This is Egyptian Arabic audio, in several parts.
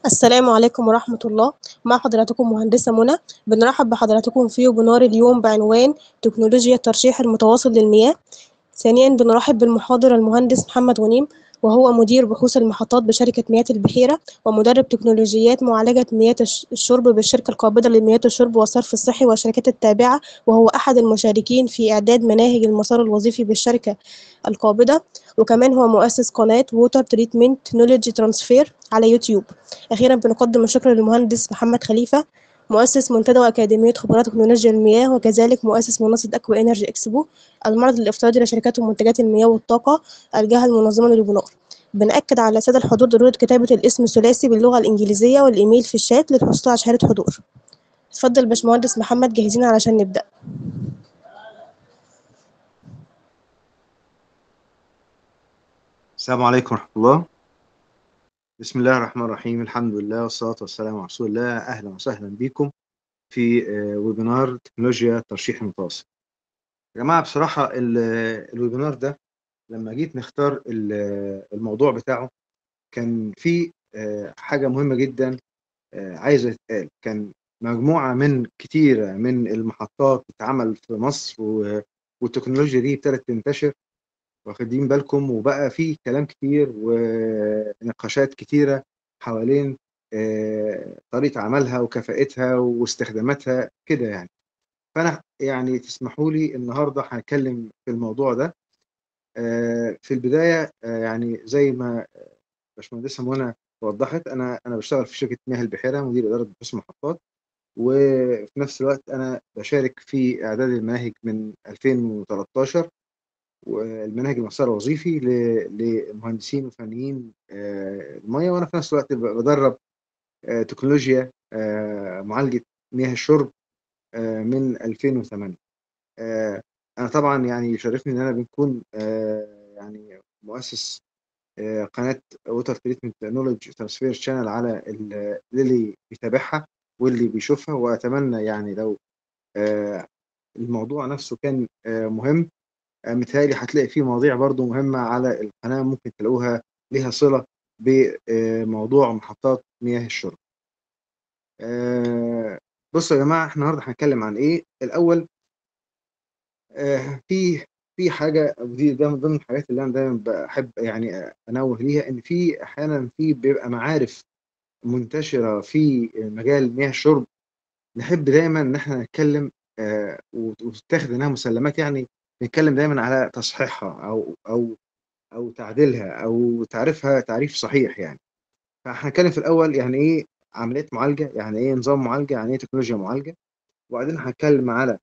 السلام عليكم ورحمة الله مع حضراتكم مهندسة منى بنرحب بحضراتكم في ويبينار اليوم بعنوان تكنولوجيا الترشيح المتواصل للمياه ثانيا بنرحب بالمحاضر المهندس محمد غنيم وهو مدير بحوث المحطات بشركة مياه البحيرة ومدرب تكنولوجيات معالجة مياه الشرب بالشركة القابضة لمياه الشرب والصرف الصحي والشركات التابعة وهو أحد المشاركين في إعداد مناهج المسار الوظيفي بالشركة القابضة وكمان هو مؤسس قناة ووتر تريتمنت نوليدج ترانسفير على يوتيوب أخيرا بنقدم الشكر للمهندس محمد خليفة مؤسس منتدى وأكاديمية خبرات تكنولوجيا المياه وكذلك مؤسس منصة أكوا إنرجي إكسبو المعرض الافتراضي لشركات ومنتجات المياه والطاقة الجهة المنظمة للويبينار بنأكد على السادة الحضور ضرورة كتابة الاسم الثلاثي باللغة الإنجليزية والإيميل في الشات للحصول على شهادة حضور اتفضل باشمهندس محمد جاهزين علشان نبدأ السلام عليكم ورحمة الله بسم الله الرحمن الرحيم الحمد لله والصلاة والسلام على رسول الله أهلا وسهلا بكم في ويبينار تكنولوجيا الترشيح المتواصل يا جماعة بصراحة الويبينار ده لما جيت نختار الموضوع بتاعه كان في حاجة مهمة جدا عايزة تتقال كان مجموعة من كتيرة من المحطات بتتعمل في مصر والتكنولوجيا دي ابتدت تنتشر واخدين بالكم وبقى في كلام كتير ونقاشات كتيرة حوالين طريقة عملها وكفاءتها واستخداماتها كده يعني فأنا يعني تسمحوا لي النهاردة هنتكلم في الموضوع ده في البداية يعني زي ما باشمهندسة منى وضحت أنا أنا بشتغل في شركة مياه البحيرة مدير إدارة بحوث المحطات وفي نفس الوقت أنا بشارك في إعداد المناهج من 2013 والمناهج المسار الوظيفي لمهندسين وفنيين المياه وانا في نفس الوقت بدرب تكنولوجيا معالجه مياه الشرب من 2008 انا طبعا يعني يشرفني ان انا بنكون يعني مؤسس قناه ووتر تريتمنت نولج ترانسفير شانل على اللي بيتابعها واللي بيشوفها واتمنى يعني لو الموضوع نفسه كان مهم متهيألي هتلاقي فيه مواضيع برضو مهمة على القناة ممكن تلاقوها ليها صلة بموضوع محطات مياه الشرب بصوا يا جماعة احنا النهاردة هنتكلم عن ايه الأول في في حاجة ودي ده من ضمن الحاجات اللي أنا دايما بحب يعني أنوه ليها إن في أحيانا في بيبقى معارف منتشرة في مجال مياه الشرب نحب دايما إن احنا نتكلم وتتاخد إنها مسلمات يعني نتكلم دايما على تصحيحها او او او تعديلها او تعريفها تعريف صحيح يعني فهنتكلم في الاول يعني ايه عمليه معالجه يعني ايه نظام معالجه يعني ايه تكنولوجيا معالجه وبعدين هنتكلم على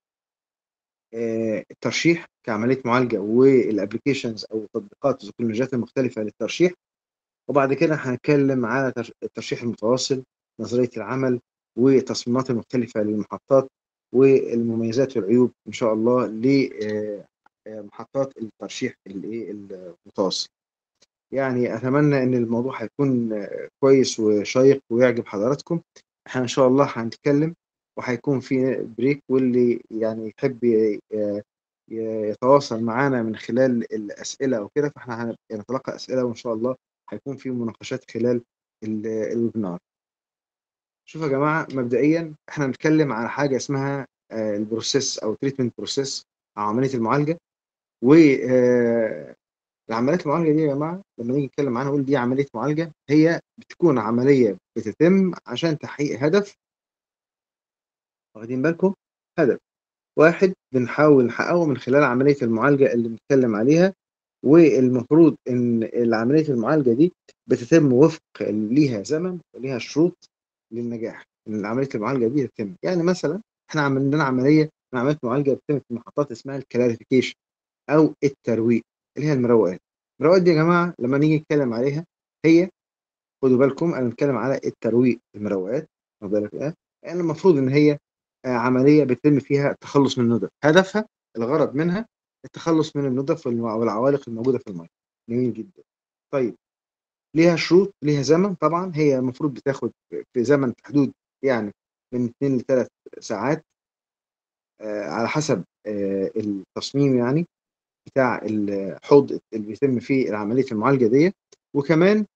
الترشيح كعمليه معالجه والابلكيشنز او التطبيقات والتكنولوجيات المختلفه للترشيح وبعد كده هنتكلم على الترشيح المتواصل نظريه العمل والتصميمات المختلفه للمحطات والمميزات والعيوب ان شاء الله لمحطات الترشيح الايه المتواصل يعني اتمنى ان الموضوع هيكون كويس وشيق ويعجب حضراتكم احنا ان شاء الله هنتكلم وهيكون في بريك واللي يعني يحب يتواصل معانا من خلال الاسئله او كده فاحنا هنتلقى اسئله وان شاء الله هيكون في مناقشات خلال الويبنار شوفوا يا جماعه مبدئيا احنا هنتكلم على حاجه اسمها البروسيس او تريتمنت بروسيس او عمليه المعالجه و العمليات المعالجه دي يا جماعه لما نيجي نتكلم عنها نقول دي عمليه معالجه هي بتكون عمليه بتتم عشان تحقيق هدف واخدين بالكم هدف واحد بنحاول نحققه من خلال عمليه المعالجه اللي بنتكلم عليها والمفروض ان عمليه المعالجه دي بتتم وفق ليها زمن وليها شروط للنجاح ان عمليه المعالجه دي تتم يعني مثلا احنا عملنا عمليه من عمليات معالجه بتتم في محطات اسمها الكلاريفيكيشن او الترويق اللي هي المروقات المروقات دي يا جماعه لما نيجي نتكلم عليها هي خدوا بالكم انا بتكلم على الترويق المروقات واخد بالك ايه يعني المفروض ان هي عمليه بيتم فيها التخلص من الندف هدفها الغرض منها التخلص من الندف والعوالق الموجوده في الميه جميل جدا طيب ليها شروط ليها زمن طبعا هي المفروض بتاخد في زمن في حدود يعني من 2 ل 3 ساعات آه على حسب آه التصميم يعني بتاع الحوض اللي بيتم فيه عمليه المعالجه دي وكمان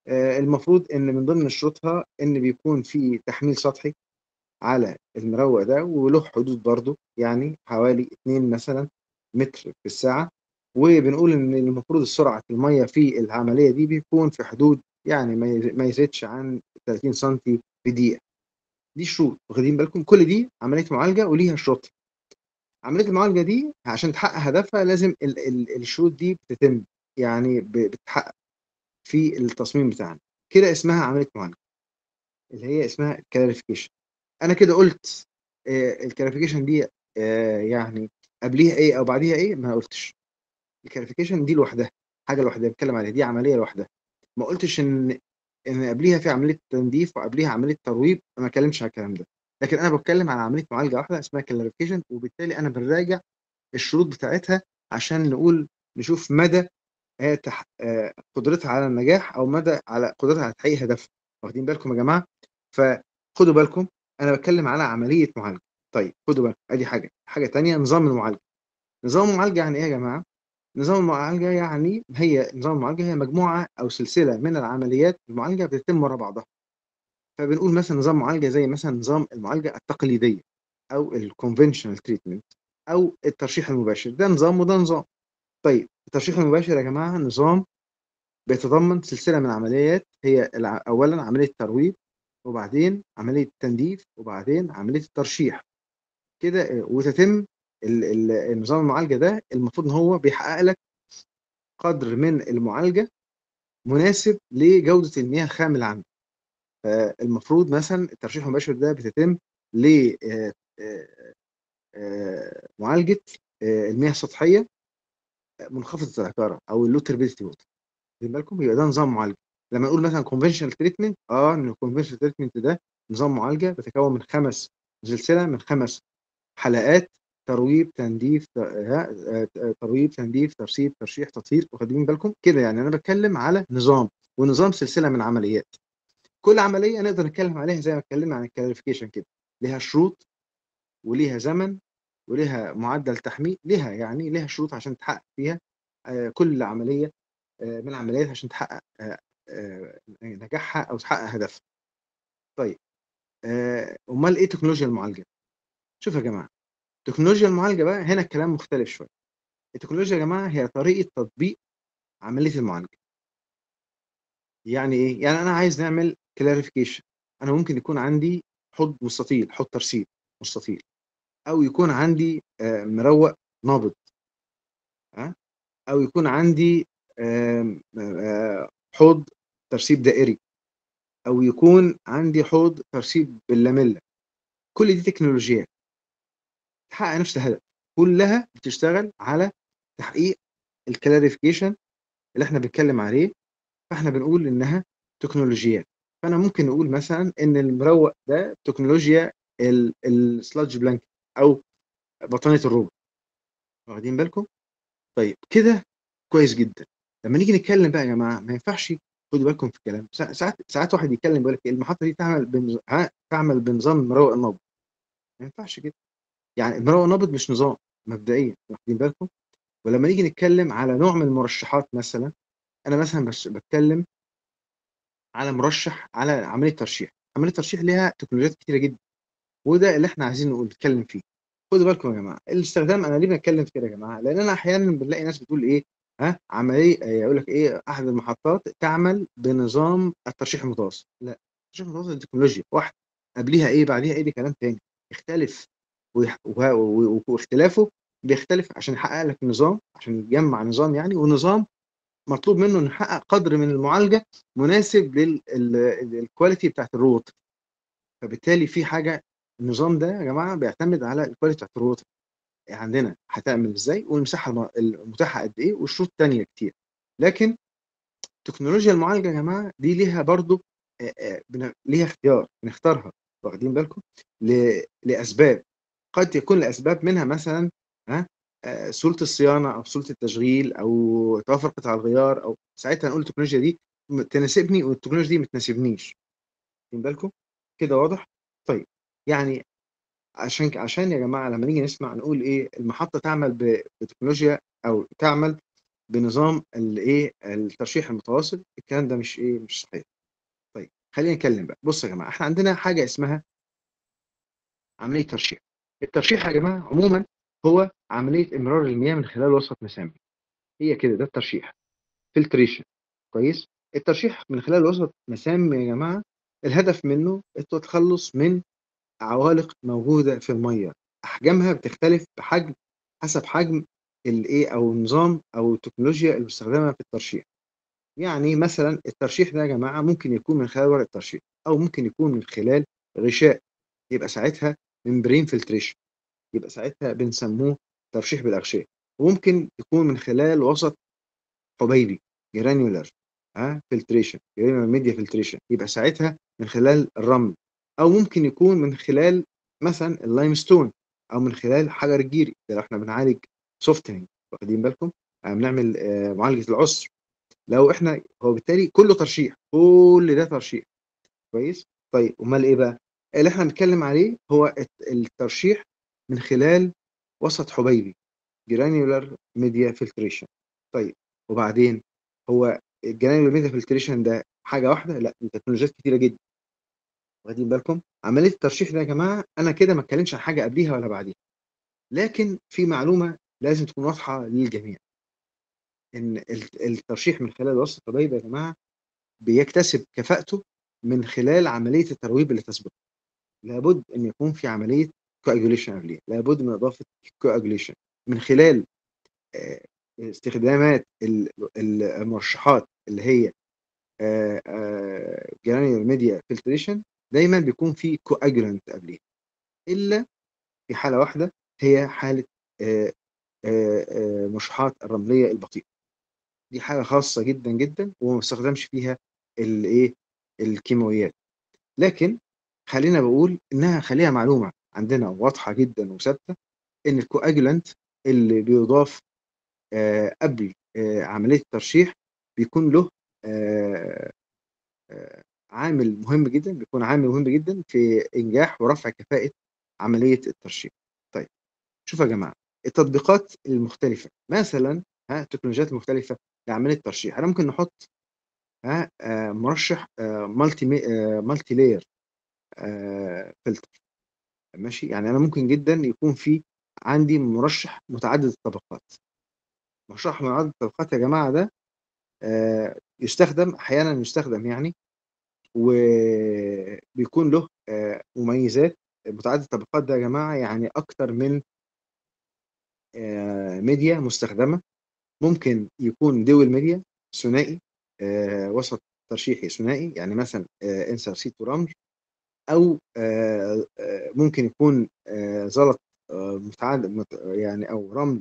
آه، المفروض ان من ضمن شروطها ان بيكون في تحميل سطحي على المروق ده وله حدود برضه يعني حوالي 2 مثلا متر في الساعه وبنقول ان المفروض السرعه الميه في العمليه دي بيكون في حدود يعني ما يز- ما يزيدش عن 30 سم في دقيقه دي شروط واخدين بالكم كل دي عمليه معالجه وليها شروط عمليه المعالجه دي عشان تحقق هدفها لازم ال ال الشروط دي بتتم يعني ب- بتتحقق في التصميم بتاعنا كده اسمها عمليه معالجه اللي هي اسمها كلاريفيكيشن انا كده قلت الكلاريفيكيشن دي آه، يعني قبليها ايه او بعديها ايه ما قلتش الكلاريفيكيشن دي لوحدها حاجه لوحدها بتكلم عليها دي عمليه لوحدها ما قلتش ان ان قبليها في عمليه تنظيف وقبليها عمليه ترويب ما اتكلمش على الكلام ده لكن انا بتكلم على عمليه معالجه واحده اسمها كلاريفيكيشن وبالتالي انا بنراجع الشروط بتاعتها عشان نقول نشوف مدى هي تح... آه، قدرتها على النجاح او مدى على قدرتها على تحقيق هدفها واخدين بالكم يا جماعه فخدوا بالكم انا بتكلم على عمليه معالجه طيب خدوا بالكم ادي حاجه حاجه تانية نظام المعالجه نظام المعالجه يعني ايه يا جماعه نظام المعالجه يعني هي نظام المعالجه هي مجموعه او سلسله من العمليات المعالجه بتتم ورا بعضها فبنقول مثلا نظام معالجه زي مثلا نظام المعالجه التقليديه او الكونفنشنال تريتمنت او الترشيح المباشر ده نظام وده نظام طيب الترشيح المباشر يا جماعه نظام بيتضمن سلسله من العمليات هي الع- اولا عمليه ترويب وبعدين عمليه تنديف وبعدين عمليه الترشيح كده آه، وتتم ال- ال- النظام المعالجه ده المفروض ان هو بيحقق لك قدر من المعالجه مناسب لجوده المياه الخام اللي عندك فالمفروض مثلا الترشيح المباشر ده بتتم ل آه، آه، آه، معالجه آه، المياه السطحيه منخفضه العكاره او اللو تربيديتي ووتر واخدين بالكم يبقى ده نظام معالجه لما نقول مثلا كونفنشنال تريتمنت اه ان الكونفنشنال تريتمنت ده نظام معالجه بيتكون من خمس سلسله من خمس حلقات ترويب تنديف ت- آه، آه، آه، ترويب تنديف ترسيب ترشيح تطهير واخدين بالكم كده يعني انا بتكلم على نظام ونظام سلسله من عمليات كل عمليه نقدر نتكلم عليها زي ما اتكلمنا عن الكلاريفيكيشن كده ليها شروط وليها زمن وليها معدل تحميل ليها يعني ليها شروط عشان تحقق فيها آه، كل عمليه آه، من العمليات عشان تحقق آه، آه، نجاحها او تحقق هدفها. طيب آه، امال ايه تكنولوجيا المعالجه؟ شوف يا جماعه تكنولوجيا المعالجه بقى هنا الكلام مختلف شويه. التكنولوجيا يا جماعه هي طريقه تطبيق عمليه المعالجه. يعني ايه؟ يعني انا عايز نعمل كلاريفيكيشن انا ممكن يكون عندي حوض مستطيل حوض ترسيب مستطيل او يكون عندي آه، مروق نابض ها او يكون عندي آم، آه، حوض ترسيب دائري او يكون عندي حوض ترسيب باللاميلا كل دي تكنولوجيات تحقق نفس الهدف كلها بتشتغل على تحقيق الكلاريفيكيشن اللي احنا بنتكلم عليه فاحنا بنقول انها تكنولوجيات فانا ممكن نقول مثلا ان المروق ده تكنولوجيا السلادج بلانك او بطانيه الروبوت واخدين بالكم طيب كده كويس جدا لما نيجي نتكلم بقى يا جماعه ما ينفعش خدوا بالكم في الكلام سا- ساعات ساعات واحد يتكلم يقول لك إيه، المحطه دي تعمل بنز... ها تعمل بنظام المروق النابض ما ينفعش كده يعني المروق النابض مش نظام مبدئيا واخدين بالكم ولما نيجي نتكلم على نوع من المرشحات مثلا انا مثلا بس بتكلم على مرشح على عمليه ترشيح عمليه ترشيح ليها تكنولوجيات كتيره جدا وده اللي احنا عايزين نقول نتكلم فيه خدوا بالكم يا جماعه الاستخدام انا ليه بتكلم في كده يا جماعه لان انا احيانا بنلاقي ناس بتقول ايه ها عمليه يقول لك ايه احد المحطات تعمل بنظام الترشيح المتوسط لا الترشيح المتوسط دي تكنولوجيا واحده قبليها ايه بعديها ايه دي كلام تاني اختلف ويح- وه- و- واختلافه بيختلف عشان يحقق لك نظام عشان يجمع نظام يعني ونظام مطلوب منه انه يحقق قدر من المعالجه مناسب للكواليتي بتاعت الروت فبالتالي في حاجه النظام ده يا جماعه بيعتمد على الكواليتي بتاعت الروت عندنا هتعمل ازاي والمساحه الم- المتاحه قد ايه والشروط تانية كتير لكن تكنولوجيا المعالجه يا جماعه دي ليها برضو آه، آه، بن- ليها اختيار بنختارها واخدين بالكم ل- لاسباب قد يكون لاسباب منها مثلا ها آه، سهوله الصيانه او سهوله التشغيل او توافر قطع الغيار او ساعتها نقول التكنولوجيا دي م- تناسبني والتكنولوجيا دي ما تناسبنيش واخدين بالكم كده واضح طيب يعني عشان عشان يا جماعه لما نيجي نسمع نقول ايه المحطه تعمل ب- بتكنولوجيا او تعمل بنظام الايه الترشيح المتواصل الكلام ده مش ايه مش صحيح طيب خلينا نتكلم بقى بصوا يا جماعه احنا عندنا حاجه اسمها عمليه ترشيح الترشيح يا جماعه عموما هو عمليه امرار المياه من خلال وسط مسامي هي كده ده الترشيح فلتريشن كويس الترشيح من خلال وسط مسام يا جماعه الهدف منه التخلص من عوالق موجوده في الميه احجامها بتختلف بحجم حسب حجم الايه او النظام او التكنولوجيا المستخدمه في الترشيح يعني مثلا الترشيح ده يا جماعه ممكن يكون من خلال ورق الترشيح او ممكن يكون من خلال غشاء يبقى ساعتها ممبرين فلتريشن يبقى ساعتها بنسموه ترشيح بالاغشاء وممكن يكون من خلال وسط حبيبي جرانيولار ها فلتريشن جرانيولار ميديا فلتريشن يبقى ساعتها من خلال الرمل او ممكن يكون من خلال مثلا اللايم ستون او من خلال حجر الجيري ده لو احنا بنعالج سوفتنج واخدين بالكم يعني بنعمل آه معالجه العسر لو احنا هو بالتالي كله ترشيح كل ده ترشيح كويس طيب امال ايه بقى اللي احنا بنتكلم عليه هو الترشيح من خلال وسط حبيبي جرانيولار ميديا فلتريشن طيب وبعدين هو الجرانيولار ميديا فلتريشن ده حاجه واحده لا دي تكنولوجيات كتيره جدا واخدين بالكم عمليه الترشيح ده يا جماعه انا كده ما اتكلمش عن حاجه قبليها ولا بعديها لكن في معلومه لازم تكون واضحه للجميع ان الترشيح من خلال وسط الحبيبي يا جماعه بيكتسب كفاءته من خلال عمليه الترويب اللي تسبقه لابد ان يكون في عمليه كواجوليشن قبليها لابد من اضافه كواجوليشن من خلال استخدامات المرشحات اللي هي جرانيول ميديا فلتريشن دايما بيكون في كواجولانت قبليها الا في حاله واحده هي حاله مرشحات الرمليه البطيئه دي حاجه خاصه جدا جدا وما بستخدمش فيها الايه الكيماويات لكن خلينا بقول انها خليها معلومه عندنا واضحه جدا وثابته ان الكواجولانت اللي بيضاف آه قبل آه عمليه الترشيح بيكون له آه عامل مهم جدا بيكون عامل مهم جدا في انجاح ورفع كفاءه عمليه الترشيح. طيب شوفوا يا جماعه التطبيقات المختلفه مثلا ها التكنولوجيات المختلفه لعمليه الترشيح انا ممكن نحط ها مرشح مالتي مالتي لاير فلتر ماشي يعني انا ممكن جدا يكون في عندي مرشح متعدد الطبقات مرشح متعدد الطبقات يا جماعه ده آه يستخدم احيانا يستخدم يعني وبيكون له آه مميزات متعدد الطبقات ده يا جماعه يعني اكتر من آه ميديا مستخدمه ممكن يكون دول ميديا ثنائي وسط ترشيحي ثنائي يعني مثلا انسر سيت ورمل او ممكن يكون زلط متعدد يعني او رمل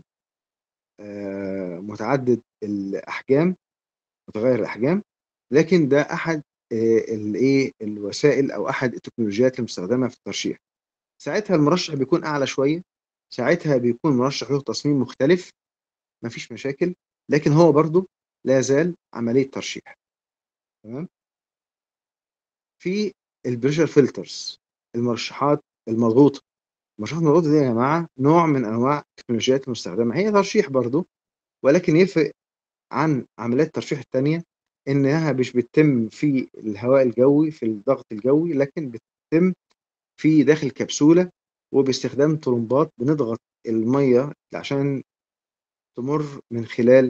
متعدد الاحجام متغير الاحجام لكن ده احد الايه الوسائل او احد التكنولوجيات المستخدمه في الترشيح ساعتها المرشح بيكون اعلى شويه ساعتها بيكون مرشح له تصميم مختلف مفيش مشاكل لكن هو برضه لا زال عمليه ترشيح تمام في البريشر فلترز المرشحات المضغوطه المرشحات المضغوطه دي يا جماعه نوع من انواع التكنولوجيات المستخدمه هي ترشيح برضو ولكن يفرق عن عمليات الترشيح الثانيه انها مش بتتم في الهواء الجوي في الضغط الجوي لكن بتتم في داخل كبسوله وباستخدام طرمبات بنضغط الميه عشان تمر من خلال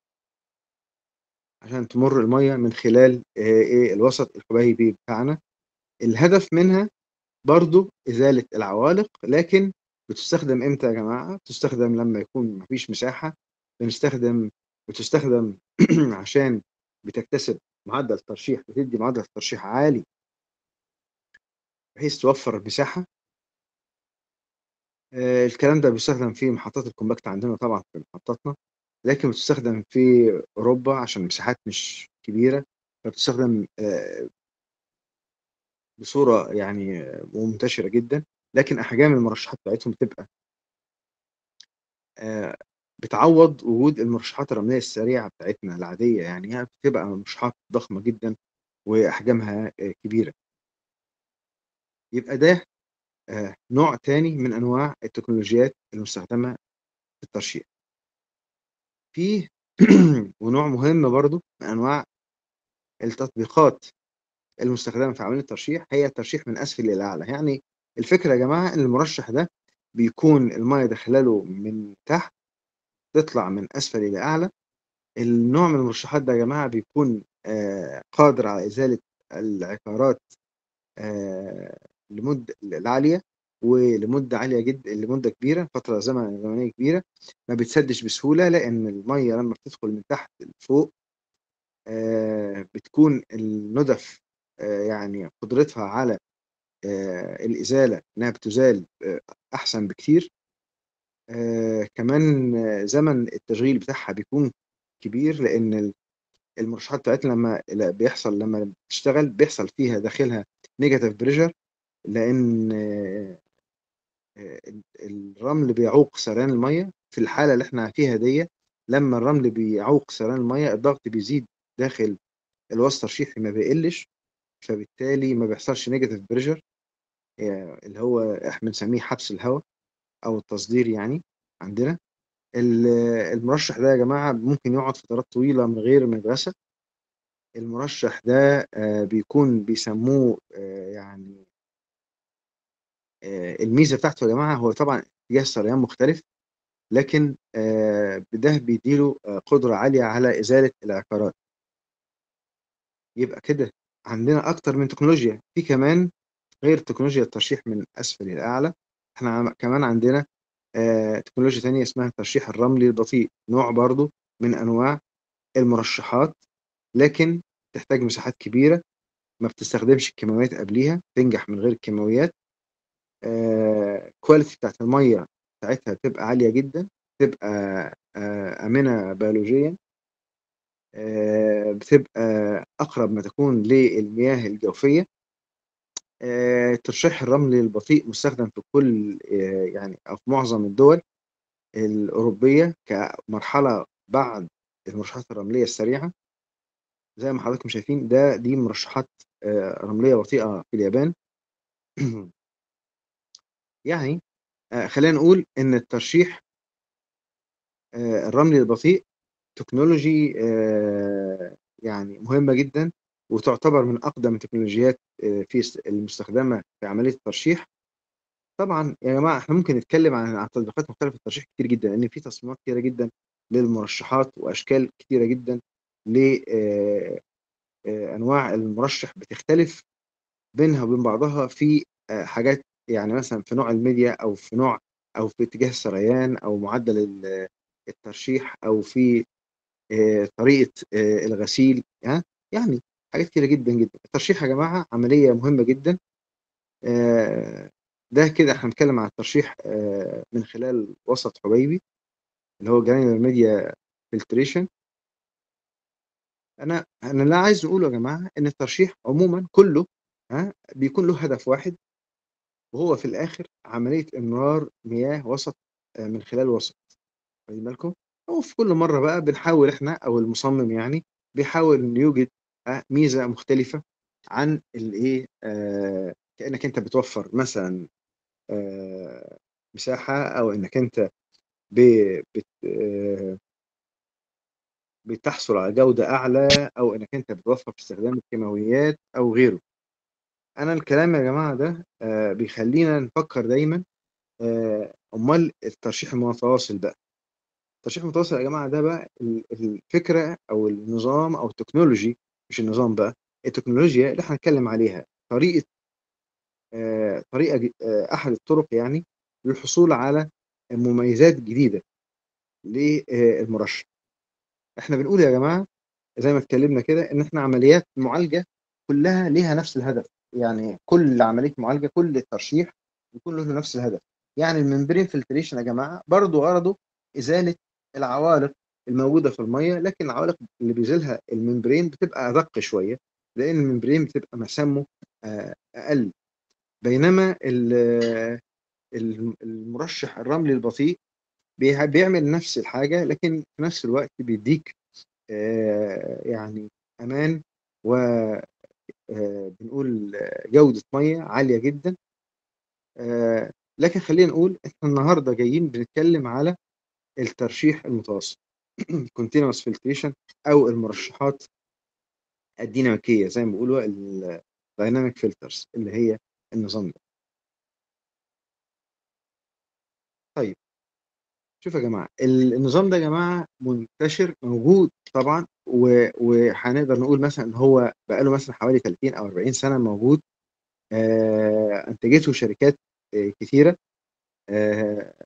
عشان تمر الميه من خلال ايه الوسط الحبيبي بتاعنا الهدف منها برضو ازاله العوالق لكن بتستخدم امتى يا جماعه بتستخدم لما يكون مفيش مساحه بنستخدم بتستخدم عشان بتكتسب معدل ترشيح بتدي معدل ترشيح عالي بحيث توفر المساحه آه الكلام ده بيستخدم في محطات الكومباكت عندنا طبعا في محطاتنا لكن بتستخدم في اوروبا عشان المساحات مش كبيره فبتستخدم آه بصوره يعني منتشره جدا لكن احجام المرشحات بتاعتهم بتبقى آه بتعوض وجود المرشحات الرمليه السريعه بتاعتنا العاديه يعني هي بتبقى مرشحات ضخمه جدا واحجامها آه كبيره يبقى ده آه نوع تاني من انواع التكنولوجيات المستخدمه في الترشيح في ونوع مهم برضو من أنواع التطبيقات المستخدمة في عملية الترشيح هي الترشيح من أسفل إلى أعلى يعني الفكرة يا جماعة إن المرشح ده بيكون المية داخلاله من تحت تطلع من أسفل إلى أعلى النوع من المرشحات ده يا جماعة بيكون آه قادر على إزالة العقارات آه لمدة العالية ولمدة عالية جدا لمدة كبيرة فترة زمن زمنية كبيرة ما بتسدش بسهولة لأن المية لما بتدخل من تحت لفوق آه بتكون الندف آه يعني قدرتها على آه الإزالة إنها بتزال آه أحسن بكتير آه كمان زمن التشغيل بتاعها بيكون كبير لأن المرشحات بتاعتنا لما بيحصل لما بتشتغل بيحصل فيها داخلها نيجاتيف بريشر لأن الرمل بيعوق سريان المية في الحالة اللي احنا فيها دي لما الرمل بيعوق سريان المية الضغط بيزيد داخل الوسط الترشيحي ما بيقلش فبالتالي ما بيحصلش نيجاتيف بريشر اللي هو احنا بنسميه حبس الهواء او التصدير يعني عندنا المرشح ده يا جماعة ممكن يقعد فترات طويلة من غير ما يتغسل المرشح ده بيكون بيسموه يعني الميزة بتاعته يا جماعة هو طبعا اتجاه السريان مختلف لكن ده بيديله قدرة عالية على إزالة العقارات يبقى كده عندنا أكتر من تكنولوجيا في كمان غير تكنولوجيا الترشيح من أسفل إلى أعلى احنا كمان عندنا آه، تكنولوجيا تانية اسمها الترشيح الرملي البطيء نوع برضو من أنواع المرشحات لكن تحتاج مساحات كبيرة ما بتستخدمش الكيماويات قبليها تنجح من غير الكيماويات آه، كواليتي بتاعت المية بتاعتها تبقى عالية جدا تبقى آه، آمنة بيولوجيا آه، بتبقى أقرب ما تكون للمياه الجوفية آه، ترشيح الرملي البطيء مستخدم في كل آه، يعني أو في معظم الدول الأوروبية كمرحلة بعد المرشحات الرملية السريعة زي ما حضراتكم شايفين ده دي مرشحات آه، رملية بطيئة في اليابان يعني خلينا نقول إن الترشيح الرملي البطيء تكنولوجي يعني مهمة جدا وتعتبر من أقدم التكنولوجيات في المستخدمة في عملية الترشيح طبعا يا جماعة احنا ممكن نتكلم عن عن تطبيقات مختلفة الترشيح كتير جدا لأن في تصميمات كتيرة جدا للمرشحات وأشكال كتيرة جدا لأنواع المرشح بتختلف بينها وبين بعضها في حاجات يعني مثلا في نوع الميديا أو في نوع أو في اتجاه السريان أو معدل الترشيح أو في طريقة الغسيل يعني حاجات كتيرة جدا جدا الترشيح يا جماعة عملية مهمة جدا ده كده احنا هنتكلم عن الترشيح من خلال وسط حبيبي اللي هو جرانيولار ميديا فلتريشن انا انا اللي عايز اقوله يا جماعه ان الترشيح عموما كله ها بيكون له هدف واحد وهو في الاخر عمليه امرار مياه وسط من خلال وسط واخدين بالكم وفي كل مره بقى بنحاول احنا او المصمم يعني بيحاول انه يوجد ميزه مختلفه عن الايه آه كانك انت بتوفر مثلا آه مساحه او انك انت بت آه بتحصل على جوده اعلى او انك انت بتوفر في استخدام الكيماويات او غيره انا الكلام يا جماعه ده آه بيخلينا نفكر دايما آه امال الترشيح المتواصل بقى الترشيح المتواصل يا جماعه ده بقى الفكره او النظام او التكنولوجي مش النظام بقى التكنولوجيا اللي احنا هنتكلم عليها طريقه آه طريقه آه احد الطرق يعني للحصول على مميزات جديده للمرشح احنا بنقول يا جماعه زي ما اتكلمنا كده ان احنا عمليات معالجه كلها ليها نفس الهدف يعني كل عمليه معالجه كل الترشيح بيكون له نفس الهدف يعني الممبرين فلتريشن يا جماعه برضه غرضه ازاله العوالق الموجوده في الميه لكن العوالق اللي بيزيلها الممبرين بتبقى ادق شويه لان الممبرين بتبقى مسامه اقل بينما المرشح الرملي البطيء بيعمل نفس الحاجه لكن في نفس الوقت بيديك يعني امان و بنقول جوده ميه عاليه جدا لكن خلينا نقول احنا النهارده جايين بنتكلم على الترشيح المتوسط continuous filtration او المرشحات الديناميكيه زي ما بيقولوا الدايناميك فلترز اللي هي النظام ده طيب شوف يا جماعه النظام ده يا جماعه منتشر موجود طبعا و- وهنقدر نقول مثلا ان هو بقاله مثلا حوالي 30 او 40 سنه موجود آه، انتجته شركات آه، كثيره آه،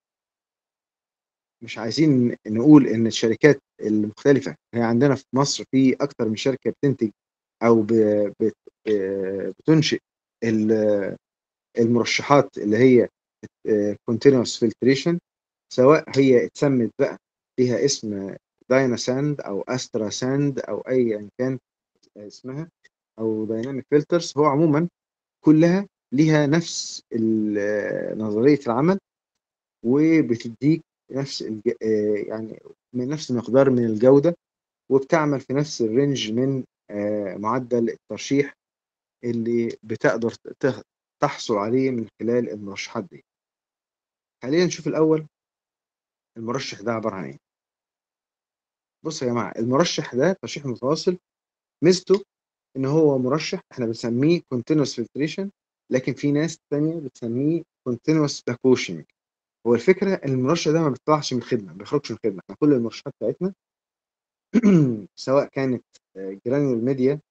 مش عايزين نقول ان الشركات المختلفه هي عندنا في مصر في اكتر من شركه بتنتج او ب- بت- آه، بتنشئ ال- المرشحات اللي هي continuous filtration سواء هي اتسمت بقى ليها اسم دايناساند او استرا ساند او ايا كان اسمها او دايناميك فلترز هو عموما كلها ليها نفس ال- نظريه العمل وبتديك نفس الج... آه، يعني من نفس المقدار من الجوده وبتعمل في نفس الرينج من آه، معدل الترشيح اللي بتقدر ت- تحصل عليه من خلال المرشحات دي خلينا نشوف الاول المرشح ده عباره عن ايه بص يا جماعه المرشح ده ترشيح متواصل ميزته ان هو مرشح احنا بنسميه continuous filtration لكن في ناس تانية بتسميه continuous backwashing هو الفكره ان المرشح ده ما بيطلعش من الخدمه ما بيخرجش من الخدمه احنا كل المرشحات بتاعتنا سواء كانت جرانيول ميديا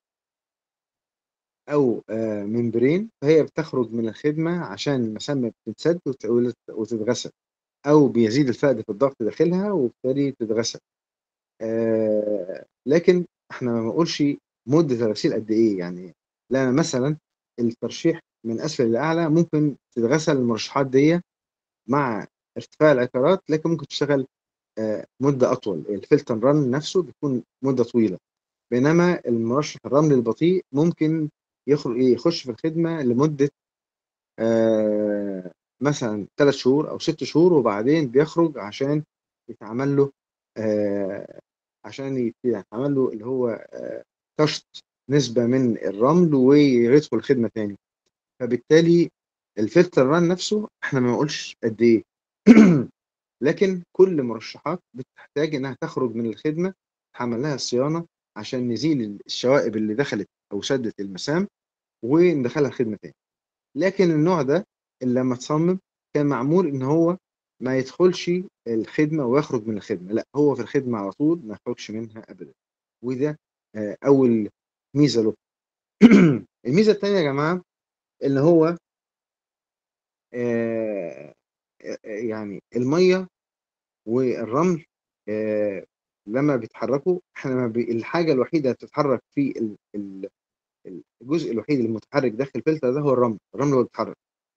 او ممبرين فهي بتخرج من الخدمه عشان المسام بتتسد وت- وتتغسل او بيزيد الفقد في الضغط داخلها وبالتالي تتغسل آه، لكن احنا ما بنقولش مده الغسيل قد ايه يعني لا مثلا الترشيح من اسفل لاعلى ممكن تتغسل المرشحات دي مع ارتفاع العقارات لكن ممكن تشتغل آه، مده اطول الفلتر رن نفسه بيكون مده طويله بينما المرشح الرمل البطيء ممكن يخرج يخش في الخدمه لمده آه، مثلا ثلاث شهور او ست شهور وبعدين بيخرج عشان يتعمل له آه، عشان يت- يتعمل له اللي هو آه، كشط نسبة من الرمل ويدخل الخدمة تاني فبالتالي الفلتر ران نفسه احنا ما نقولش قد ايه لكن كل مرشحات بتحتاج انها تخرج من الخدمة تعمل لها صيانة عشان نزيل الشوائب اللي دخلت او سدت المسام وندخلها الخدمة تاني لكن النوع ده اللي لما تصمم كان معمول ان هو ما يدخلش الخدمه ويخرج من الخدمه لا هو في الخدمه على طول ما يخرجش منها ابدا وده آه، اول ميزه له الميزه الثانيه يا جماعه اللي هو آه، آه، يعني الميه والرمل آه، لما بيتحركوا احنا ما بي... الحاجه الوحيده اللي بتتحرك في ال- ال- الجزء الوحيد المتحرك داخل الفلتر ده هو الرمل الرمل هو اللي بيتحرك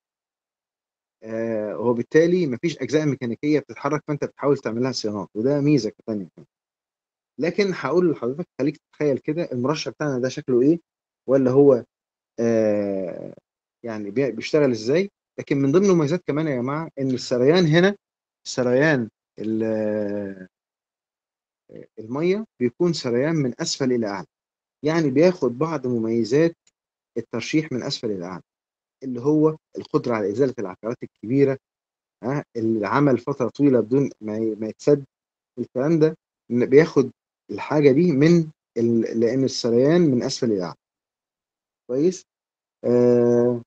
آه، وبالتالي مفيش اجزاء ميكانيكيه بتتحرك فانت بتحاول تعمل لها صيانات وده ميزه ثانيه لكن هقول لحضرتك خليك تتخيل كده المرشح بتاعنا ده شكله ايه ولا هو آه يعني بي- بيشتغل ازاي لكن من ضمن المميزات كمان يا جماعه ان السريان هنا سريان ال- آه، الميه بيكون سريان من اسفل الى اعلى يعني بياخد بعض مميزات الترشيح من اسفل الى اعلى اللي هو القدره على ازاله العقارات الكبيره ها العمل فتره طويله بدون ما ي- ما يتسد الكلام ده إن بياخد الحاجه دي من ال... لان السريان من اسفل الى اعلى كويس آه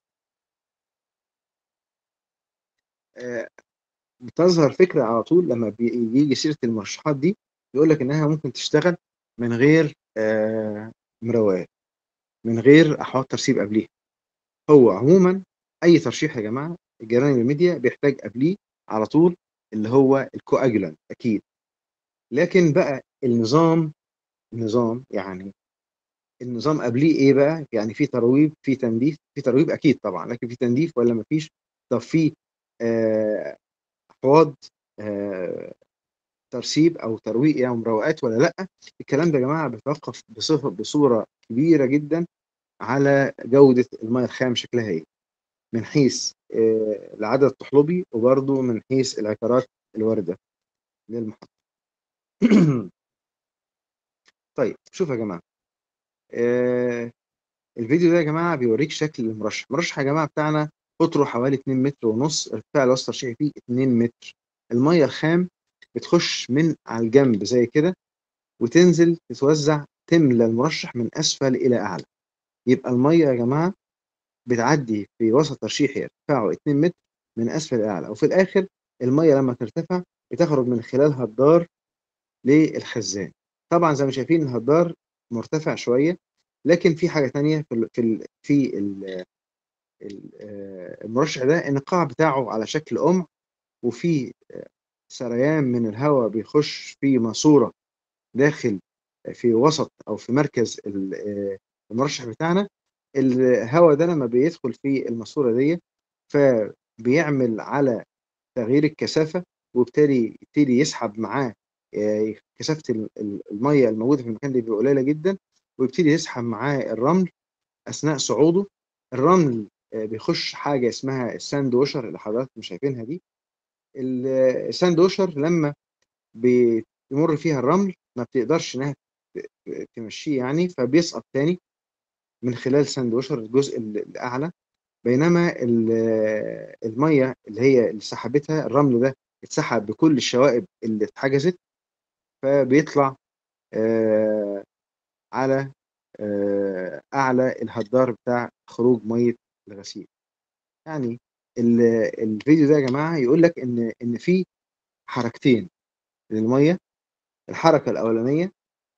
آه بتظهر فكره على طول لما بيجي سيره المرشحات دي يقول لك انها ممكن تشتغل من غير آه مروقات من غير احواض ترسيب قبليها هو عموما اي ترشيح يا جماعه الجرانيول الميديا بيحتاج قبليه على طول اللي هو الكواجولانت اكيد لكن بقى النظام نظام يعني النظام قبليه ايه بقى يعني في ترويب في تنظيف في ترويب اكيد طبعا لكن في تنظيف ولا مفيش طب في آه، احواض آه، ترسيب او ترويق يعني مروقات ولا لا الكلام ده يا جماعه بيتوقف بصفه بصوره كبيره جدا على جوده الميه الخام شكلها ايه من حيث آه، العدد الطحلبي وبرضه من حيث العقارات الوارده للمحطه طيب شوف يا جماعه آه، الفيديو ده يا جماعه بيوريك شكل المرشح المرشح يا جماعه بتاعنا قطره حوالي 2 متر ونص ارتفاع الوسط الترشيحي فيه 2 متر الميه الخام بتخش من على الجنب زي كده وتنزل تتوزع تملى المرشح من اسفل الى اعلى يبقى الميه يا جماعه بتعدي في وسط ترشيحي ارتفاعه 2 متر من اسفل الى اعلى وفي الاخر الميه لما ترتفع بتخرج من خلال هدار للخزان طبعا زي ما شايفين الهدار مرتفع شويه لكن في حاجه تانية في ال في ال في ال المرشح ده ان القاع بتاعه على شكل قمع وفي سريان من الهواء بيخش في ماسوره داخل في وسط او في مركز المرشح بتاعنا الهواء ده لما بيدخل في الماسوره دي فبيعمل على تغيير الكثافه وبالتالي يبتدي يسحب معاه كثافه الميه الموجوده في المكان ده بيبقى قليله جدا ويبتدي يسحب معاه الرمل اثناء صعوده الرمل بيخش حاجه اسمها الساند ووشر اللي حضراتكم شايفينها دي الساند ووشر لما بيمر فيها الرمل ما بتقدرش انها تمشيه يعني فبيسقط تاني من خلال ساند ووشر الجزء الاعلى بينما الميه اللي هي اللي سحبتها الرمل ده اتسحب بكل الشوائب اللي اتحجزت فبيطلع آه على آه اعلى الهدار بتاع خروج ميه الغسيل يعني الفيديو ده يا جماعه يقول لك ان ان في حركتين للميه الحركه الاولانيه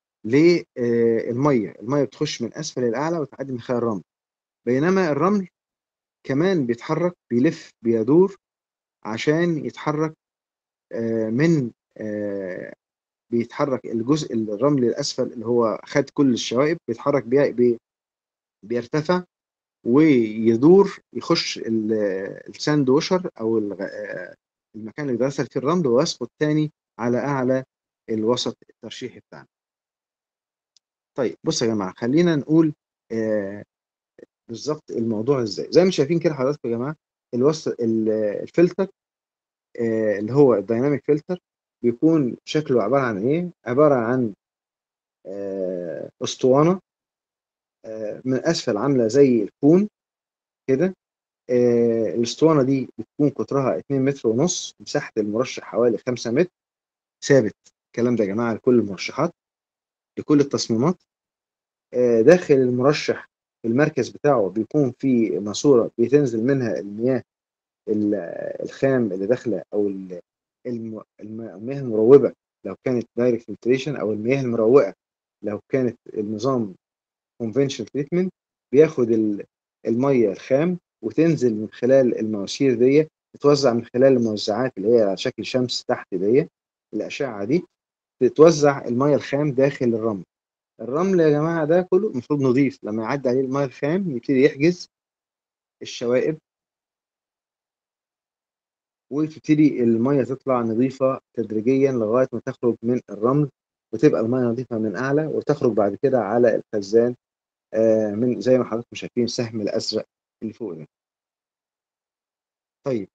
للميه الميه بتخش من اسفل الاعلى وتعدي من خلال الرمل بينما الرمل كمان بيتحرك بيلف بيدور عشان يتحرك من بيتحرك الجزء الرمل الاسفل اللي هو خد كل الشوائب بيتحرك بي بيرتفع ويدور يخش الساند ووشر او المكان اللي بيرسل فيه الرمل ويسقط تاني على اعلى الوسط الترشيحي بتاعنا. طيب بص يا جماعه خلينا نقول آه بالظبط الموضوع ازاي زي ما شايفين كده حضراتكم يا جماعه الوسط الفلتر آه اللي هو الدايناميك فلتر بيكون شكله عباره عن ايه عباره عن آه اسطوانه من اسفل عامله زي الكون كده آه الاسطوانه دي بتكون قطرها 2 متر ونص مساحه المرشح حوالي 5 متر ثابت الكلام ده يا جماعه لكل المرشحات لكل التصميمات آه داخل المرشح المركز بتاعه بيكون في ماسوره بتنزل منها المياه الخام اللي داخله او المياه المروبه لو كانت دايركت فلتريشن او المياه المروقه لو كانت النظام conventional treatment بياخد الميه الخام وتنزل من خلال المواسير دي تتوزع من خلال الموزعات اللي هي على شكل شمس تحت دي الاشعه دي تتوزع الميه الخام داخل الرمل الرمل يا جماعه ده كله المفروض نضيف لما يعدي عليه الميه الخام يبتدي يحجز الشوائب وتبتدي الميه تطلع نظيفه تدريجيا لغايه ما تخرج من الرمل وتبقى الميه نظيفه من اعلى وتخرج بعد كده على الخزان آه من زي ما حضراتكم شايفين السهم الازرق اللي فوق ده طيب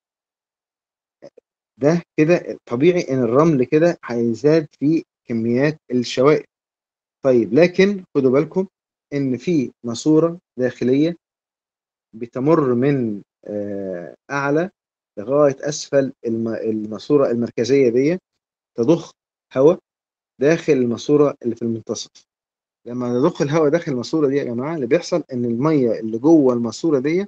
ده كده طبيعي ان الرمل كده هيزداد في كميات الشوائب طيب لكن خدوا بالكم ان في ماسوره داخليه بتمر من آه اعلى لغايه اسفل الماسوره المركزيه دي تضخ هواء داخل الماسوره اللي في المنتصف لما نضخ الهواء داخل الماسوره دي يا جماعه اللي بيحصل ان الميه اللي جوه الماسوره دي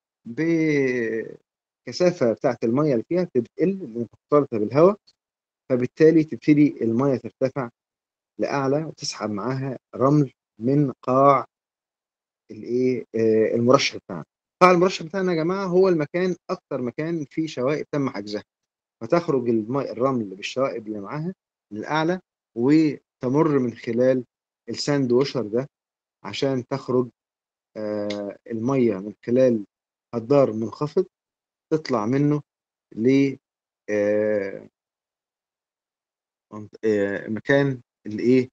بكثافه بتاعه الميه اللي فيها بتقل مختلطه بالهواء فبالتالي تبتدي الميه ترتفع لاعلى وتسحب معاها رمل من قاع الايه آه المرشح بتاعنا قاع المرشح بتاعنا يا جماعه هو المكان اكتر مكان فيه شوائب تم حجزها فتخرج الماء الرمل بالشوائب اللي معاها للاعلى وتمر من خلال الساند ووشر ده عشان تخرج آه الميه من خلال هدار منخفض تطلع منه ل آه آه مكان الايه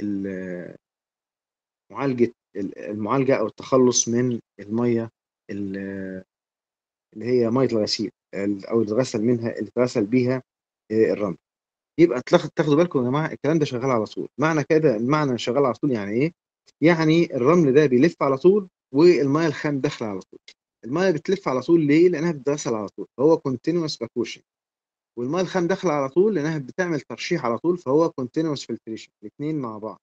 معالجه المعالجه او التخلص من الميه اللي هي ميه الغسيل او اللي اتغسل منها اللي اتغسل بيها الرمل يبقى تاخدوا بالكم يا جماعه الكلام ده شغال على طول معنى كده المعنى شغال على طول يعني ايه يعني الرمل ده بيلف على طول والميه الخام داخله على طول الميه بتلف على طول ليه لانها بتتغسل على طول هو كونتينوس باكوشن والميه الخام داخله على طول لانها بتعمل ترشيح على طول فهو كونتينوس فلتريشن الاثنين مع بعض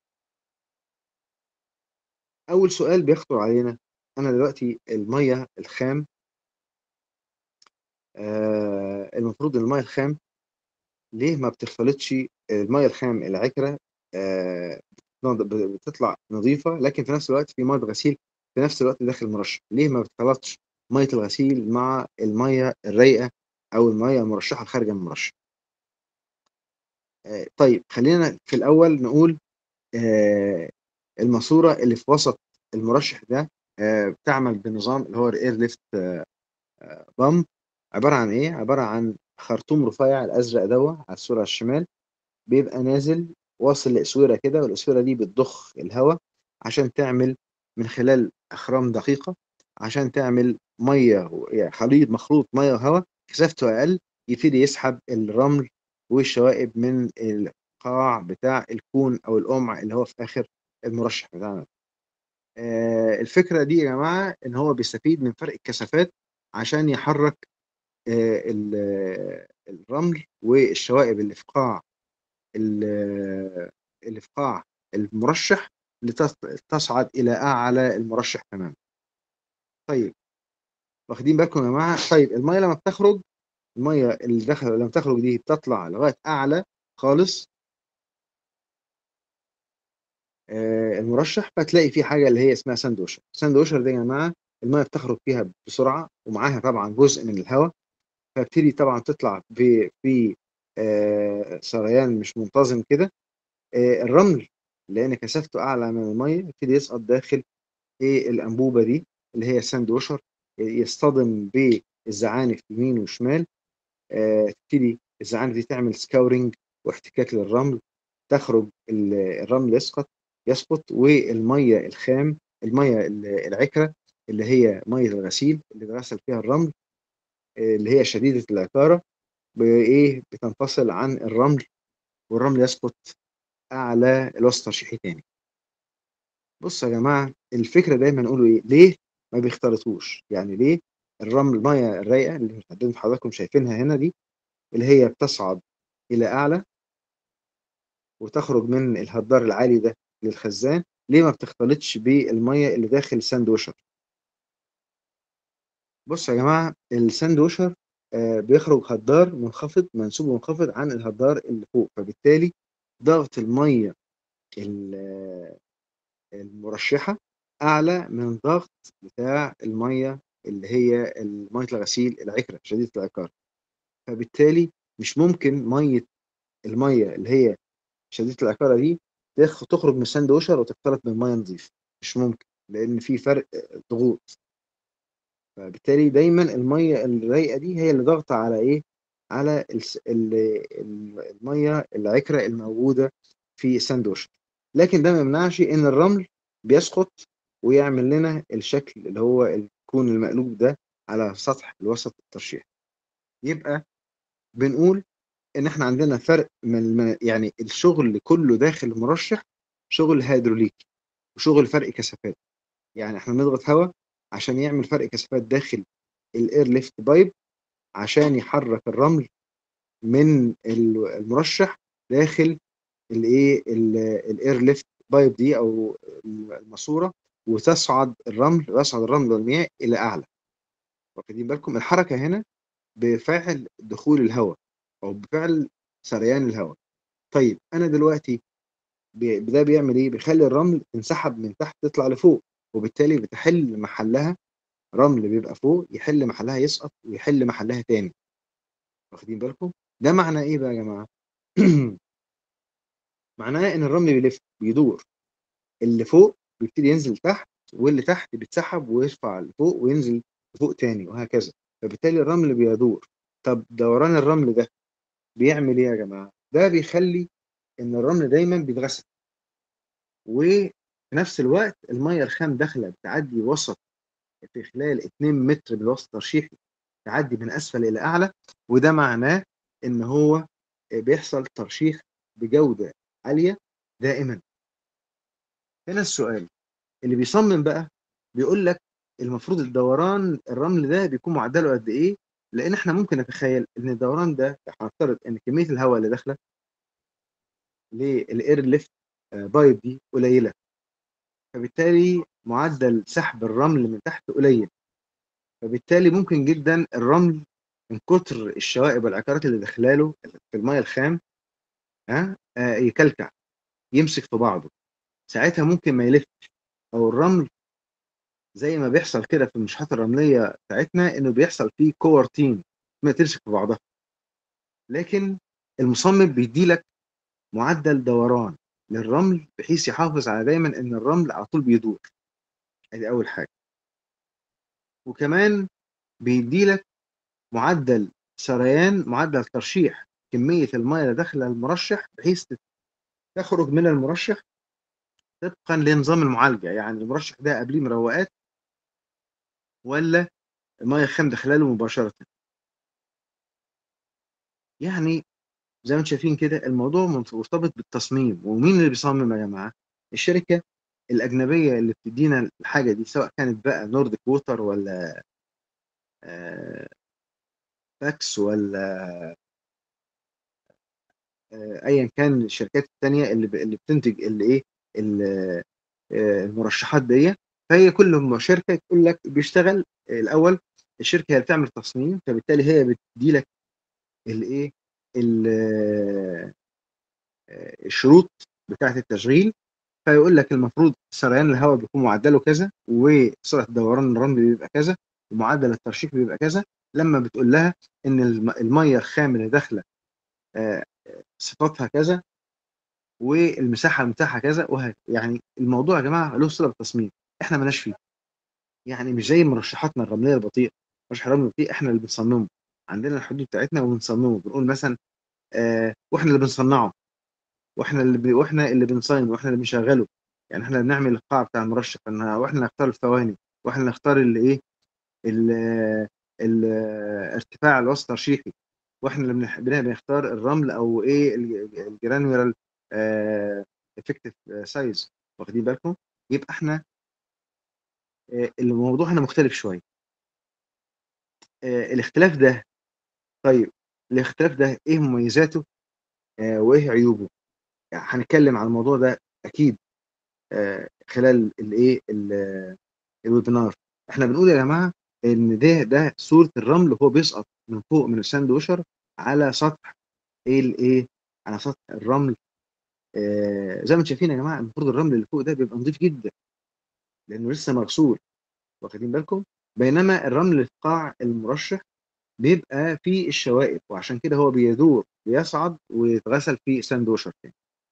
اول سؤال بيخطر علينا انا دلوقتي الميه الخام آه المفروض الميه الخام ليه ما بتختلطش الميه الخام العكره آه بتطلع نظيفه لكن في نفس الوقت في ميه غسيل في نفس الوقت داخل المرشح ليه ما بتختلطش ميه الغسيل مع الميه الرايقه او الميه المرشحه الخارجه من المرشح آه طيب خلينا في الاول نقول آه الماسوره اللي في وسط المرشح ده آه بتعمل بنظام اللي هو الاير ليفت بامب عباره عن ايه عباره عن خرطوم رفيع الازرق دوا على الصوره على الشمال بيبقى نازل واصل لاسوره كده والاسوره دي بتضخ الهواء عشان تعمل من خلال اخرام دقيقه عشان تعمل ميه يعني خليط مخلوط ميه وهواء كثافته اقل يبتدي يسحب الرمل والشوائب من القاع بتاع الكون او القمع اللي هو في اخر المرشح بتاعنا آه الفكره دي يا جماعه ان هو بيستفيد من فرق الكثافات عشان يحرك آه الرمل والشوائب اللي في قاع اللي في قاع المرشح لتصعد الى اعلى المرشح تماما طيب واخدين بالكم يا جماعه طيب الميه لما بتخرج الميه اللي داخله لما تخرج دي بتطلع لغايه اعلى خالص آه المرشح فتلاقي في حاجه اللي هي اسمها ساندوشر ساندوشر دي يا جماعه الميه بتخرج فيها بسرعه ومعاها طبعا جزء من الهواء فبتدي طبعا تطلع في آه سريان مش منتظم كده آه الرمل لان كثافته اعلى من الميه يبتدي يسقط داخل ايه الانبوبه دي اللي هي الساند ووشر يصطدم بالزعانف يمين وشمال آه تبتدي الزعانف دي تعمل سكاورنج واحتكاك للرمل تخرج الرمل يسقط يسقط والميه الخام الميه العكره اللي هي ميه الغسيل اللي اتغسل فيها الرمل اللي هي شديده العكاره بايه بتنفصل عن الرمل والرمل يسقط اعلى الوسط الترشيحي تاني بصوا يا جماعه الفكره دايما نقولوا ايه ليه ما بيختلطوش يعني ليه الرمل الميه الرايقه اللي حضراتكم شايفينها هنا دي اللي هي بتصعد الى اعلى وتخرج من الهدار العالي ده للخزان ليه ما بتختلطش بالميه اللي داخل الساندوشر بصوا يا جماعه الساندوشر آه بيخرج هدار منخفض منسوب منخفض عن الهدار اللي فوق فبالتالي ضغط الميه المرشحه اعلى من الضغط بتاع الميه اللي هي ميه الغسيل العكره شديده العكار فبالتالي مش ممكن ميه الميه اللي هي شديده العكاره دي تخرج من الساندوشر وتختلط بالميه نظيف مش ممكن لان في فرق ضغوط فبالتالي دايما الميه الرايقه دي هي اللي ضاغطه على ايه على الميه العكره الموجوده في الساندوشر لكن ده ما يمنعش ان الرمل بيسقط ويعمل لنا الشكل اللي هو الكون المقلوب ده على سطح الوسط الترشيحي يبقى بنقول ان احنا عندنا فرق من يعني الشغل كله داخل المرشح شغل هيدروليكي وشغل فرق كثافات يعني احنا بنضغط هواء عشان يعمل فرق كثافات داخل الاير ليفت بايب عشان يحرك الرمل من المرشح داخل الايه الاير ليفت بايب دي او الماسوره وتصعد الرمل ويصعد الرمل والمياه الى اعلى واخدين بالكم الحركه هنا بفعل دخول الهواء او بفعل سريان الهواء طيب انا دلوقتي ده بيعمل ايه بيخلي الرمل تنسحب من تحت تطلع لفوق وبالتالي بتحل محلها رمل بيبقى فوق يحل محلها يسقط ويحل محلها تاني واخدين بالكم ده معنى ايه بقى يا جماعه معناه ان الرمل بيلف بيدور اللي فوق بيبتدي ينزل تحت واللي تحت بيتسحب ويرفع لفوق وينزل لفوق تاني وهكذا فبالتالي الرمل بيدور طب دوران الرمل ده بيعمل ايه يا جماعه ده بيخلي ان الرمل دايما بيتغسل وفي نفس الوقت الميه الخام داخله بتعدي وسط في خلال 2 متر من الوسط الترشيحي تعدي من اسفل الى اعلى وده معناه ان هو بيحصل ترشيح بجوده عاليه دائما هنا السؤال اللي بيصمم بقى بيقول لك المفروض الدوران الرمل ده بيكون معدله قد ايه لان احنا ممكن نتخيل ان الدوران ده هنفترض ان كميه الهواء اللي داخله للاير ليفت بايب دي قليله فبالتالي معدل سحب الرمل من تحت قليل فبالتالي ممكن جدا الرمل من كتر الشوائب والعكارات اللي داخلاله في الميه الخام ها آه يكلكع يمسك في بعضه ساعتها ممكن ما يلفش او الرمل زي ما بيحصل كده في المشحات الرمليه بتاعتنا انه بيحصل فيه كورتين ما تمسك في بعضها لكن المصمم بيدي لك معدل دوران للرمل بحيث يحافظ على دايما ان الرمل على طول بيدور ادي اول حاجه وكمان بيدي لك معدل سريان معدل ترشيح كميه الميه اللي داخله المرشح بحيث تخرج من المرشح طبقا لنظام المعالجه يعني المرشح ده قبليه مروقات ولا الميه الخام داخله له مباشره يعني زي ما انتم شايفين كده الموضوع مرتبط بالتصميم ومين اللي بيصمم يا جماعه الشركه الاجنبيه اللي بتدينا الحاجه دي سواء كانت بقى نورديك ووتر ولا آه فاكس ولا آه ايا كان الشركات الثانيه اللي اللي بتنتج اللي ايه المرشحات دي فهي كل شركه تقول لك بيشتغل الاول الشركه هي اللي بتعمل تصميم فبالتالي هي بتدي لك الايه الشروط بتاعه التشغيل فيقول لك المفروض سريان الهواء بيكون معدله كذا وسرعه دوران الرمل بيبقى كذا ومعدل الترشيح بيبقى كذا لما بتقول لها ان الميه الخام اللي داخله صفاتها كذا والمساحه المتاحه كذا وهكذا يعني الموضوع يا جماعه له صله بالتصميم احنا مالناش فيه يعني مش زي مرشحاتنا الرمليه البطيئه مرشح الرمل البطيء احنا اللي بنصممه عندنا الحدود بتاعتنا وبنصممه بنقول مثلا آه واحنا اللي بنصنعه واحنا اللي بي واحنا اللي بنصين واحنا اللي بنشغله يعني احنا اللي بنعمل القاع بتاع المرشح واحنا اللي نختار الثواني واحنا اللي نختار اللي ايه ارتفاع الوسط الترشيحي واحنا اللي بنختار الرمل او ايه الجرانيولار افكتيف سايز واخدين بالكم يبقى احنا آه الموضوع هنا مختلف شويه آه الاختلاف ده طيب الاختلاف ده ايه مميزاته آه وايه عيوبه يعني هنتكلم عن الموضوع ده اكيد آه خلال الايه الويبينار احنا بنقول يا جماعه ان ده ده صوره الرمل وهو بيسقط من فوق من الساند وشر على سطح ايه الايه على سطح الرمل آه زي ما انتم شايفين يا جماعه المفروض الرمل اللي فوق ده بيبقى نظيف جدا لانه لسه مغسول واخدين بالكم بينما الرمل في قاع المرشح بيبقى فيه الشوائب وعشان كده هو بيدور بيصعد ويتغسل في ساند وشر تاني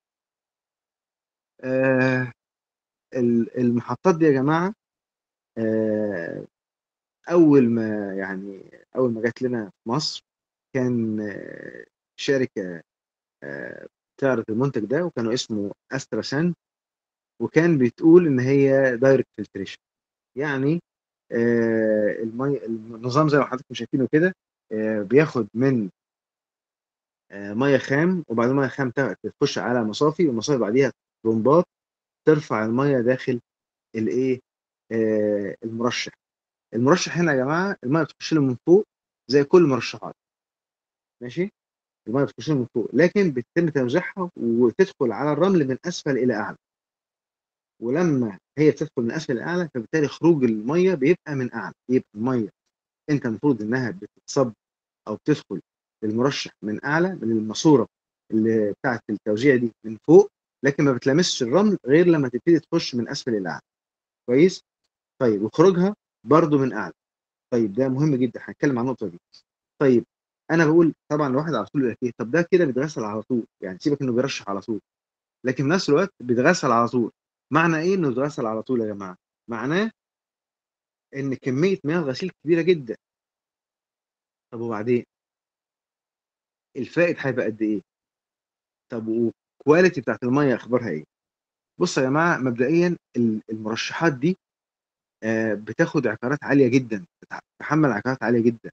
آه المحطات دي يا جماعه آه اول ما يعني اول ما جت لنا في مصر كان آه شركه آه تعرض المنتج ده وكانوا اسمه استراسان وكان بتقول ان هي دايركت فلتريشن يعني آه المي النظام زي ما حضراتكم شايفينه كده آه بياخد من آه ميه خام وبعدين ميه خام تخش على مصافي والمصافي بعديها طرمبات ترفع الميه داخل الايه آه المرشح المرشح هنا يا جماعه الميه بتخش له من فوق زي كل المرشحات ماشي الميه بتخش له من فوق لكن بيتم توزيعها وتدخل على الرمل من اسفل الى اعلى ولما هي بتدخل من اسفل لاعلى فبالتالي خروج الميه بيبقى من اعلى يبقى الميه انت المفروض انها بتتصب او بتدخل للمرشح من اعلى من الماسوره اللي بتاعت التوزيع دي من فوق لكن ما بتلامسش الرمل غير لما تبتدي تخش من اسفل الى اعلى كويس طيب وخروجها برضو من اعلى طيب ده مهم جدا هنتكلم عن النقطه دي طيب انا بقول طبعا الواحد على طول يقول ايه طب ده كده بيتغسل على طول يعني سيبك انه بيرشح على طول لكن في نفس الوقت بيتغسل على طول معنى ايه انه يتغسل على طول يا جماعه معناه ان كميه مياه الغسيل كبيره جدا طب وبعدين الفائد هيبقى قد ايه طب والكواليتي بتاعت الميه اخبارها ايه بصوا يا جماعه مبدئيا المرشحات دي بتاخد عقارات عاليه جدا بتتحمل عقارات عاليه جدا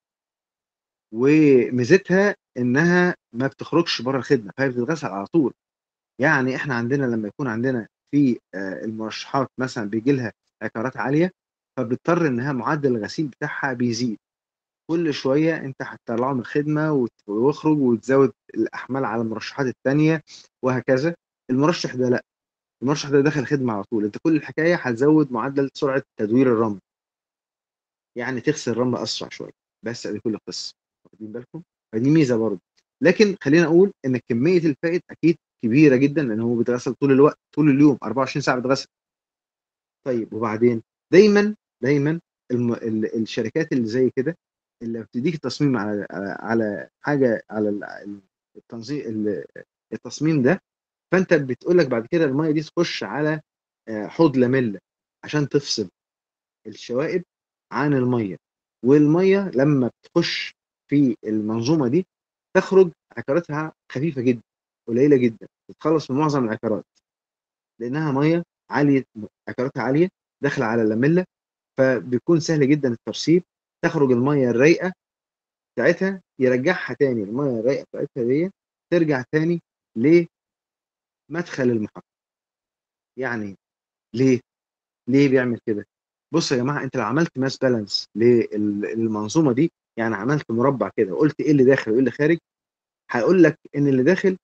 وميزتها انها ما بتخرجش بره الخدمه فهي بتتغسل على طول يعني احنا عندنا لما يكون عندنا في المرشحات مثلا بيجي لها عقارات عاليه فبتضطر انها معدل الغسيل بتاعها بيزيد كل شويه انت هتطلعه من الخدمه وت- ويخرج وتزود الاحمال على المرشحات التانيه وهكذا المرشح ده لا المرشح ده داخل الخدمه على طول انت كل الحكايه هتزود معدل سرعه تدوير الرمل يعني تغسل الرمل اسرع شويه بس ادي كل القصه واخدين بالكم فدي ميزه برضه لكن خلينا اقول ان كميه الفائد اكيد كبيره جدا لان هو بيتغسل طول الوقت طول اليوم 24 ساعه بيتغسل طيب وبعدين دايما دايما الم... ال... الشركات اللي زي كده اللي بتديك التصميم على على, على حاجه على ال- التنظيم ال- التصميم ده فانت بتقول لك بعد كده الميه دي تخش على آه، حوض لاميلا عشان تفصل الشوائب عن الميه والميه لما بتخش في المنظومه دي تخرج عكرتها خفيفه جدا قليله جدا تتخلص من معظم العكرات لانها ميه عاليه عكرتها عاليه داخله على اللاميلا فبيكون سهل جدا الترسيب تخرج الميه الرايقه بتاعتها يرجعها تاني الميه الرايقه بتاعتها دي ترجع تاني لمدخل المحطه يعني ليه ليه بيعمل كده بص يا جماعه انت لو عملت ماس بالانس للمنظومه دي يعني عملت مربع كده وقلت ايه اللي داخل وايه اللي خارج هيقول لك ان اللي داخل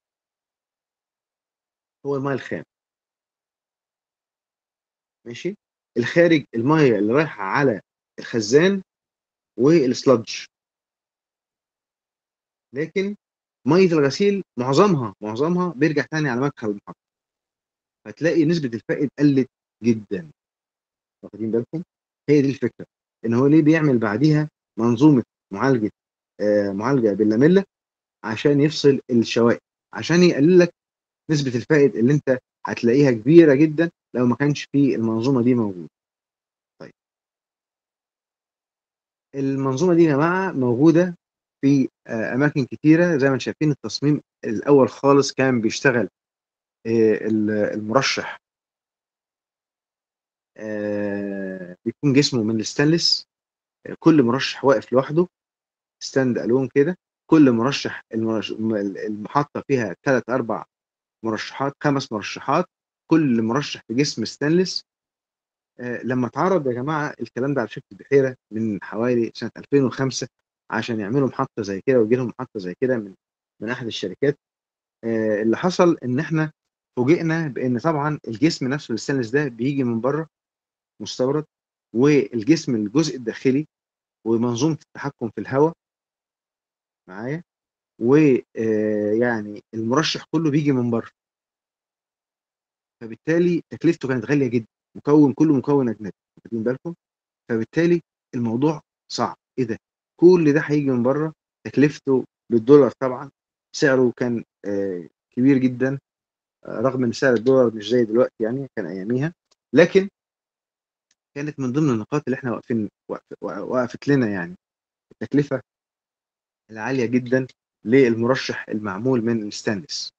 هو الميه الخام ماشي الخارج الميه اللي رايحه على الخزان والسلادج لكن ميه الغسيل معظمها معظمها بيرجع تاني على مدخل المحطه فتلاقي نسبه الفائد قلت جدا واخدين بالكم هي دي الفكره ان هو ليه بيعمل بعديها منظومه معالجه آه معالجه باللاميلا عشان يفصل الشوائب عشان يقلل لك نسبه الفائد اللي انت هتلاقيها كبيره جدا لو ما كانش في المنظومه دي موجوده طيب المنظومه دي يا جماعه موجوده في آه، اماكن كتيره زي ما انتم شايفين التصميم الاول خالص كان بيشتغل آه، ال- المرشح آه، بيكون جسمه من الستانلس آه، كل مرشح واقف لوحده ستاند الون كده كل مرشح المرش- المحطه فيها ثلاث اربع مرشحات خمس مرشحات كل مرشح بجسم ستانلس آه، لما اتعرض يا جماعه الكلام ده على شركه بحيره من حوالي سنه 2005 عشان يعملوا محطه زي كده ويجي لهم محطه زي كده من من احد الشركات آه، اللي حصل ان احنا فوجئنا بان طبعا الجسم نفسه الستانلس ده بيجي من بره مستورد والجسم الجزء الداخلي ومنظومه التحكم في الهواء معايا ويعني المرشح كله بيجي من بره فبالتالي تكلفته كانت غاليه جدا مكون كله مكون اجنبي واخدين بالكم فبالتالي الموضوع صعب ايه ده كل ده هيجي من بره تكلفته بالدولار طبعا سعره كان آه، كبير جدا آه، رغم ان سعر الدولار مش زي دلوقتي يعني كان اياميها لكن كانت من ضمن النقاط اللي احنا واقفين وقف- وقفت لنا يعني التكلفه العاليه جدا للمرشح المعمول من الستانلس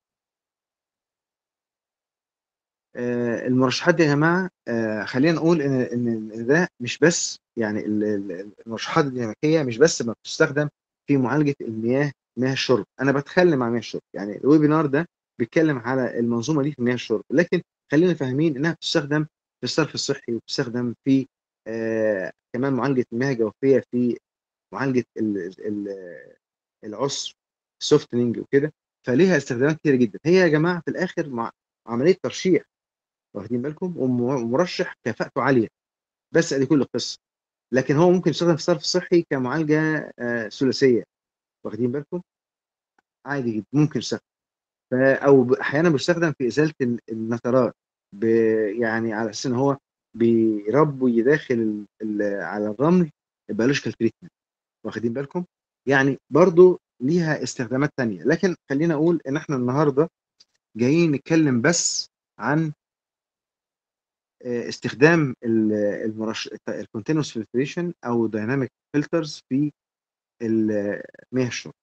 آه، المرشحات دي يا جماعه آه، خلينا نقول ان ان إن ده مش بس يعني ال- ال- المرشحات الديناميكيه مش بس ما بتستخدم في معالجه المياه مياه الشرب انا بتكلم عن مياه الشرب يعني الويبينار ده بيتكلم على المنظومه دي في مياه الشرب لكن خلينا فاهمين انها بتستخدم في الصرف الصحي وبتستخدم في آه كمان معالجه المياه الجوفيه في معالجه ال- ال- العسر سوفتنينج وكده فليها استخدامات كتير جدا هي يا جماعه في الاخر مع عمليه ترشيح واخدين بالكم ومرشح كفاءته عاليه بس ادي كل القصه لكن هو ممكن يستخدم في الصرف الصحي كمعالجه آه، ثلاثيه واخدين بالكم عادي جدا ممكن يستخدم ف- او ب- احيانا بيستخدم في ازاله ال- النترات ب- يعني على اساس ان هو بيربي داخل ال- ال- على الرمل بيولوجيكال تريتمنت واخدين بالكم يعني برضو ليها استخدامات تانية لكن خلينا اقول ان احنا النهارده جايين نتكلم بس عن آه، استخدام ال- المرش الكونتينوس فلتريشن او دايناميك فلترز في ال- مياه الشرب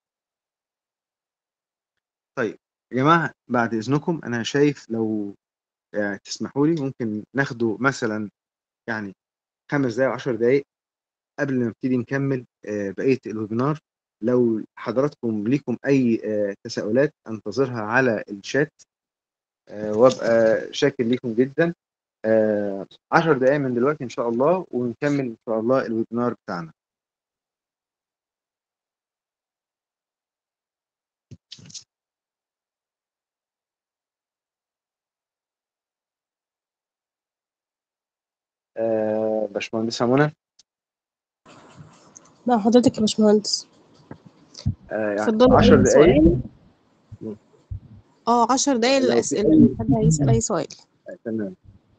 طيب يا جماعه بعد اذنكم انا شايف لو آه، تسمحوا لي ممكن ناخده مثلا يعني خمس دقائق وعشر دقائق قبل ما نبتدي نكمل آه، بقيه الويبينار لو حضراتكم ليكم اي آه، تساؤلات انتظرها على الشات آه، وابقى شاكر ليكم جدا آه، عشر دقايق من دلوقتي ان شاء الله ونكمل ان شاء الله الويبينار بتاعنا آه باشمهندسة منى مع حضرتك يا باشمهندس آه يعني اتفضلوا 10 أي دقايق سؤال اه 10 دقايق لو في للأسئلة أي حد هيسأل أي سؤال آه، تمام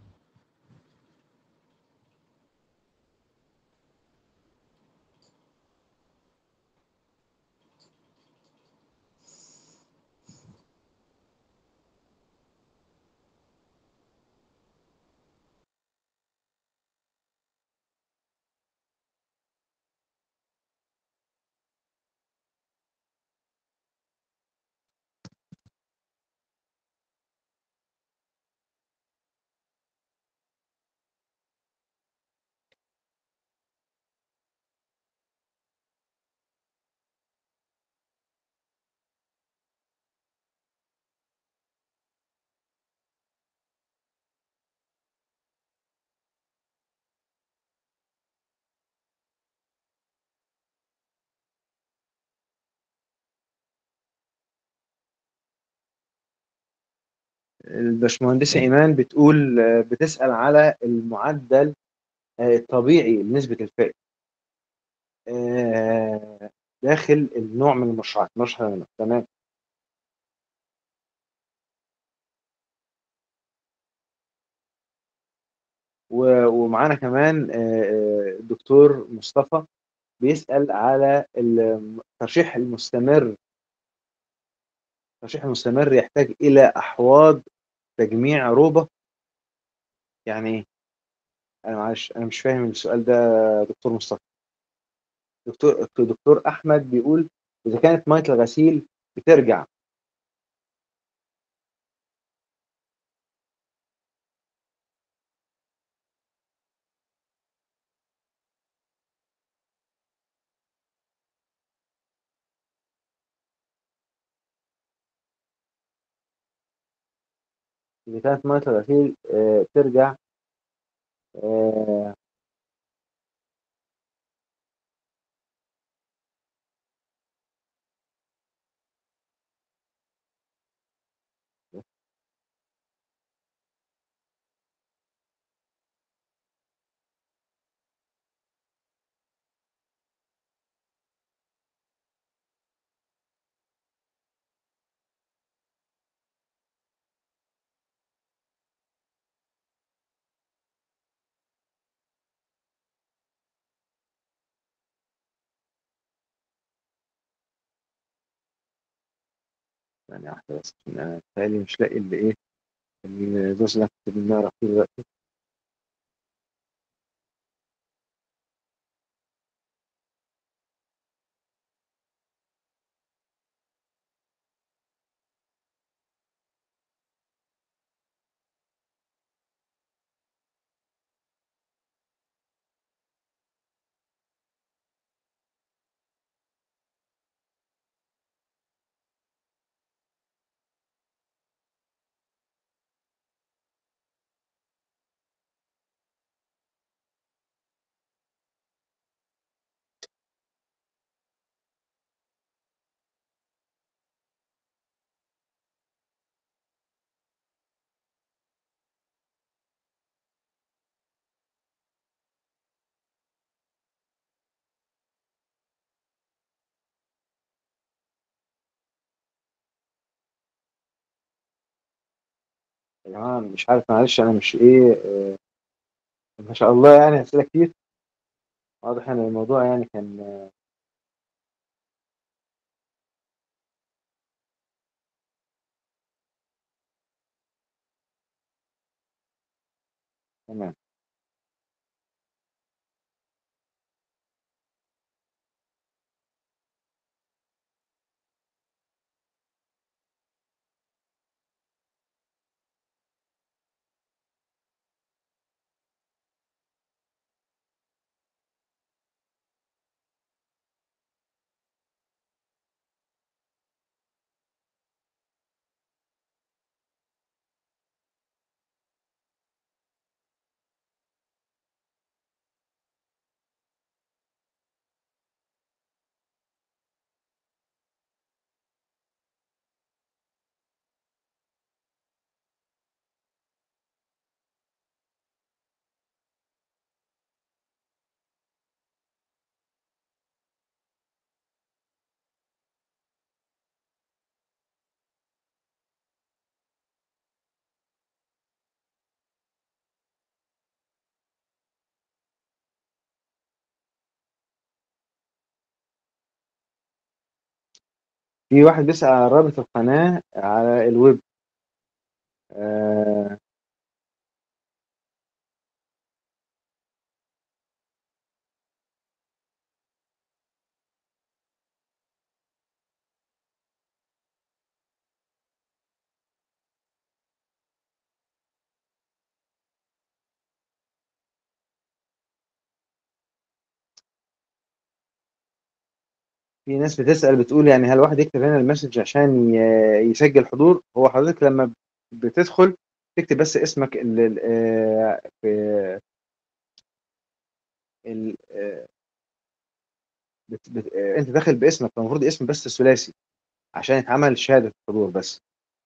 الباشمهندسة إيمان بتقول آه، بتسأل على المعدل آه، الطبيعي لنسبة الفائدة آه، داخل النوع من المشروعات مشروع تمام و- ومعانا كمان آه، آه، الدكتور مصطفى بيسأل على الترشيح المستمر الترشيح المستمر يحتاج إلى أحواض تجميع عروبة يعني إيه؟ أنا معلش أنا مش فاهم السؤال ده يا دكتور مصطفى دكتور دكتور أحمد بيقول إذا كانت مية الغسيل بترجع إذا كانت مية الغسيل آه، ترجع آه، يعني واحدة بس أنا بتهيألي مش لاقي اللي إيه الجزء اللي أنا كنت بنعرف فيه دلوقتي يا جماعة مش عارف معلش أنا مش إيه آه، ما شاء الله يعني أسئلة كتير واضح إن الموضوع يعني كان آه، تمام في واحد بيسأل على رابط القناة على الويب آه في ناس بتسأل بتقول يعني هل الواحد يكتب هنا المسج عشان ي- يسجل حضور هو حضرتك لما بتدخل تكتب بس اسمك ال ال- آه، في ال آه، بت بت آه، انت داخل باسمك فالمفروض اسم بس ثلاثي عشان يتعمل شهادة حضور بس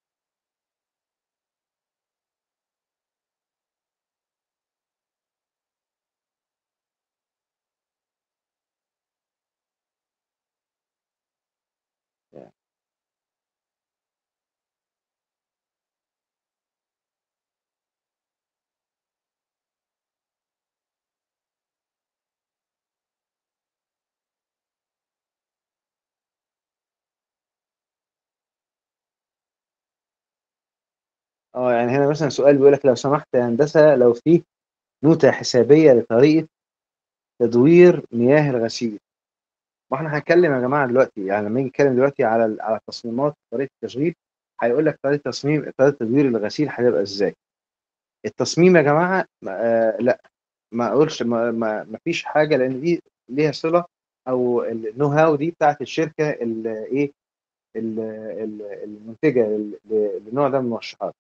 اه يعني هنا مثلا سؤال بيقول لك لو سمحت يا هندسة لو في نوتة حسابية لطريقة تدوير مياه الغسيل واحنا هنتكلم يا جماعه دلوقتي يعني لما نيجي نتكلم دلوقتي على ال- على التصميمات طريقه التشغيل هيقول لك طريقه تصميم طريقه تدوير الغسيل هتبقى ازاي التصميم يا جماعه آه لا ما اقولش ما, ما, ما فيش حاجه لان دي ليها صله او النو هاو دي بتاعت الشركه ال- ايه ال- ال- المنتجه لل- للنوع ده من المرشحات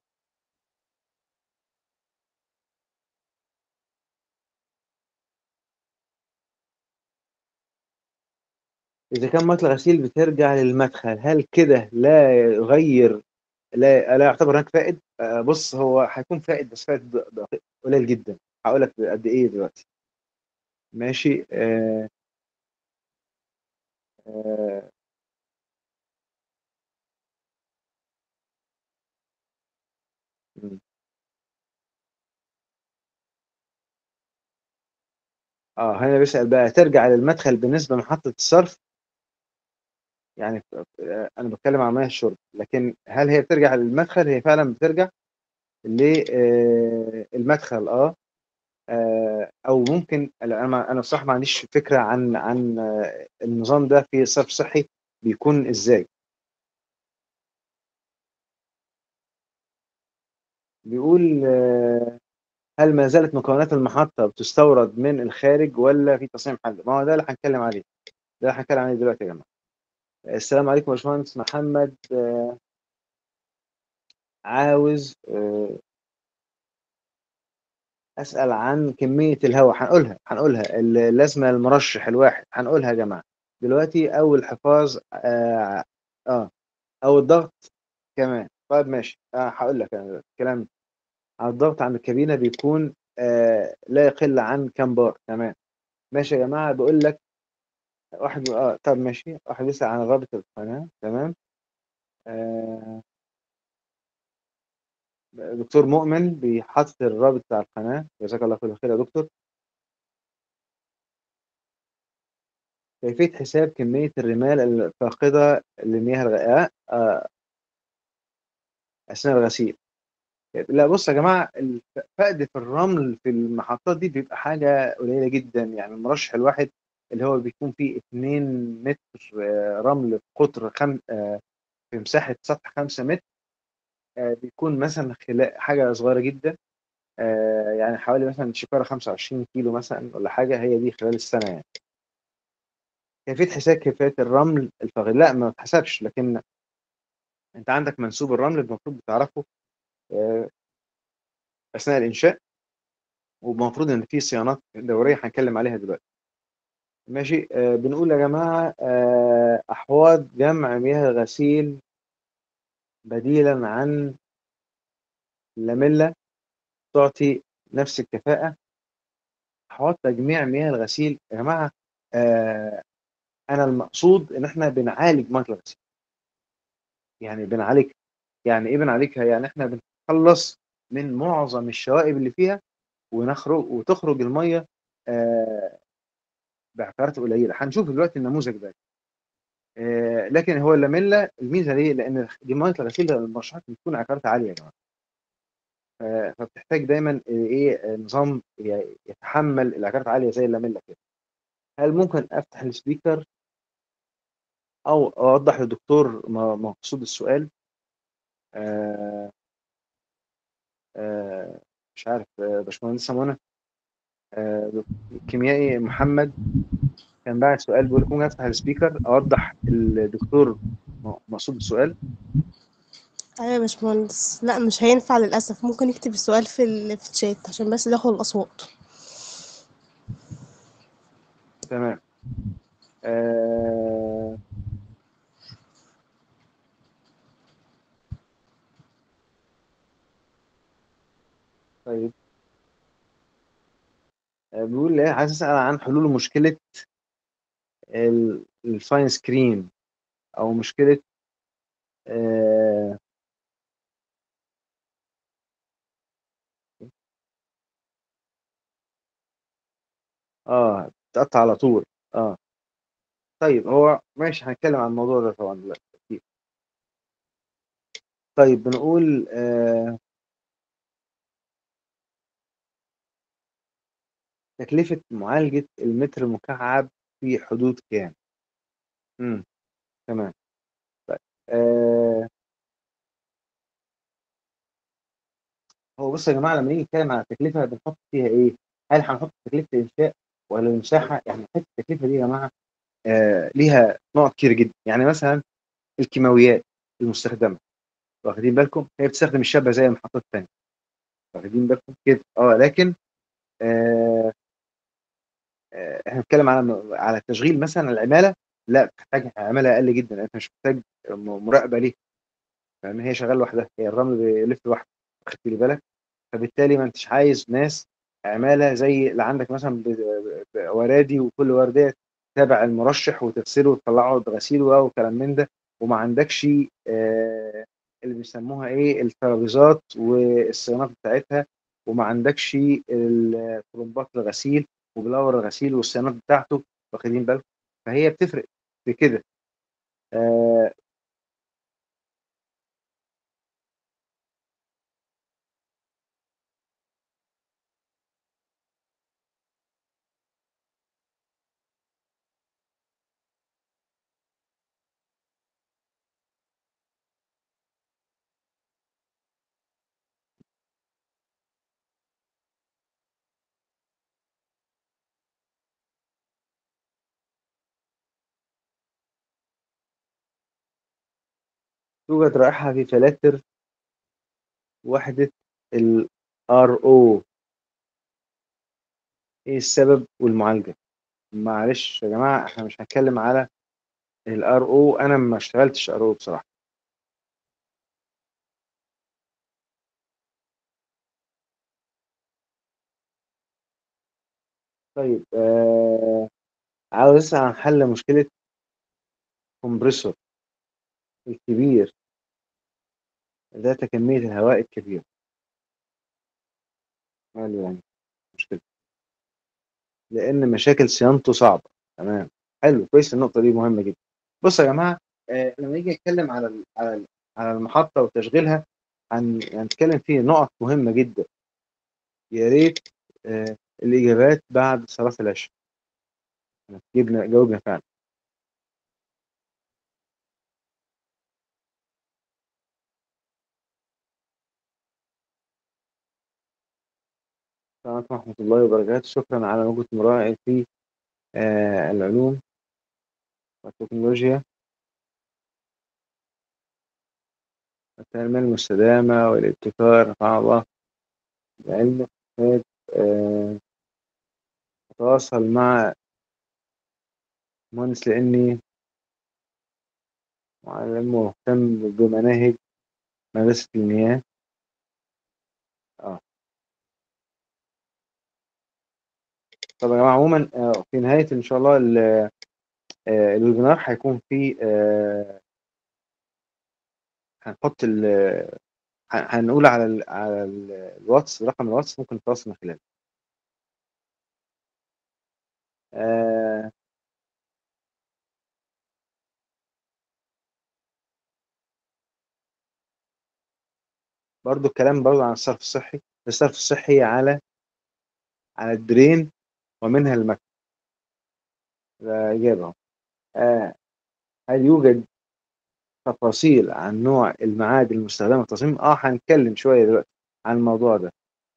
اذا كان مطلق غسيل بترجع للمدخل هل كده لا يغير لا لا يعتبر هناك فائد آه، بص هو هيكون فائد بس فائد د- دقيق- قليل جدا هقول لك قد ايه دلوقتي ماشي آه آه م. اه هنا بيسأل بقى ترجع للمدخل بالنسبة لمحطة الصرف يعني آه انا بتكلم عن مياه الشرب لكن هل هي بترجع للمدخل هي فعلا بترجع للمدخل اه آه، او ممكن انا ما- انا بصراحه ما عنديش فكره عن عن آه، النظام ده في صرف صحي بيكون ازاي بيقول آه، هل ما زالت مكونات المحطة بتستورد من الخارج ولا في تصميم حل؟ ما هو ده اللي هنتكلم عليه ده اللي هنتكلم عليه دلوقتي يا جماعة السلام عليكم يا باشمهندس محمد آه، عاوز آه، أسأل عن كمية الهواء هنقولها هنقولها اللازمة المرشح الواحد هنقولها يا جماعة دلوقتي أو الحفاظ آه, آه أو الضغط كمان طيب ماشي آه هقول لك أنا الكلام على الضغط عند الكابينة بيكون آه لا يقل عن كام بار تمام ماشي يا جماعة بقول لك واحد اه طب ماشي واحد يسأل عن رابط القناة تمام آه دكتور مؤمن بيحط الرابط بتاع القناة جزاك الله كل خير يا دكتور كيفية حساب كمية الرمال الفاقدة لمياه الغاء آه أثناء الغسيل لا بص يا جماعة الف- فقد في الرمل في المحطات دي بيبقى حاجة قليلة جدا يعني المرشح الواحد اللي هو بيكون فيه 2 متر آه، رمل في قطر خم... آه، في مساحة سطح 5 متر آه، بيكون مثلا خلال حاجة صغيرة جدا آه، يعني حوالي مثلا شكارة 25 كيلو مثلا ولا حاجة هي دي خلال السنة يعني كيفية حساب كيفية الرمل الفقير لا ما بتحسبش لكن انت عندك منسوب الرمل المفروض بتعرفه آه، اثناء الانشاء والمفروض ان في صيانات دوريه هنتكلم عليها دلوقتي ماشي آه بنقول يا جماعه آه احواض جمع مياه الغسيل بديلا عن اللاميلا تعطي نفس الكفاءه احواض تجميع مياه الغسيل يا جماعه آه انا المقصود ان احنا بنعالج ميه الغسيل يعني بنعالج يعني ايه بنعالجها يعني احنا بنتخلص من معظم الشوائب اللي فيها ونخرج وتخرج الميه آه بعفارات قليله هنشوف دلوقتي النموذج ده آه، لكن هو اللاميلا الميزه ليه؟ لان دي ميه الغسيل المرشحات بتكون عكارتها عاليه يا جماعه ف- فبتحتاج دايما ايه نظام ي- يتحمل العكارات عاليه زي اللاميلا كده هل ممكن افتح السبيكر او اوضح للدكتور م- مقصود السؤال آه آه مش عارف آه، باشمهندسه منى آه دك- الكيميائي محمد كان باعت سؤال بيقول لك ممكن افتح السبيكر اوضح الدكتور م- مقصود السؤال ايوه يا باشمهندس لا مش هينفع للاسف ممكن يكتب السؤال في ال... في الشات عشان بس يدخل الاصوات تمام آه طيب آه، بيقول ايه عايز اسال عن حلول مشكله ال- الفاين سكرين او مشكله اه اه تقطع على طول اه طيب هو ماشي هنتكلم عن الموضوع ده طبعا دلوقتي أكيد. طيب بنقول آه تكلفة معالجة المتر المكعب في حدود كام؟ امم تمام طيب آه هو بص يا جماعة لما نيجي نتكلم عن التكلفة بنحط فيها ايه؟ هل هنحط تكلفة الإنشاء ولا المساحة؟ يعني حتة التكلفة دي يا جماعة آه ليها نقط كتير جدا يعني مثلا الكيماويات المستخدمة واخدين بالكم هي بتستخدم الشابة زي المحطات التانية واخدين بالكم كده اه لكن آه آه، احنا بنتكلم على على تشغيل مثلا العماله لا بتحتاج عماله اقل جدا انت مش محتاج م- مراقبه ليه لان هي شغاله لوحدها هي الرمل بيلف لوحده خدت لي بالك فبالتالي ما انتش عايز ناس عماله زي اللي عندك مثلا ب- ب- ورادي وكل ورديه تابع المرشح وتغسله وتطلعه بغسيل بقى وكلام من ده وما عندكش آه، اللي بيسموها ايه الترابيزات والصيانات بتاعتها وما عندكش الطرمبات الغسيل وبلاور الغسيل والصيانات بتاعته واخدين بالكم فهي بتفرق في كده آه، توجد رائحة في فلاتر وحدة ال RO ايه السبب والمعالجة معلش يا جماعة احنا مش هنتكلم على ال RO انا ما اشتغلتش RO بصراحة طيب آه عاوز اسأل عن حل مشكلة كومبريسور الكبير ذات كمية الهواء الكبيرة ماله يعني مشكلة لأن مشاكل صيانته صعبة تمام حلو كويس النقطة دي مهمة جدا بصوا يا جماعة آه لما نيجي نتكلم على ال- على ال- على المحطة وتشغيلها هن- هنتكلم فيه نقط مهمة جدا يا ريت آه الإجابات بعد صلاة العشاء جبنا جاوبنا فعلا السلام عليكم ورحمة الله وبركاته شكرا على وجود مراعي في آه العلوم والتكنولوجيا والتنمية المستدامة والابتكار رفع الله العلم آه أتواصل مع مهندس لأني معلم مهتم بمناهج مدرسة المياه اه طب يا جماعة عموما آه في نهاية إن شاء الله ال- آه الويبينار هيكون في آه هنحط ال ه- هنقول على ال على ال الواتس رقم الواتس ممكن نتواصل من خلاله آه برضو الكلام برضو عن الصرف الصحي الصرف الصحي على على الدرين ومنها المكن ده إجابة أهو. آه هل يوجد تفاصيل عن نوع المعادن المستخدمة في التصميم؟ اه هنتكلم شوية دلوقتي عن الموضوع ده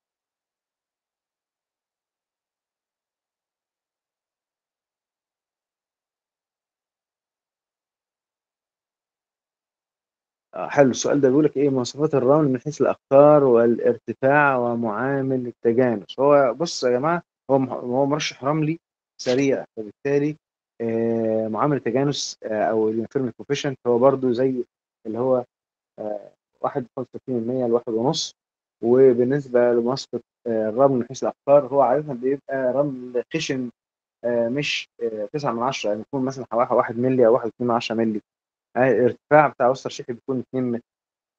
آه حلو السؤال ده بيقول لك ايه مواصفات الرمل من حيث الاقطار والارتفاع ومعامل التجانس هو بص يا جماعه هو مح- هو مرشح رملي سريع فبالتالي آه معامل التجانس آه او اليونيفورم كوفيشنت هو برضو زي اللي هو آه 1.60% لواحد ونص وبالنسبه لمواصفه آه الرمل من حيث الاقطار هو عاده بيبقى رمل خشن آه مش آه 9 من 10 يعني يكون مثلا حوالي 1 مللي او 1 2 من 10 مللي آه، الارتفاع بتاع وسط الشيحي بيكون 2 متر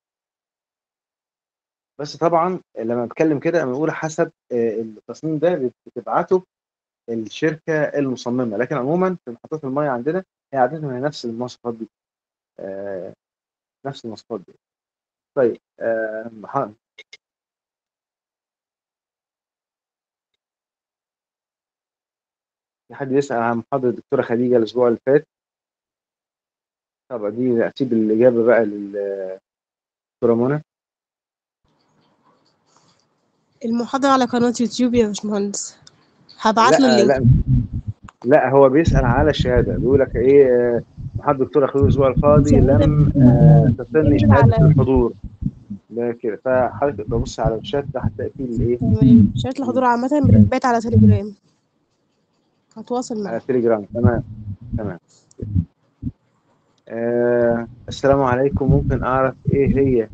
بس طبعا لما بتكلم كده انا بقول حسب آه، التصميم ده بتبعته الشركه المصممه لكن عموما في محطات الميه عندنا هي عاده هي نفس المواصفات دي آه، نفس المواصفات دي طيب آه، مح- في حد يسأل عن محاضرة الدكتورة خديجة الأسبوع اللي فات طبعا دي أسيب الإجابة بقى للدكتورة منى المحاضرة على قناة يوتيوب يا باشمهندس هبعت له لا اللينك لا لا هو بيسأل على الشهادة بيقول لك إيه آه، محاضرة الدكتورة خديجة الأسبوع الفاضي لم آه، تصلني تنزل شهادة على- الحضور ده كده فحضرتك ببص على الشات ده هتلاقي فيه الإيه تمام شهادة الحضور عامة بتتبعت على تليجرام هتواصل على معاك التليجرام تمام تمام آه السلام عليكم ممكن أعرف إيه هي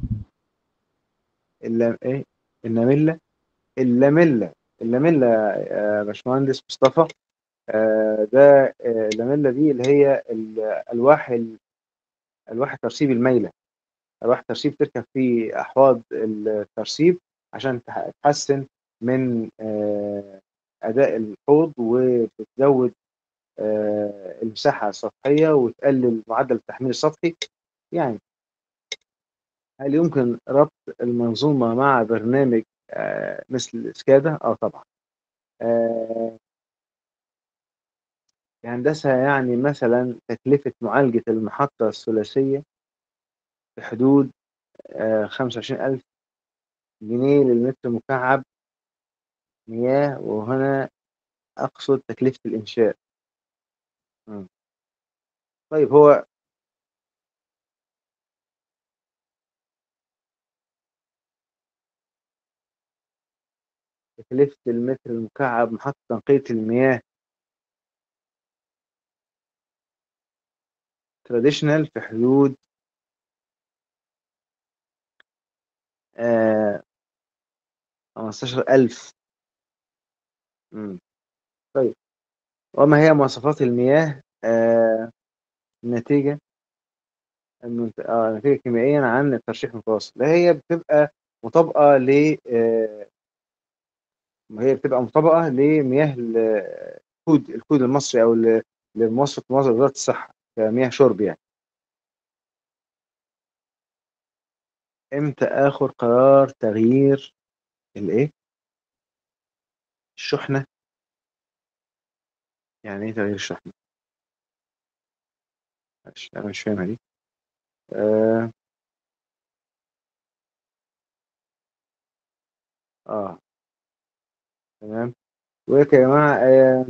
الل... إيه النملة اللاملة اللاملة يا باشمهندس مصطفى آه ده آه، اللاملة دي اللي هي الألواح ال- ألواح الترسيب المايلة ألواح الترسيب تركب في أحواض الترسيب عشان تح- تحسن من آه، أداء الحوض وبتزود آه، المساحة السطحية وتقلل معدل التحميل السطحي يعني هل يمكن ربط المنظومة مع برنامج آه، مثل سكادا؟ اه طبعا آه، الهندسة يعني مثلا تكلفة معالجة المحطة الثلاثية في حدود خمسة وعشرين ألف جنيه للمتر مكعب مياه وهنا أقصد تكلفة الإنشاء مم. طيب هو تكلفة المتر المكعب محطة تنقية المياه تراديشنال في حدود خمستاشر ألف مم. طيب وما هي مواصفات المياه آه الناتجة المنت... آه ناتجة كيميائيا عن الترشيح المتوسط لا هي بتبقى مطابقة ل آه هي بتبقى مطابقة لمياه ال- الكود الكود المصري أو ل- لمواصفة مواصفة وزارة الصحة كمياه شرب يعني امتى اخد قرار تغيير الايه الشحنة يعني ايه تغيير الشحنة معلش، انا مش فاهمها دي اه, آه. تمام ويا جماعة آه.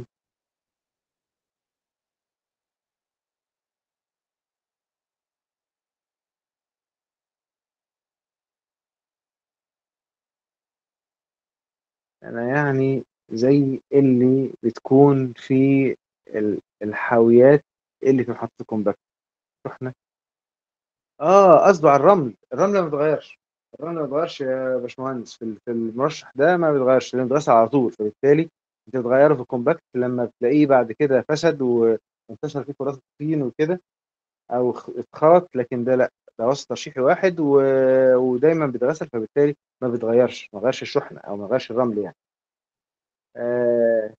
انا يعني زي اللي بتكون في ال- الحاويات اللي في محطة الكومباكت شحنة اه قصده على الرمل الرمل ما بيتغيرش الرمل ما بيتغيرش يا باشمهندس في ال- في المرشح ده ما بيتغيرش لانه بيتغير على طول فبالتالي انت بتغيره في الكومباكت لما بتلاقيه بعد كده فسد وانتشر فيه كرات الطين وكده او خ- اتخرط لكن ده لا ده وسط ترشيحي واحد و... ودايما بيتغسل فبالتالي ما بيتغيرش ما غيرش الشحنه او ما غيرش الرمل يعني آه...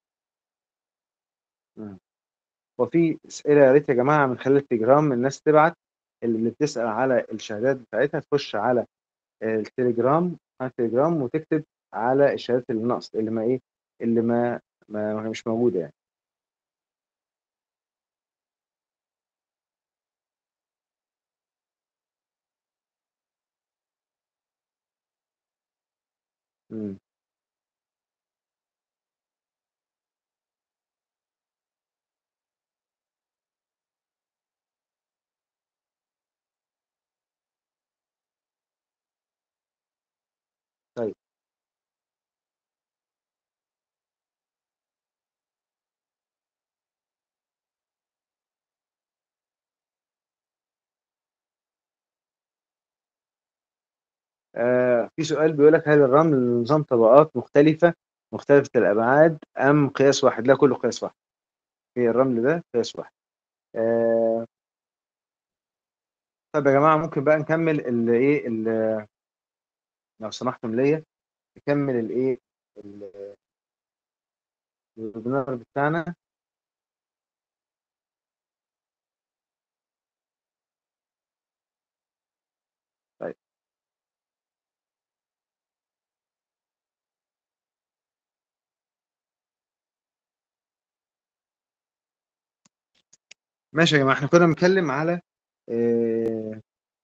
مم. وفي اسئله يا ريت يا جماعه من خلال التليجرام الناس تبعت اللي بتسال على الشهادات بتاعتها تخش على التليجرام على التليجرام وتكتب على الشهادات اللي ناقص اللي ما ايه اللي ما ما ما- مش موجوده يعني مم. طيب آه في سؤال بيقول لك هل الرمل نظام طبقات مختلفة مختلفة الأبعاد أم قياس واحد؟ لا كله قياس واحد. في الرمل ده قياس واحد. آه طب يا جماعة ممكن بقى نكمل ال إيه ال- لو سمحتم ليا نكمل الإيه ال- الويبينار بتاعنا طيب ماشي يا جماعة احنا كنا بنتكلم على آه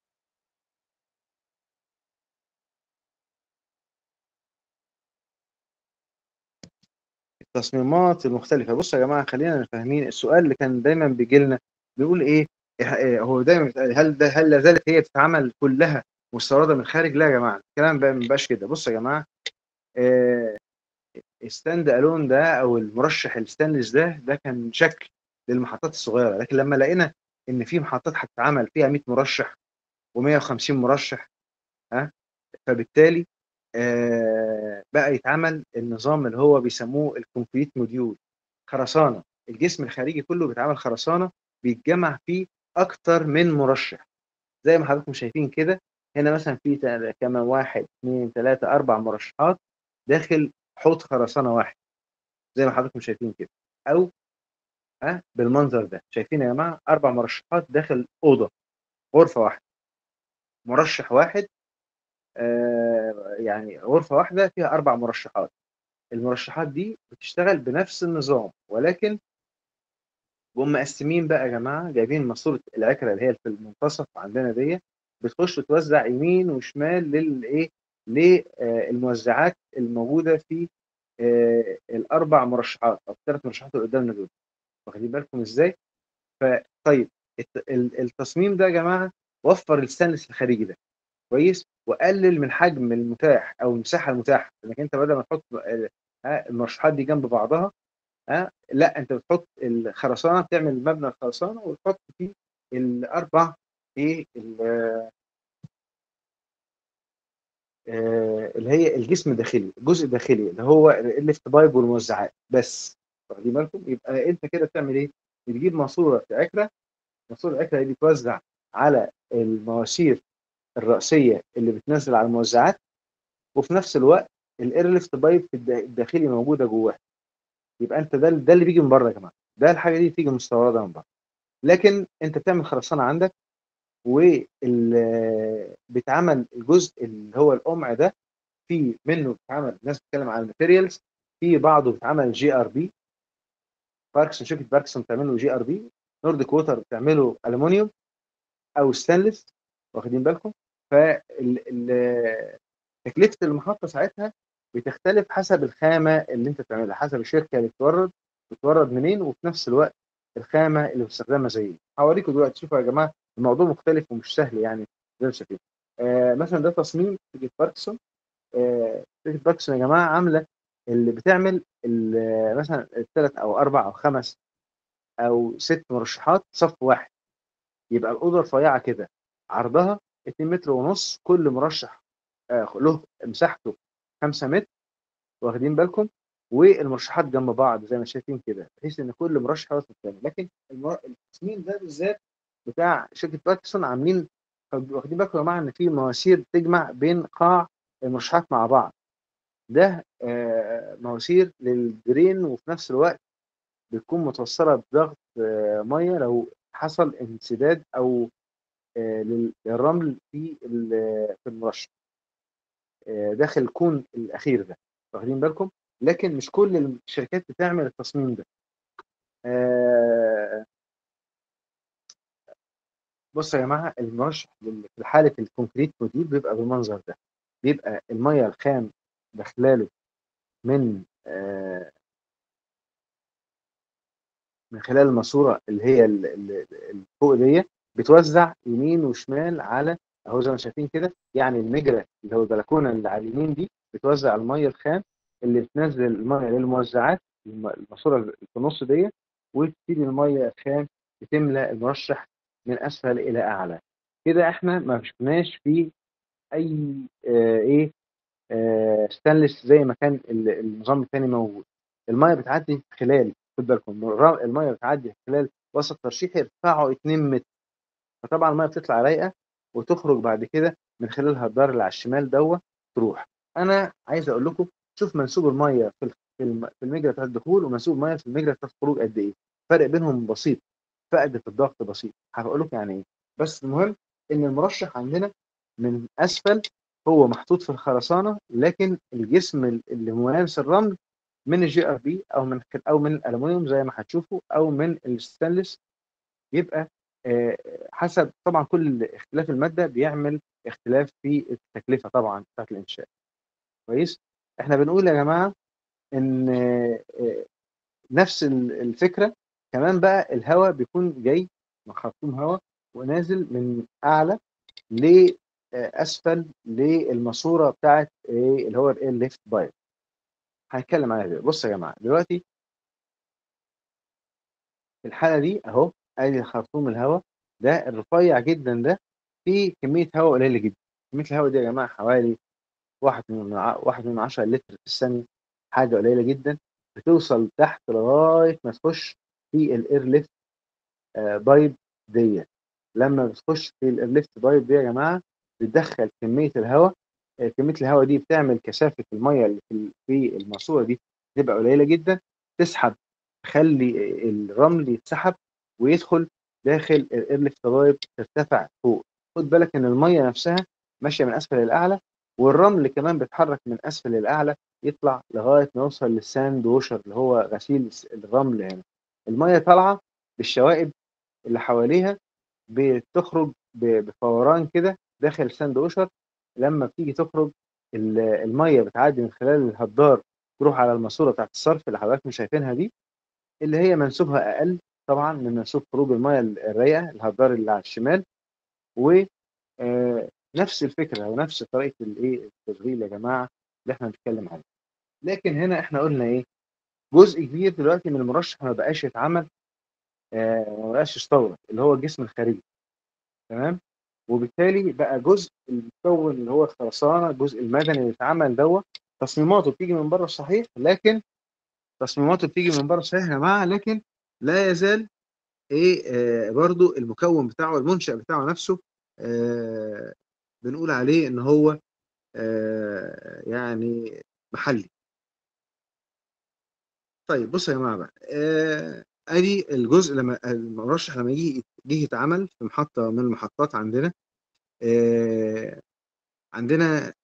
التصميمات المختلفة بصوا يا جماعة خلينا فاهمين السؤال اللي كان دايما بيجي لنا بيقول إيه إيه- هو دايما بيتقال هل ده هل لا زالت هي بتتعمل كلها مستوردة من الخارج؟ لا يا جماعة الكلام بقى ما بيبقاش كده بصوا يا جماعة آه، الستاند الون ده او المرشح الستانلس ده ده كان شكل للمحطات الصغيره لكن لما لقينا ان في محطات هتتعمل فيها 100 مرشح و150 مرشح ها فبالتالي آه بقى يتعمل النظام اللي هو بيسموه الكونكريت موديول خرسانه الجسم الخارجي كله بيتعمل خرسانه بيتجمع فيه اكتر من مرشح زي ما حضراتكم شايفين كده هنا مثلا في تا- كمان واحد اثنين ثلاثة أربع مرشحات داخل حوض خرسانة واحد زي ما حضراتكم شايفين كده أو ها بالمنظر ده شايفين يا جماعة أربع مرشحات داخل أوضة غرفة واحدة مرشح واحد آه يعني غرفة واحدة فيها أربع مرشحات المرشحات دي بتشتغل بنفس النظام ولكن وهم مقسمين بقى يا جماعة جايبين ماسورة العكرة اللي هي في المنتصف عندنا دي بتخش توزع يمين وشمال للايه للموزعات الموجودة في آه، الأربع مرشحات أو الثلاث مرشحات اللي قدامنا دول واخدين بالكم إزاي؟ فطيب الت- ال- التصميم ده يا جماعة وفر الستانلس الخارجي ده كويس وقلل من حجم المتاح او المساحه المتاحه انك انت بدل ما تحط آه، ها، المرشحات دي جنب بعضها ها لا انت بتحط الخرسانه بتعمل مبنى الخرسانه وتحط فيه الاربع ايه ال- آه، اللي هي الجسم الداخلي الجزء الداخلي اللي هو الليفت بايب والموزعات بس واخدين بالكم يبقى انت كده بتعمل ايه؟ بتجيب ماسوره عكره ماسوره العكره دي بتوزع على المواسير الرئيسيه اللي بتنزل على الموزعات وفي نفس الوقت الاير ليفت بايب في الدا- الداخلي موجوده جواه يبقى انت ده ده اللي بيجي من بره يا جماعه ده الحاجه دي تيجي مستورده من بره لكن انت بتعمل خرسانه عندك وال بيتعمل الجزء اللي هو القمع ده في منه بيتعمل الناس بتتكلم عن الماتيريالز في بعضه بيتعمل جي ار بي باركسون شركه باركسون بتعمله جي ار بي نورديك ووتر بتعمله الومنيوم او ستانلس واخدين بالكم فال تكلفه المحطه ساعتها بتختلف حسب الخامه اللي انت بتعملها حسب الشركه اللي بتورد بتورد منين وفي نفس الوقت الخامه اللي بتستخدمها زي ايه هوريكم دلوقتي شوفوا يا جماعه الموضوع مختلف ومش سهل يعني زي ما شايفين آه مثلا ده تصميم شركه باركسون آه شركه باركسون يا جماعه عامله اللي بتعمل ال- مثلا الثلاث او اربع او خمس او ست مرشحات صف واحد يبقى الاوضه رفيعه كده عرضها 2 متر ونص كل مرشح آه، له مساحته 5 متر واخدين بالكم والمرشحات جنب بعض زي ما شايفين كده بحيث ان كل مرشح يوصل الثاني لكن المر- التصميم ده بالذات بتاع شركه باركسون عاملين واخدين بالكم يا جماعه ان في مواسير تجمع بين قاع المرشحات مع بعض ده آه، مواسير للدرين وفي نفس الوقت بتكون متوصله بضغط آه، ميه لو حصل انسداد او آه، لل- للرمل في ال- في المرشح آه، داخل الكون الاخير ده واخدين بالكم لكن مش كل الشركات بتعمل التصميم ده آه، بص يا جماعه المرشح لل- في حاله الكونكريت موديل بيبقى بالمنظر ده بيبقى الميه الخام داخلاله من آه، من خلال الماسوره اللي هي ال- ال- اللي فوق دي بتوزع يمين وشمال على اهو زي ما شايفين كده يعني المجرى اللي هو البلكونه اللي على اليمين دي بتوزع الميه الخام اللي بتنزل الميه للموزعات الم- الماسوره اللي في النص دي وتبتدي الميه الخام بتملى المرشح من اسفل الى اعلى كده احنا ما شفناش في اي آه ايه آه ستانلس زي ما كان ال- النظام الثاني موجود الميه بتعدي خلال خد بالكم الر- الميه بتعدي خلال وسط ترشيحي ارتفاعه 2 متر فطبعا الميه بتطلع رايقه وتخرج بعد كده من خلال الهدار اللي على الشمال دوت تروح انا عايز اقول لكم شوف منسوب الميه في ال- في الم- في المجرى بتاع الدخول ومنسوب الميه في المجرى بتاع الخروج قد ايه فرق بينهم بسيط فقد في الضغط بسيط هقول لكم يعني ايه بس المهم ان المرشح عندنا من اسفل هو محطوط في الخرسانه لكن الجسم ال- اللي ملامس الرمل من الجي ار بي او من او من الالومنيوم زي ما هتشوفوا او من الستانلس يبقى آه، حسب طبعا كل اختلاف الماده بيعمل اختلاف في التكلفه طبعا بتاعت الانشاء كويس احنا بنقول يا جماعه ان آه، آه، نفس ال- الفكره كمان بقى الهواء بيكون جاي خرطوم هواء ونازل من اعلى لاسفل للماسوره بتاعت ايه اللي هو الايه ليفت بايب هنتكلم عليها دلوقتي بص يا جماعه دلوقتي في الحاله دي اهو ادي خرطوم الهواء ده الرفيع جدا ده فيه كميه هواء قليله جدا كميه الهواء دي يا جماعه حوالي واحد من ع- واحد من عشرة لتر في الثانيه حاجه قليله جدا بتوصل تحت لغايه ما تخش في الاير ليفت بايب ديت لما بتخش في الاير ليفت بايب دي يا جماعه بتدخل كميه الهواء آه، كميه الهواء دي بتعمل كثافه الميه اللي في في الماسوره دي تبقى قليله جدا تسحب تخلي الرمل يتسحب ويدخل داخل الاير ليفت بايب ترتفع فوق خد بالك ان الميه نفسها ماشيه من اسفل للاعلى والرمل كمان بيتحرك من اسفل للاعلى يطلع لغايه ما يوصل للساند ووشر اللي هو غسيل الرمل هنا الميه طالعه بالشوائب اللي حواليها بتخرج ب- بفوران كده داخل الساند ووشر لما بتيجي تخرج ال- الميه بتعدي من خلال الهدار تروح على الماسوره بتاعت الصرف اللي حضراتكم شايفينها دي اللي هي منسوبها اقل طبعا من منسوب خروج الميه الرايقه الهدار اللي على الشمال و آه، نفس الفكره ونفس طريقه الايه التشغيل يا جماعه اللي احنا بنتكلم عليه لكن هنا احنا قلنا ايه جزء كبير دلوقتي من المرشح ما بقاش يتعمل آه، ما بقاش يستورد اللي هو الجسم الخارجي تمام وبالتالي بقى جزء المكون اللي هو الخرسانه الجزء المدني اللي اتعمل دوت تصميماته بتيجي من بره صحيح لكن تصميماته بتيجي من بره صحيح يا جماعه لكن لا يزال ايه آه برضو المكون بتاعه المنشأ بتاعه نفسه آه بنقول عليه ان هو آه يعني محلي طيب بصوا يا جماعه بقى آه ادي الجزء لما المرشح لما يجي يجي يتعمل في محطه من المحطات عندنا آه عندنا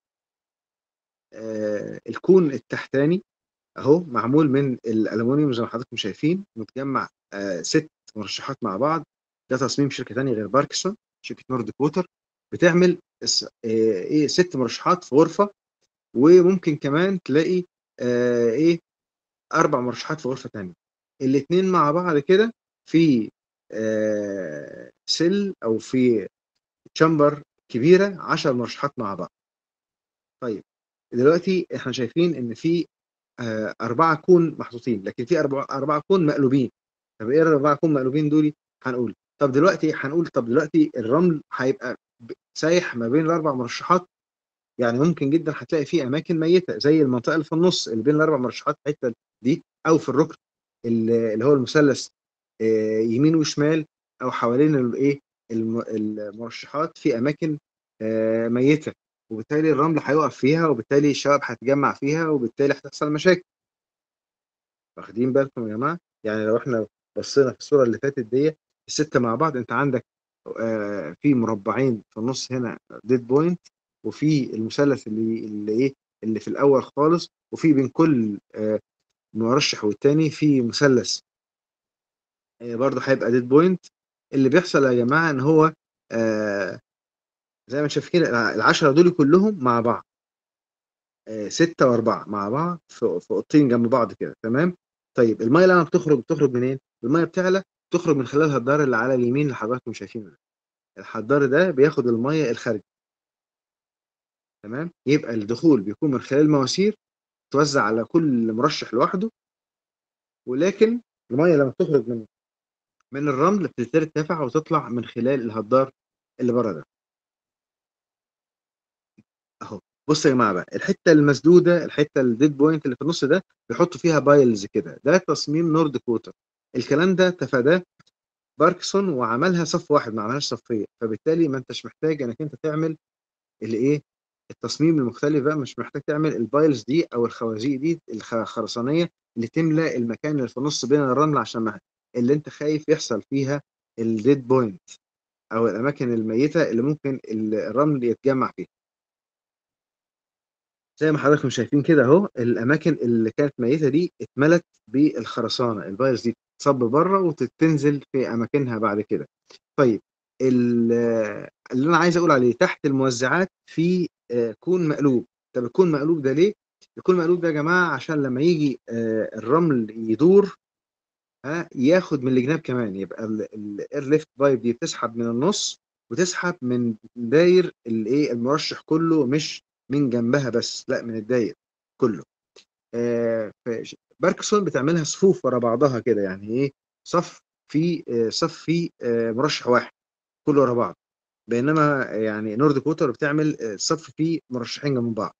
آه الكون التحتاني اهو معمول من الالومنيوم زي ما حضراتكم شايفين متجمع آه ست مرشحات مع بعض ده تصميم شركه ثانيه غير باركسون شركه نورد ووتر بتعمل الس- آه ايه ست مرشحات في غرفه وممكن كمان تلاقي آه ايه اربع مرشحات في غرفه ثانيه الاثنين مع بعض كده في آه سل او في تشامبر كبيره 10 مرشحات مع بعض طيب دلوقتي احنا شايفين ان في آه، أربعة كون محطوطين لكن في أربعة أربعة كون مقلوبين طب إيه الأربعة كون مقلوبين دول؟ هنقول طب دلوقتي هنقول طب دلوقتي الرمل هيبقى ب- سايح ما بين الأربع مرشحات يعني ممكن جدا هتلاقي في أماكن ميتة زي المنطقة اللي في النص اللي بين الأربع مرشحات الحتة دي أو في الركن اللي اللي هو المثلث آه، يمين وشمال أو حوالين الإيه الم- المرشحات في أماكن آه، ميتة وبالتالي الرمل هيقف فيها وبالتالي الشباب هتجمع فيها وبالتالي هتحصل مشاكل واخدين بالكم يا جماعه يعني لو احنا بصينا في الصوره اللي فاتت دي السته مع بعض انت عندك آه في مربعين في النص هنا ديد بوينت وفي المثلث اللي اللي ايه اللي في الاول خالص وفي بين كل آه، مرشح والتاني في مثلث آه، برضه هيبقى ديد بوينت اللي بيحصل يا جماعه ان هو آه، زي ما شايفين العشرة دول كلهم مع بعض آه، ستة وأربعة مع بعض في في أوضتين جنب بعض كده تمام طيب المية لما بتخرج بتخرج منين؟ المية بتعلى تخرج من خلال الهدار اللي على اليمين اللي حضراتكم شايفينه ده الحدار ده بياخد المية الخارجة تمام يبقى الدخول بيكون من خلال مواسير توزع على كل مرشح لوحده ولكن المية لما بتخرج من من الرمل بتبتدي ترتفع وتطلع من خلال الهدار اللي بره ده اهو بصوا يا جماعه بقى الحته المسدوده الحته الديد بوينت اللي في النص ده بيحطوا فيها بايلز كده ده تصميم نورد كوتر الكلام ده تفاداه باركسون وعملها صف واحد ما عملهاش صفيه فبالتالي ما انتش محتاج انك انت تعمل الايه التصميم المختلف بقى مش محتاج تعمل البايلز دي او الخوازيق دي الخرسانيه اللي تملى المكان اللي في النص بين الرمل عشان ما اللي انت خايف يحصل فيها الديد بوينت او الاماكن الميته اللي ممكن الرمل يتجمع فيها زي ما حضراتكم شايفين كده اهو الاماكن اللي كانت ميته دي اتملت بالخرسانه الفيروس دي تصب بره وتنزل في اماكنها بعد كده طيب اللي انا عايز اقول عليه تحت الموزعات في كون مقلوب طب الكون مقلوب ده ليه الكون مقلوب ده يا جماعه عشان لما يجي الرمل يدور ها ياخد من الجناب كمان يبقى الاير ليفت بايب دي بتسحب من النص وتسحب من داير الايه المرشح كله مش من جنبها بس لا من الداير كله آه باركسون بتعملها صفوف ورا بعضها كده يعني ايه صف في آه صف في آه مرشح واحد كله ورا بعض بينما يعني نورد كوتر بتعمل صف فيه مرشحين جنب بعض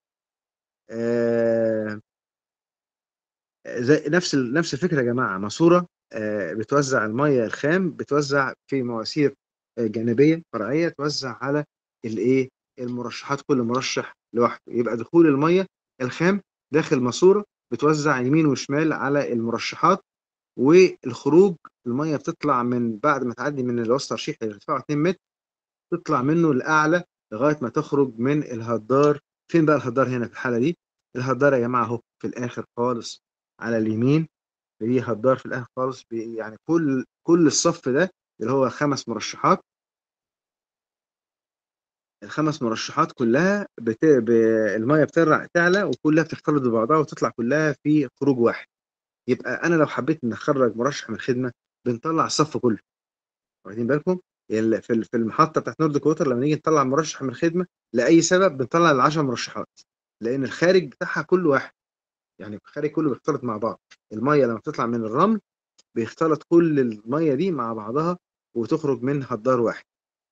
زي نفس نفس الفكره يا جماعه ماسوره بتوزع الميه الخام بتوزع في مواسير جانبيه فرعيه توزع على الايه المرشحات كل مرشح لوحده يبقى دخول الميه الخام داخل ماسوره بتوزع يمين وشمال على المرشحات والخروج الميه بتطلع من بعد ما تعدي من الوسط ترشيح اللي ارتفاعه 2 متر تطلع منه لاعلى لغايه ما تخرج من الهدار فين بقى الهدار هنا في الحاله دي الهدار يا جماعه اهو في الاخر خالص على اليمين في هدار في الاخر خالص يعني كل كل الصف ده اللي هو خمس مرشحات الخمس مرشحات كلها بت... ب... الميه بترع تعلى وكلها بتختلط ببعضها وتطلع كلها في خروج واحد يبقى انا لو حبيت ان اخرج مرشح من الخدمه بنطلع الصف كله واخدين بالكم في في المحطه بتاعت نورد كوتر لما نيجي نطلع مرشح من الخدمه لاي سبب بنطلع ال10 مرشحات لان الخارج بتاعها كل واحد يعني الخارج كله بيختلط مع بعض الميه لما بتطلع من الرمل بيختلط كل الميه دي مع بعضها وتخرج من هدار واحد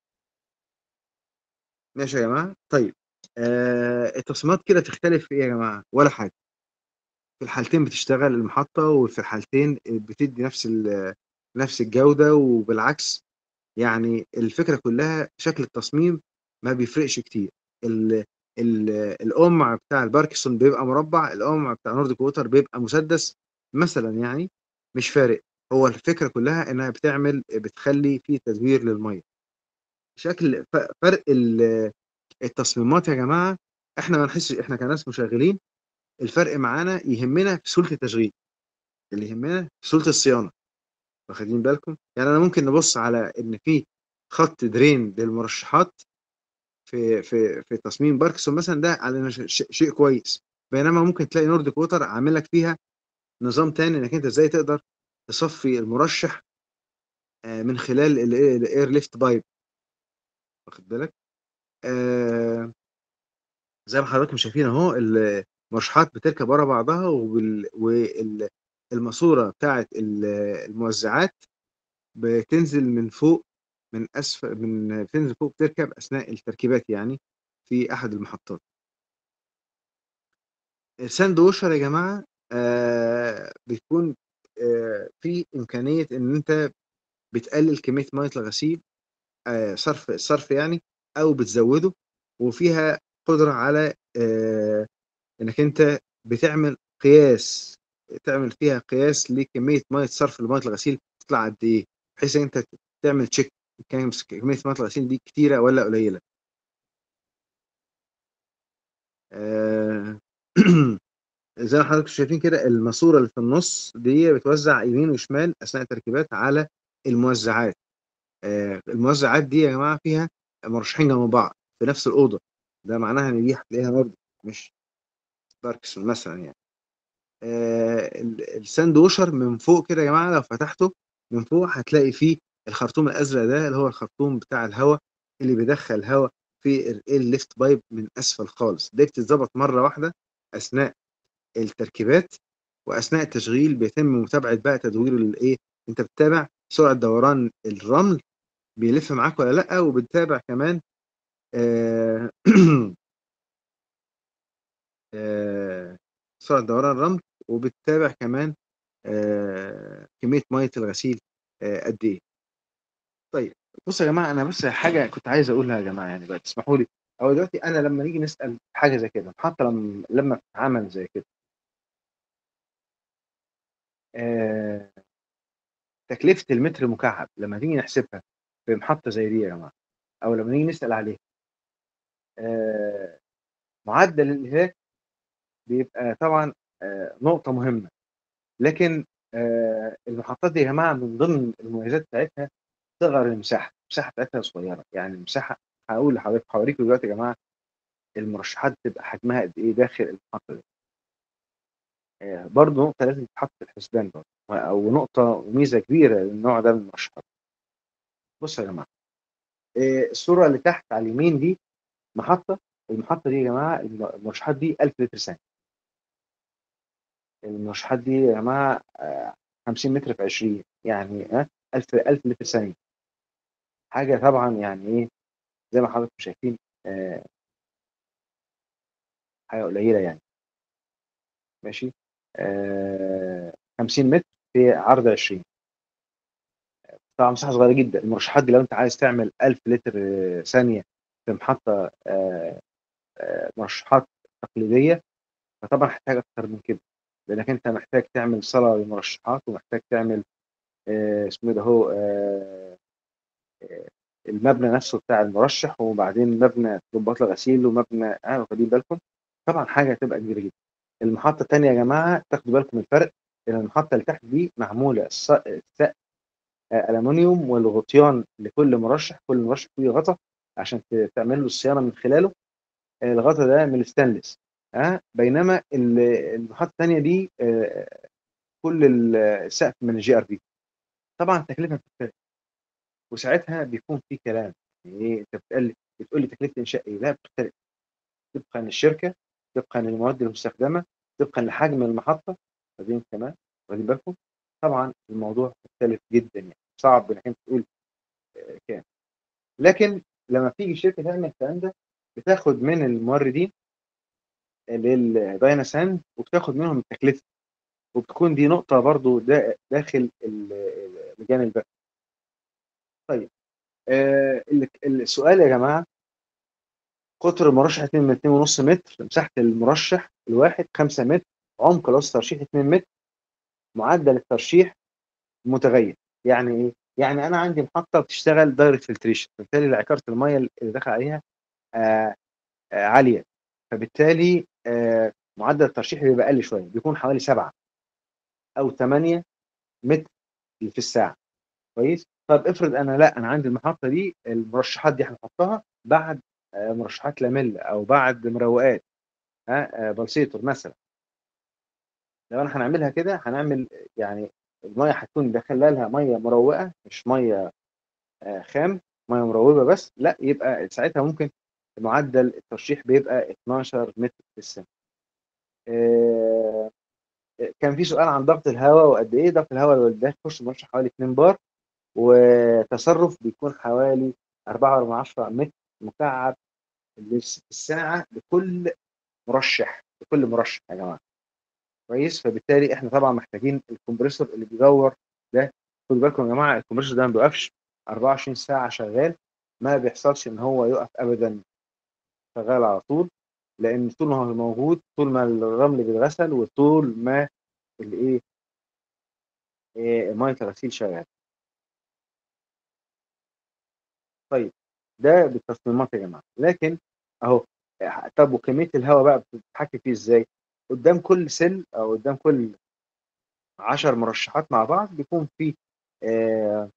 ماشي يا جماعه طيب آه التصميمات كده تختلف في ايه يا جماعه ولا حاجه في الحالتين بتشتغل المحطه وفي الحالتين بتدي نفس نفس الجوده وبالعكس يعني الفكره كلها شكل التصميم ما بيفرقش كتير ال ال القمع بتاع الباركسون بيبقى مربع القمع بتاع نورد كوتر بيبقى مسدس مثلا يعني مش فارق هو الفكره كلها انها بتعمل بتخلي في تدوير للميه شكل فرق التصميمات يا جماعه احنا ما نحسش احنا كناس مشغلين الفرق معانا يهمنا في سهوله التشغيل اللي يهمنا في سهوله الصيانه واخدين بالكم يعني انا ممكن نبص على ان في خط درين للمرشحات في في في تصميم باركسون مثلا ده على شيء كويس بينما ممكن تلاقي نورد كوتر عامل لك فيها نظام تاني انك انت ازاي تقدر تصفي المرشح من خلال الاير ليفت بايب واخد بالك آه زي ما حضراتكم شايفين اهو المرشحات بتركب ورا بعضها والماسوره بتاعه الموزعات بتنزل من فوق من اسفل من بتنزل فوق بتركب اثناء التركيبات يعني في احد المحطات الساند ووشر يا جماعه آه بيكون آه في امكانيه ان انت بتقلل كميه ميه الغسيل آه صرف الصرف يعني او بتزوده وفيها قدره على آه انك انت بتعمل قياس تعمل فيها قياس لكميه ميه صرف لميه الغسيل تطلع قد ايه بحيث ان انت تعمل تشيك كميه ميه الغسيل دي كتيره ولا قليله آه، زي ما حضراتكم شايفين كده الماسورة اللي في النص دي بتوزع يمين وشمال أثناء التركيبات على الموزعات آه، الموزعات دي يا جماعة فيها مرشحين جنب بعض في نفس الأوضة ده معناها إن دي هتلاقيها برضه مش باركسون مثلا يعني آه، ال- الساند ووشر من فوق كده يا جماعة لو فتحته من فوق هتلاقي فيه الخرطوم الأزرق ده اللي هو الخرطوم بتاع الهواء اللي بيدخل الهواء في ال- الليفت بايب من أسفل خالص ده بتتظبط مرة واحدة أثناء التركيبات واثناء التشغيل بيتم متابعه بقى تدوير الايه انت بتتابع سرعه دوران الرمل بيلف معاك ولا لا وبتتابع كمان آه آه سرعه دوران الرمل وبتتابع كمان آه كميه ميه الغسيل آه قد ايه طيب بصوا يا جماعه انا بس حاجه كنت عايز اقولها يا جماعه يعني بقى تسمحوا لي هو دلوقتي انا لما نيجي نسال حاجه زي كده حتى لما لما بتتعمل زي كده آه تكلفة المتر مكعب لما تيجي نحسبها في محطة زي دي يا جماعة أو لما نيجي نسأل عليها آه، معدل الإهلاك بيبقى طبعا آه، نقطة مهمة لكن آه، المحطات دي يا جماعة من ضمن المميزات بتاعتها صغر المساحة المساحة بتاعتها صغيرة يعني المساحة هقول لحضرتك هوريكم دلوقتي يا جماعة المرشحات تبقى حجمها قد إيه داخل المحطة دي آه، برضه نقطة لازم تتحط في الحسبان برضه أو نقطة وميزة كبيرة للنوع ده من المرشحات بصوا يا جماعة آه، الصورة اللي تحت على اليمين دي محطة المحطة دي يا جماعة المرشحات دي 1000 لتر ثانية المرشحات دي يا جماعة آه، 50 متر في 20 يعني ها 1000 1000 لتر ثانية حاجة طبعا يعني ايه زي ما حضراتكم شايفين آه، حاجة قليلة يعني ماشي آه، 50 متر في عرض 20 طبعا مساحة صغيرة جدا المرشحات دي لو انت عايز تعمل 1000 لتر آه، ثانية في محطة آه، آه، مرشحات تقليدية فطبعا هتحتاج أكتر من كده لأنك أنت محتاج تعمل صالة للمرشحات ومحتاج تعمل آه، اسمه إيه ده هو آه، آه، المبنى نفسه بتاع المرشح وبعدين مبنى ضباط الغسيل ومبنى اه واخدين بالكم طبعا حاجه هتبقى كبيره جدا المحطه الثانيه يا جماعه تاخدوا بالكم من الفرق ان المحطه اللي تحت دي معموله الس- السقف آه، الومنيوم والغطيان لكل مرشح كل مرشح فيه غطا عشان ت- تعمل له الصيانه من خلاله آه، الغطا ده من الستانلس ها بينما ال- المحطه الثانيه دي آه، كل ال- السقف من الجي ار بي طبعا التكلفه بتختلف وساعتها بيكون في كلام يعني ايه انت بتقول بتقول لي تكلفه انشاء ايه لا بتختلف طبقا للشركه طبقا للمواد المستخدمه طبقا لحجم المحطه واخدين كمان واخدين بالكم طبعا الموضوع مختلف جدا يعني صعب انك انت تقول آه، كام لكن لما بتيجي الشركه تعمل الكلام ده بتاخد من الموردين للدايناسان وبتاخد منهم التكلفه وبتكون دي نقطه برضو دا- داخل ال- ال- لجان البحث طيب آه، ال- السؤال يا جماعه قطر المرشح 2 من 2.5 متر مساحه المرشح الواحد 5 متر عمق الوسط الترشيح 2 متر معدل الترشيح متغير يعني ايه يعني انا عندي محطه بتشتغل دايركت فلتريشن فبالتالي عكاره الميه اللي داخل عليها آه آه عاليه فبالتالي آه معدل الترشيح بيبقى اقل شويه بيكون حوالي 7 او 8 متر في الساعه كويس طب افرض انا لا انا عندي المحطه دي المرشحات دي هنحطها بعد آه مرشحات لاميل او بعد مروقات ها آه بلسيتور مثلا لو انا هنعملها كده هنعمل يعني الميه هتكون داخل لها ميه مروقه مش ميه آه، خام ميه مروبه بس لا يبقى ساعتها ممكن معدل الترشيح بيبقى 12 متر في الثانيه. آه، كان في سؤال عن ضغط الهواء وقد ايه ضغط الهواء اللي داخل يخش المرشح حوالي 2 بار وتصرف بيكون حوالي 4.4 متر مكعب في الساعه لكل مرشح لكل مرشح يا جماعه كويس فبالتالي احنا طبعا محتاجين الكمبريسور اللي بيدور ده خدوا بالكم يا جماعه الكمبريسور ده ما بيوقفش 24 ساعه شغال ما بيحصلش ان هو يقف ابدا شغال على طول لان طول ما هو موجود طول ما الرمل بيتغسل وطول ما الايه إيه ميه الغسيل شغال طيب ده بالتصميمات يا جماعه لكن اهو طب وكميه الهواء بقى بتتحكم فيه ازاي قدام كل سل او قدام كل 10 مرشحات مع بعض بيكون في آه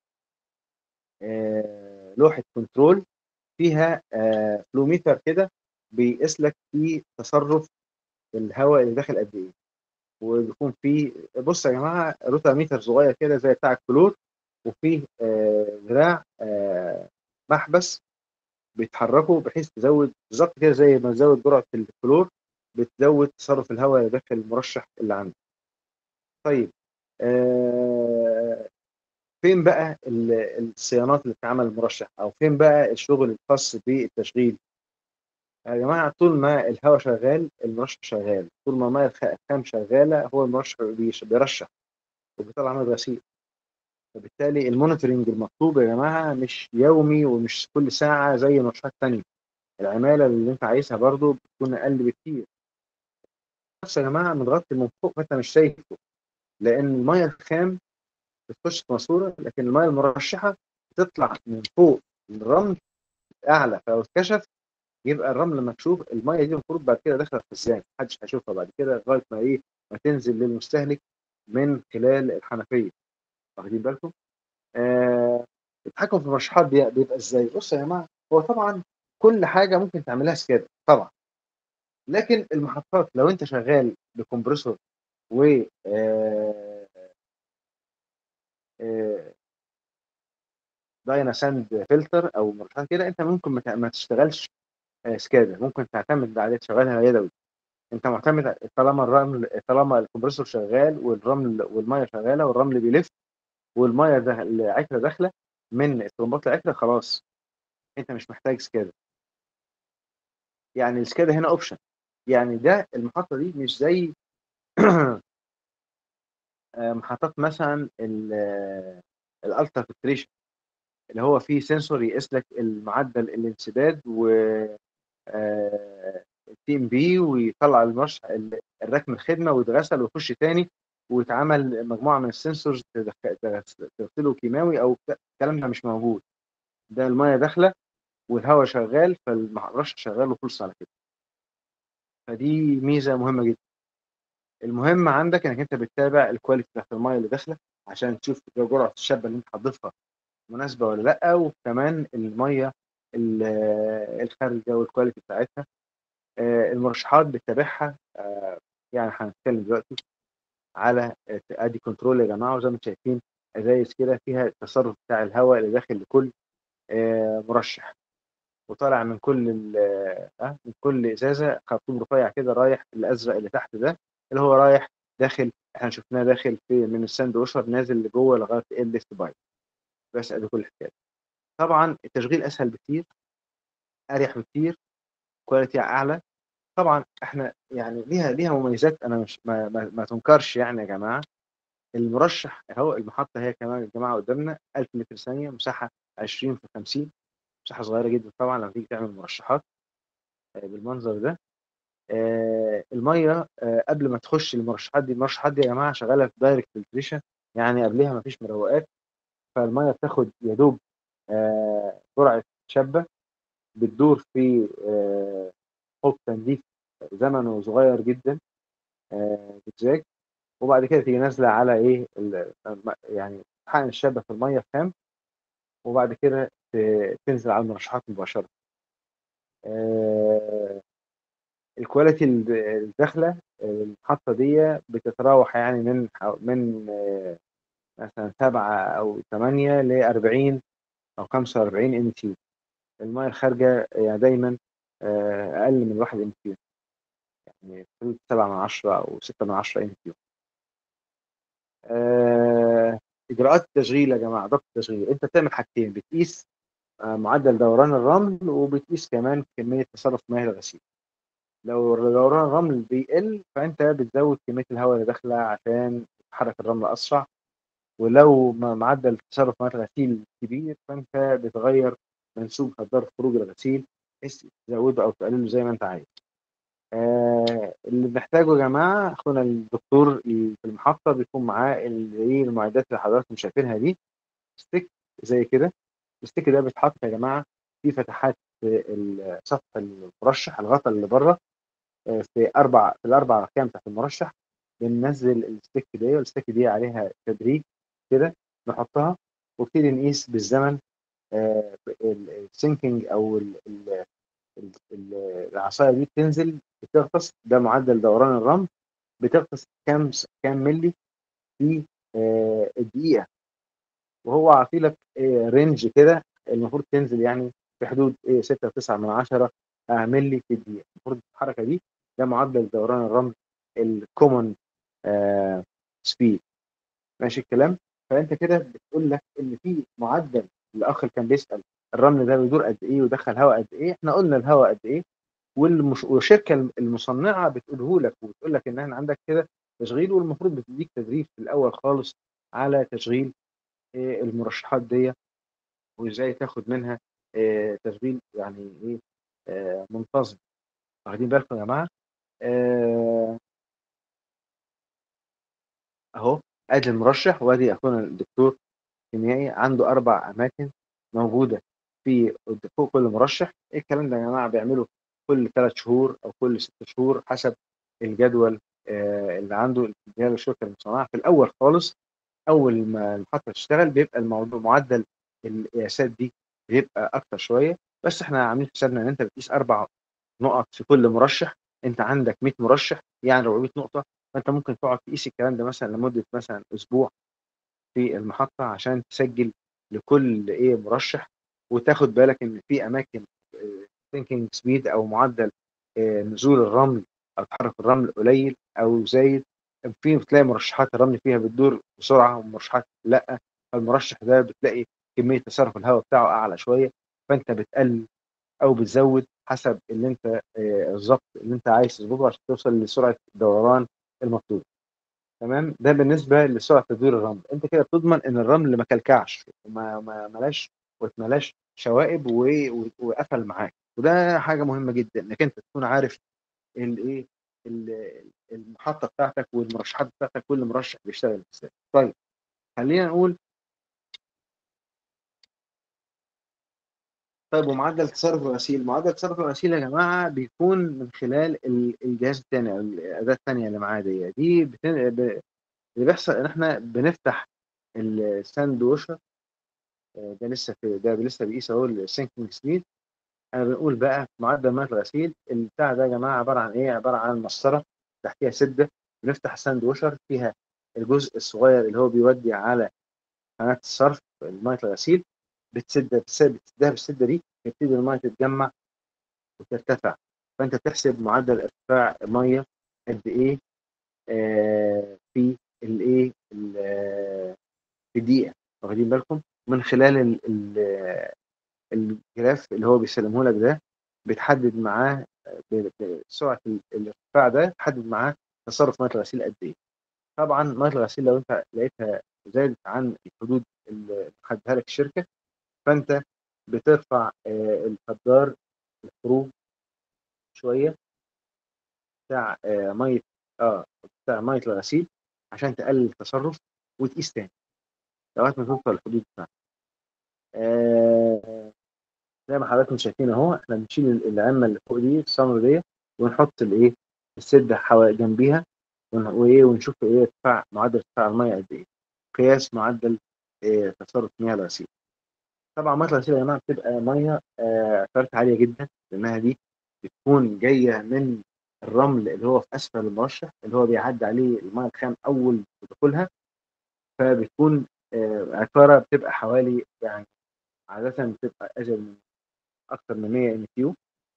آه لوحه كنترول فيها آه فلوميتر كده بيقيس لك في تصرف الهواء اللي داخل قد ايه وبيكون في بص يا جماعه روتا ميتر صغير كده زي بتاع الكلور وفيه ذراع محبس بيتحركوا بحيث تزود بالظبط كده زي ما تزود جرعه الكلور بتزود تصرف الهواء اللي داخل المرشح اللي عندك. طيب آه فين بقى الصيانات اللي بتعمل المرشح او فين بقى الشغل الخاص بالتشغيل؟ يا جماعه طول ما الهواء شغال المرشح شغال، طول ما الميه الخام شغاله هو المرشح بيرشح وبيطلع من الغسيل. فبالتالي المونيتورنج المطلوب يا جماعه مش يومي ومش كل ساعه زي مرشحات ثانيه العماله اللي انت عايزها برضو بتكون اقل بكتير بس يا جماعه متغطي من فوق فانت مش شايفه لان الميه الخام بتخش في ماسوره لكن الميه المرشحه بتطلع من فوق الرمل اعلى فلو اتكشف يبقى الرمل مكشوف الميه دي المفروض بعد كده داخله في الخزان محدش هيشوفها بعد كده لغايه ما ايه ما تنزل للمستهلك من خلال الحنفيه واخدين بالكم؟ آه التحكم في المرشحات دي بيبقى ازاي؟ بصوا يا جماعه هو طبعا كل حاجه ممكن تعملها سكادا طبعا لكن المحطات لو انت شغال بكمبريسور و آه آه داينا ساند فلتر او مرشحات كده انت ممكن ما تشتغلش سكادا ممكن تعتمد عليه تشغلها يدوي انت معتمد طالما الرمل طالما الكمبريسور شغال والرمل والميه شغاله والرمل بيلف والميه ده العكره داخله من الطرمبات العكره خلاص انت مش محتاج سكادا يعني السكادا هنا اوبشن يعني ده المحطه دي مش زي محطات مثلا الالترا فلتريشن اللي هو فيه سنسور يقيس لك المعدل الانسداد و تي ام بي ويطلع المرش الركن الخدمه ويتغسل ويخش تاني ويتعمل مجموعه من السنسورز تغسله كيماوي او الكلام ده مش موجود ده الميه داخله والهواء شغال فالرش شغال وخلص على كده فدي ميزه مهمه جدا المهم عندك انك انت بتتابع الكواليتي بتاعت الميه اللي داخله عشان تشوف جرعه الشابه اللي انت هتضيفها مناسبه ولا لا وكمان الميه الخارجه والكواليتي بتاعتها المرشحات بتتابعها يعني هنتكلم دلوقتي على ادي كنترول يا جماعه وزي ما انتم شايفين ازايز كده فيها التصرف بتاع الهواء اللي داخل لكل مرشح وطالع من كل اه من كل ازازه خرطوم رفيع كده رايح الازرق اللي تحت ده اللي هو رايح داخل احنا شفناه داخل في من الساند ووشر نازل لجوه لغايه الليست بايب بس ادي كل الحكايه طبعا التشغيل اسهل بكتير اريح بكتير كواليتي اعلى طبعا احنا يعني ليها ليها مميزات انا مش ما, ما, ما تنكرش يعني يا جماعه المرشح اهو المحطه هي كمان يا جماعه قدامنا 1000 متر ثانيه مساحه 20 في 50 مساحه صغيره جدا طبعا لما تيجي تعمل مرشحات بالمنظر ده الميه قبل ما تخش المرشحات دي المرشحات دي يا جماعه شغاله في دايركت فلتريشن يعني قبلها ما فيش مروقات فالميه بتاخد يا دوب جرعه شابه بتدور في حوض تنظيف زمنه صغير جدا زجاج وبعد كده تيجي نازله على ايه يعني حقن الشابه في الميه خام وبعد كده تنزل على المرشحات مباشره الكواليتي الداخله المحطه دي بتتراوح يعني من من مثلا 7 او 8 ل 40 او 45 ام تي الميه الخارجه يعني دايما اقل من 1 ام تي يعني 7 من 10 او 6 من 10 ام تي اجراءات التشغيل يا جماعه ضبط التشغيل انت بتعمل حاجتين بتقيس معدل دوران الرمل وبتقيس كمان كميه تصرف مياه الغسيل لو دوران الرمل بيقل فانت بتزود كميه الهواء اللي داخله عشان تحرك الرمل اسرع ولو معدل تصرف مياه الغسيل كبير فانت بتغير منسوب هدار خروج الغسيل بحيث تزوده او تقلله زي ما انت عايز آه اللي بنحتاجه يا جماعه اخونا الدكتور في المحطه بيكون معاه اللي المعدات اللي حضراتكم شايفينها دي ستيك زي كده الستيك ده بيتحط يا جماعه في فتحات في ال- سطح المرشح الغطاء اللي بره آه، في اربع في الاربع اركان بتاعت المرشح بننزل الستيك دي والستيك دي عليها تدريج كده نحطها وابتدي نقيس بالزمن السينكينج او ال- ال- ال- ال- العصايه دي بتنزل بتغطس ده معدل دوران الرمل بتغطس كام س- كام ملي في آه، الدقيقه وهو عاطي لك آه، رينج كده المفروض تنزل يعني في حدود ايه 6 9 من 10 ملي في الدقيقه المفروض الحركه دي ده معدل دوران الرمل الكومن سبيد ماشي الكلام فانت كده بتقول لك ان في معدل الاخ اللي كان بيسال الرمل ده بيدور قد ايه ودخل هواء قد ايه احنا قلنا الهواء قد ايه والمش... والشركه المصنعه بتقوله لك وبتقول لك ان احنا عندك كده تشغيل والمفروض بتديك تدريب في الاول خالص على تشغيل إيه المرشحات دي وازاي تاخد منها إيه تشغيل يعني ايه آه، منتظم واخدين بالكم يا جماعه آه، اهو ادي المرشح وادي اخونا الدكتور كيميائي عنده اربع اماكن موجوده في فوق كل مرشح إيه الكلام ده يا جماعه بيعمله كل ثلاث شهور او كل ست شهور حسب الجدول آه، اللي عنده اللي بتديها له الشركه المصنعه في الاول خالص اول ما المحطه تشتغل بيبقى الموضوع معدل القياسات دي بيبقى اكتر شويه بس احنا عاملين حسابنا ان انت بتقيس اربع نقط في كل مرشح انت عندك 100 مرشح يعني 400 نقطه فانت ممكن تقعد تقيس الكلام ده مثلا لمده مثلا اسبوع في المحطه عشان تسجل لكل ايه مرشح وتاخد بالك ان في اماكن ثينكينج سبيد او معدل آه، نزول الرمل او تحرك الرمل قليل او زايد في بتلاقي مرشحات الرمل فيها بتدور بسرعه ومرشحات لا فالمرشح ده بتلاقي كميه تصرف الهواء بتاعه اعلى شويه فانت بتقلل او بتزود حسب اللي انت آه، الظبط اللي انت عايز تظبطه عشان توصل لسرعه الدوران المطلوب تمام ده بالنسبه لسرعه تدوير الرمل انت كده بتضمن ان الرمل ما كلكعش وما ما ملاش واتملاش شوائب و- و- وقفل معاك وده حاجه مهمه جدا انك انت تكون عارف الايه ال- المحطه بتاعتك والمرشحات بتاعتك كل مرشح بيشتغل ازاي طيب خلينا نقول طيب ومعدل تصرف الغسيل معدل تصرف الغسيل يا جماعه بيكون من خلال ال- الجهاز الثاني او الاداه الثانيه اللي معاه دي دي بتن... ب... اللي بيحصل ان احنا بنفتح الساند ووشر آه، ده لسه في ده لسه بيقيس اهو السينكينج سبيد انا بنقول بقى معدل ميه الغسيل البتاع ده يا جماعه عباره عن ايه عباره عن مسطره تحتيها سده بنفتح الساند ووشر فيها الجزء الصغير اللي هو بيودي على قناه الصرف ميه الغسيل بتسد بتسد بتسدها بالسده دي تبتدي الميه تتجمع وترتفع فانت تحسب معدل ارتفاع الميه قد ايه آه في الايه ال- آه، في الدقيقه واخدين بالكم من خلال ال- ال- الجراف اللي هو بيسلمه لك ده بتحدد معاه ب- ب- سرعه ال- الارتفاع ده تحدد معاه تصرف ميه الغسيل قد ايه طبعا ميه الغسيل لو انت لقيتها زادت عن الحدود اللي حددها لك الشركه فانت بترفع آه، القدار الخروج شويه بتاع آه، ميه اه بتاع ميه الغسيل عشان تقلل التصرف وتقيس تاني لغايه ما توصل للحدود بتاعتك آه زي ما حضراتكم شايفين اهو احنا بنشيل العمه اللي فوق دي السمر دي ونحط الايه السده حوا- جنبيها ون- وايه ونشوف ايه ارتفاع معدل ارتفاع الميه قد ايه قياس معدل إيه تصرف مياه الغسيل طبعا ميه الغسيل يا جماعه بتبقى ميه آه، اعتباراتها عاليه جدا لانها دي بتكون جايه من الرمل اللي هو في اسفل المرشح اللي هو بيعدي عليه الميه الخام اول دخولها فبتكون آه، عقاره بتبقى حوالي يعني عاده بتبقى اجل من اكتر من 100 ام كيو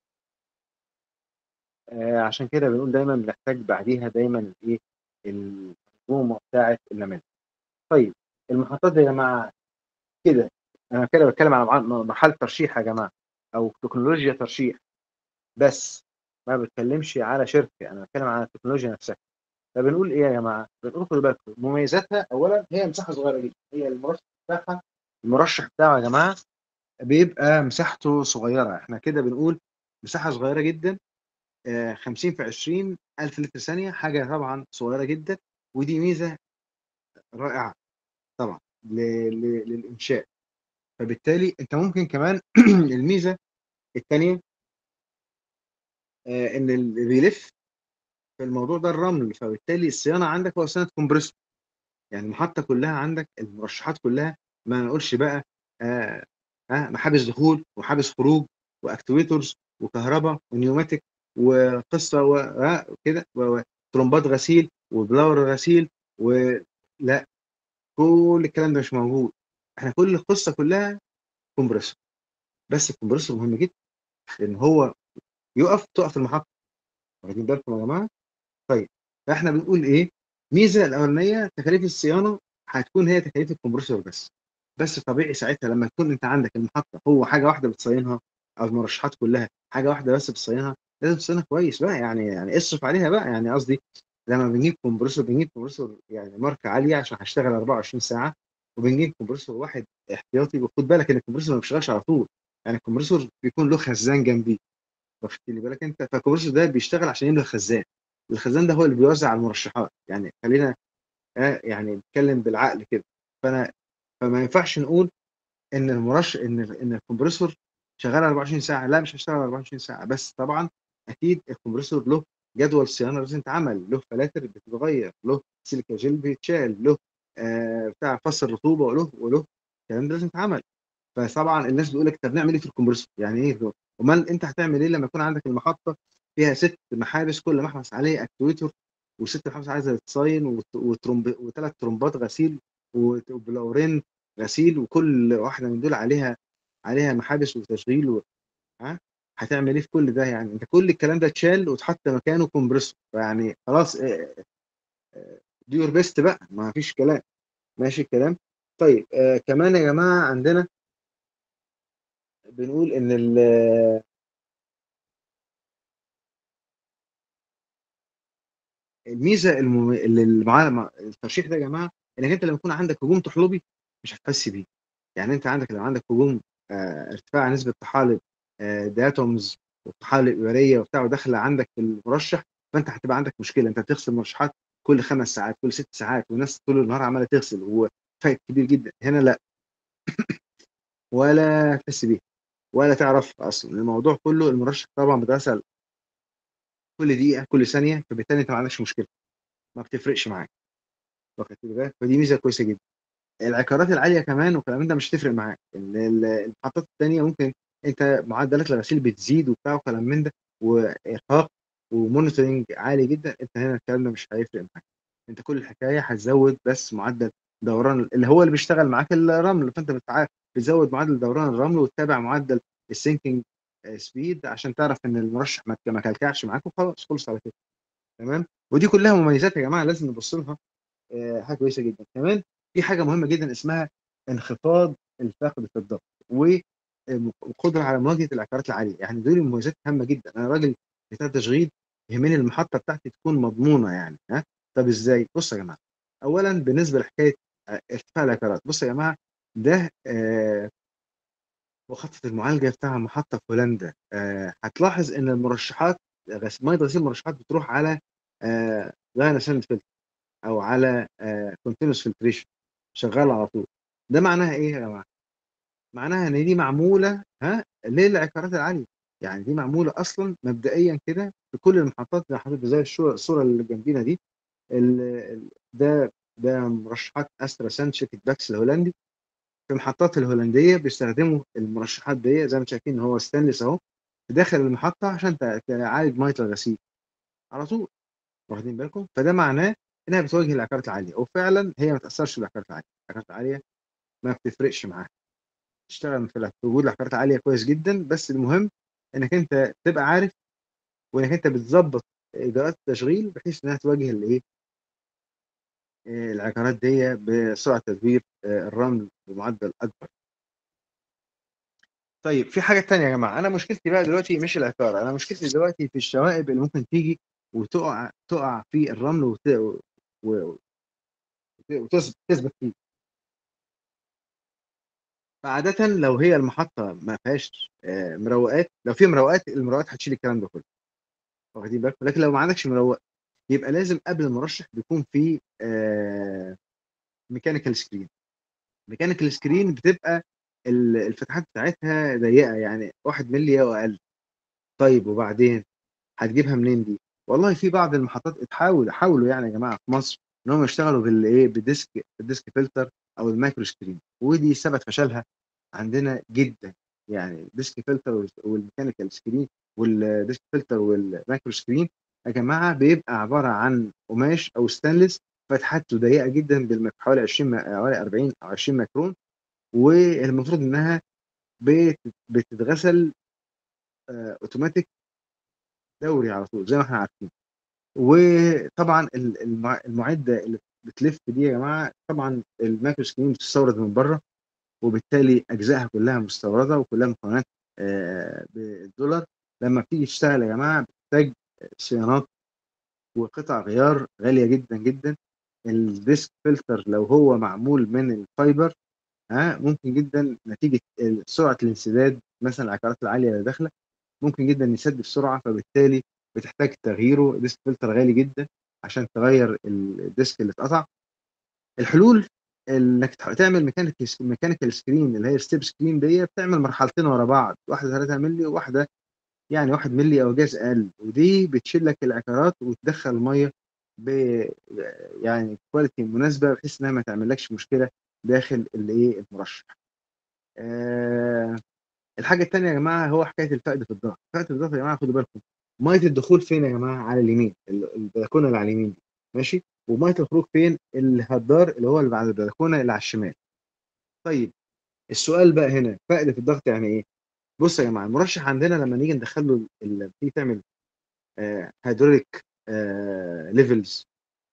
عشان كده بنقول دايما بنحتاج بعديها دايما الايه المنظومه بتاعه اللمنه طيب المحطات دي يا جماعه كده انا كده بتكلم على مع- مرحله ترشيح يا جماعه او تكنولوجيا ترشيح بس ما بتكلمش على شركه انا بتكلم على التكنولوجيا نفسها فبنقول ايه يا جماعه بنقول خدوا بالكم مميزاتها اولا هي مساحه صغيره جدا هي المرشح بتاعها المرشح بتاعه يا جماعه بيبقى مساحته صغيره احنا كده بنقول مساحه صغيره جدا آه، 50 في 20 ألف لتر ثانية حاجة طبعا صغيرة جدا ودي ميزة رائعة طبعا ل- ل- للإنشاء فبالتالي أنت ممكن كمان الميزة الثانيه آه ان اللي بيلف في الموضوع ده الرمل فبالتالي الصيانه عندك هو صيانه كومبريسور يعني المحطه كلها عندك المرشحات كلها ما نقولش بقى آه آه محابس دخول ومحابس خروج واكتويترز وكهرباء ونيوماتيك وقصه وكده وترمبات غسيل وبلاور غسيل ولا كل الكلام ده مش موجود احنا كل القصه كلها كومبريسور بس الكومبريسور مهم جدا لان هو يقف تقف المحطه واخدين بالكم يا جماعه طيب فاحنا بنقول ايه ميزه الاولانيه تكاليف الصيانه هتكون هي تكاليف الكمبرسور بس بس طبيعي ساعتها لما تكون انت عندك المحطه هو حاجه واحده بتصينها او المرشحات كلها حاجه واحده بس بتصينها لازم تصينها كويس بقى يعني يعني اصرف عليها بقى يعني قصدي لما بنجيب كومبرسور بنجيب كومبرسور يعني ماركه عاليه عشان هشتغل 24 ساعه وبنجيب كومبرسور واحد احتياطي وخد بالك ان الكومبرسور ما بيشتغلش على طول يعني الكومبرسور بيكون له خزان جنبيه واخد بالك انت فالكومبرسور ده بيشتغل عشان يملى الخزان الخزان ده هو اللي بيوزع على المرشحات يعني خلينا آه يعني نتكلم بالعقل كده فانا فما ينفعش نقول ان المرشح ان ان الكمبرسور شغال 24 ساعه لا مش هيشتغل 24 ساعه بس طبعا اكيد الكمبرسور له جدول صيانه لازم تتعمل له فلاتر بتتغير له سيليكا جيل بيتشال له آه بتاع فصل رطوبه وله وله الكلام ده لازم يتعمل فطبعا الناس بيقول لك طب نعمل ايه في الكمبرسور يعني ايه امال انت هتعمل ايه لما يكون عندك المحطه فيها ست محابس كل محبس عليه اكتويتر وست محابس عايزه تتصاين وترمب وثلاث ترمبات غسيل وبلورين غسيل وكل واحده من دول عليها عليها محابس وتشغيل و... ها هتعمل ايه في كل ده يعني انت كل الكلام ده اتشال واتحط مكانه كومبريسور فيعني خلاص دي يور بيست بقى ما فيش كلام ماشي الكلام طيب آه كمان يا جماعه عندنا بنقول ان ال الميزه المم... اللي معاه الترشيح ده يا جماعه انك انت لما يكون عندك هجوم طحلبي مش هتحس بيه يعني انت عندك لو عندك هجوم آه ارتفاع نسبه طحالب آه داتومز وطحالب إبرية وبتاع وداخله عندك في المرشح فانت هتبقى عندك مشكله انت بتغسل مرشحات كل خمس ساعات كل ست ساعات والناس طول النهار عماله تغسل وهو فرق كبير جدا هنا لا ولا تحس بيه ولا تعرف اصلا الموضوع كله المرشح طبعا بتغسل كل دقيقه كل ثانيه فبالتالي انت ما عندكش مشكله ما بتفرقش معاك واخد بالك فدي ميزه كويسه جدا العقارات العاليه كمان والكلام ده مش هتفرق معاك المحطات الثانيه ممكن انت معدلات الغسيل بتزيد وبتاع وكلام من ده وارهاق ومونيتورنج عالي جدا انت هنا الكلام ده مش هيفرق معاك انت كل الحكايه هتزود بس معدل دوران اللي هو اللي بيشتغل معاك الرمل فانت بتعرف بتزود معدل دوران الرمل وتتابع معدل السينكينج سبيد عشان تعرف ان المرشح ما كلكعش معاك وخلاص خلص على كده تمام ودي كلها مميزات يا جماعه لازم نبص لها آه حاجه كويسه جدا كمان في حاجه مهمه جدا اسمها انخفاض الفقد في الضغط والقدره على مواجهه العقارات العاليه يعني دول مميزات هامه جدا انا راجل بتاع تشغيل يهمني المحطه بتاعتي تكون مضمونه يعني ها طب ازاي بص يا جماعه اولا بالنسبه لحكايه ارتفاع العقارات بص يا جماعه ده آه وخطه المعالجه بتاع محطه في هولندا آه هتلاحظ ان المرشحات ميه غسيل المرشحات بتروح على آه غانا ساند فلتر او على كونتينوس فلتريشن شغال على طول ده معناها ايه يا جماعه؟ معناها ان دي معموله ها للعقارات العاليه يعني دي معموله اصلا مبدئيا كده في كل المحطات اللي حضرتك زي الصوره اللي جنبينا دي ده ده مرشحات استراسان شركه باكس الهولندي في المحطات الهولنديه بيستخدموا المرشحات دي زي ما شايفين هو ستانلس اهو داخل المحطه عشان تعالج ميه الغسيل على طول واخدين بالكم فده معناه انها بتواجه العقارات العاليه وفعلا هي ما تاثرش بالعقارات العاليه العقارات العاليه ما بتفرقش معاها تشتغل في وجود العقارات العاليه كويس جدا بس المهم انك انت تبقى عارف وانك انت بتظبط اجراءات التشغيل بحيث انها تواجه الايه العقارات دي بسرعه تدوير الرمل بمعدل اكبر طيب في حاجه ثانيه يا جماعه انا مشكلتي بقى دلوقتي مش العقار انا مشكلتي دلوقتي في الشوائب اللي ممكن تيجي وتقع تقع في الرمل وت... و... وتثبت فيه فعادة لو هي المحطة ما فيهاش مروقات لو في مروقات المروقات هتشيل الكلام ده كله واخدين بالك لكن لو ما عندكش مروق يبقى لازم قبل المرشح بيكون في ميكانيكال سكرين ميكانيكال سكرين بتبقى ال- الفتحات بتاعتها ضيقه يعني 1 مللي او اقل طيب وبعدين هتجيبها منين دي؟ والله في بعض المحطات اتحاول حاولوا يعني يا جماعه في مصر ان هم يشتغلوا بالايه بالديسك بالديسك فلتر او المايكرو سكرين ودي ثبت فشلها عندنا جدا يعني الديسك فلتر والميكانيكال سكرين والديسك فلتر والمايكرو سكرين يا جماعه بيبقى عباره عن قماش او ستانلس فتحته ضيقه جدا بالمك- حوالي 20 م- حوالي 40 او 20 ميكرون والمفروض انها بت- بتتغسل آه، اوتوماتيك دوري على طول زي ما احنا عارفين وطبعا ال- المع- المعده اللي بتلف دي يا جماعه طبعا المايكرو سكرين بتستورد من بره وبالتالي اجزائها كلها مستورده وكلها مكونات آه، بالدولار لما بتيجي تشتغل يا جماعه بتحتاج صيانات وقطع غيار غاليه جدا جدا الديسك فلتر لو هو معمول من الفايبر ها ممكن جدا نتيجه سرعه الانسداد مثلا العقارات العاليه اللي داخله ممكن جدا يسد بسرعه فبالتالي بتحتاج تغييره ديسك فلتر غالي جدا عشان تغير الديسك اللي اتقطع الحلول انك تح- تعمل ميكانيكال ميكانيكال سكرين اللي هي ستيب سكرين دي بتعمل مرحلتين ورا بعض واحده 3 مللي وواحده يعني 1 مللي او جاز اقل ودي بتشيل لك العقارات وتدخل الميه ب يعني كواليتي مناسبه بحيث انها ما تعملكش مشكله داخل الايه المرشح. آه الحاجه الثانيه يا جماعه هو حكايه الفقد في الضغط، فقد في الضغط يا جماعه خدوا بالكم ميه الدخول فين يا جماعه؟ على اليمين ال- البلكونه اللي على اليمين دي ماشي؟ وميه الخروج فين؟ الهدار اللي هو اللي بعد البلكونه اللي على الشمال. طيب السؤال بقى هنا فقد في الضغط يعني ايه؟ بص يا جماعه المرشح عندنا لما نيجي ندخل له ال- تيجي تعمل هيدروليك ليفلز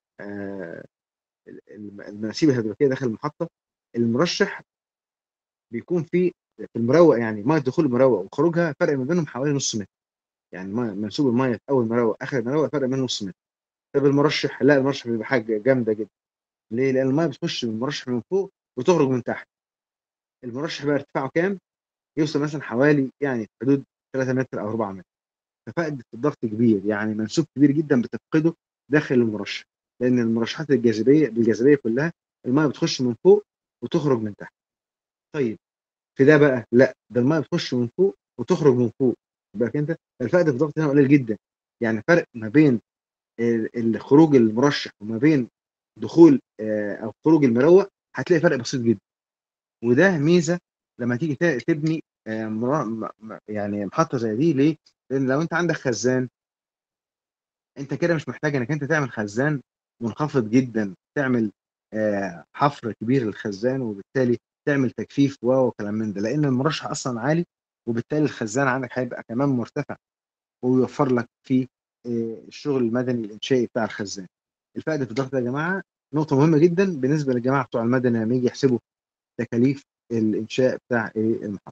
المناسيب الهيدروليكيه داخل المحطه المرشح بيكون في في المروق يعني ميه دخول المروق وخروجها فرق ما بينهم حوالي نص متر يعني ميه منسوب الميه في اول مروق اخر المروق فرق بينهم نص متر طب المرشح لا المرشح بيبقى حاجه جامده جدا ليه؟ لان الميه بتخش من المرشح من فوق وتخرج من تحت المرشح بقى ارتفاعه كام؟ يوصل مثلا حوالي يعني في حدود 3 متر او 4 متر ففقد الضغط كبير يعني منسوب كبير جدا بتفقده داخل المرشح لان المرشحات الجاذبيه بالجاذبيه كلها الميه بتخش من فوق وتخرج من تحت طيب في ده بقى لا ده الميه بتخش من فوق وتخرج من فوق يبقى انت الفقد في الضغط هنا قليل جدا يعني فرق ما بين ال- الخروج المرشح وما بين دخول آه، او خروج المروق هتلاقي فرق بسيط جدا وده ميزه لما تيجي ت- تبني آه، مرا- م- م- يعني محطه زي دي ليه؟ لان لو انت عندك خزان انت كده مش محتاج انك انت تعمل خزان منخفض جدا تعمل آه، حفر كبير للخزان وبالتالي تعمل تجفيف و وكلام من ده لان المرشح اصلا عالي وبالتالي الخزان عندك هيبقى كمان مرتفع ويوفر لك في آه، الشغل المدني الانشائي بتاع الخزان الفائده في الضغط ده يا جماعه نقطه مهمه جدا بالنسبه للجماعه بتوع المدني لما يجي يحسبوا تكاليف الانشاء بتاع ايه المحطه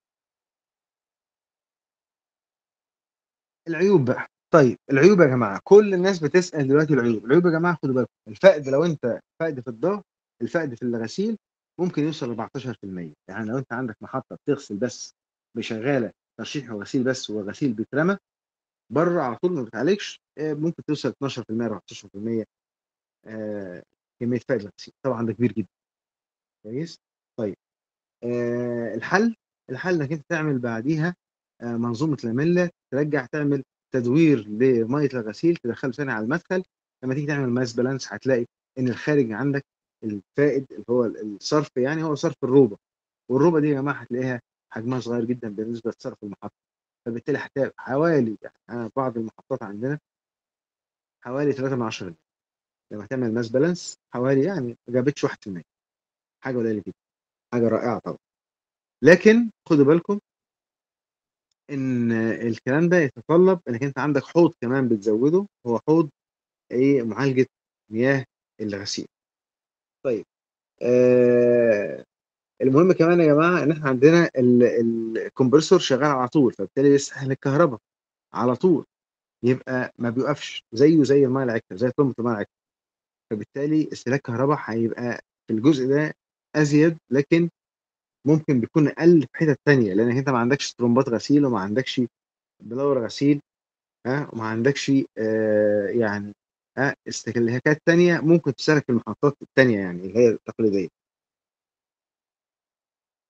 العيوب بقى طيب العيوب يا جماعه كل الناس بتسال دلوقتي العيوب العيوب يا جماعه خدوا بالكم الفقد لو انت فقد في الضغط الفقد في الغسيل ممكن يوصل ل 14% يعني لو انت عندك محطه بتغسل بس بشغاله ترشيح وغسيل بس وغسيل بيترمى بره على طول ما بتعالجش آه، ممكن توصل 12% 14% آه، كميه فقد الغسيل طبعا ده كبير جدا كويس طيب آه، الحل الحل انك انت تعمل بعديها آه، منظومه لاميلا ترجع تعمل تدوير لميه الغسيل تدخله ثاني على المدخل لما تيجي تعمل ماس بالانس هتلاقي ان الخارج عندك الفائد اللي هو الصرف يعني هو صرف الروبه والروبه دي يا جماعه هتلاقيها حجمها صغير جدا بالنسبه لصرف المحطه فبالتالي هتلاقي حوالي يعني بعض المحطات عندنا حوالي 3 من 10 لما تعمل ماس بالانس حوالي يعني ما جابتش 1% حاجه قليله جدا حاجه رائعه طبعا لكن خدوا بالكم ان الكلام ده يتطلب انك انت عندك حوض كمان بتزوده هو حوض ايه معالجه مياه الغسيل طيب آه المهم كمان يا جماعه ان احنا عندنا ال- الكمبرسور شغال على طول فبالتالي بيسحب الكهرباء على طول يبقى ما بيوقفش زيه زي الميه العكره زي طمه الميه العكره فبالتالي استهلاك كهرباء هيبقى في الجزء ده ازيد لكن ممكن بيكون اقل في حتت تانية لانك انت ما عندكش طرمبات غسيل وما عندكش بلور غسيل ها وما عندكش آه يعني ها استهلاكات تانية ممكن تشارك في المحطات التانية يعني اللي هي التقليدية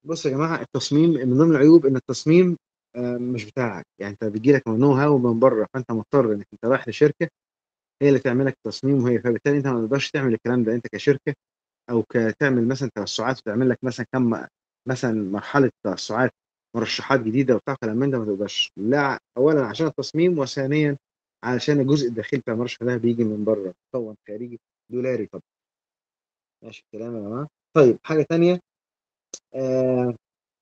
بص يا جماعه التصميم من ضمن العيوب ان التصميم آه، مش بتاعك يعني انت بيجي لك نو هاو من بره فانت مضطر انك انت رايح لشركه هي اللي تعمل لك التصميم وهي فبالتالي انت ما تقدرش تعمل الكلام ده انت كشركه او كتعمل مثلا توسعات وتعمل لك مثلا كم مثلا مرحله توسعات مرشحات جديده وبتاع كلام من ده ما تقدرش لا اولا عشان التصميم وثانيا علشان الجزء الداخلي بتاع المرشح ده بيجي من بره مكون خارجي دولاري طبعا ماشي الكلام يا جماعه طيب حاجه ثانيه آه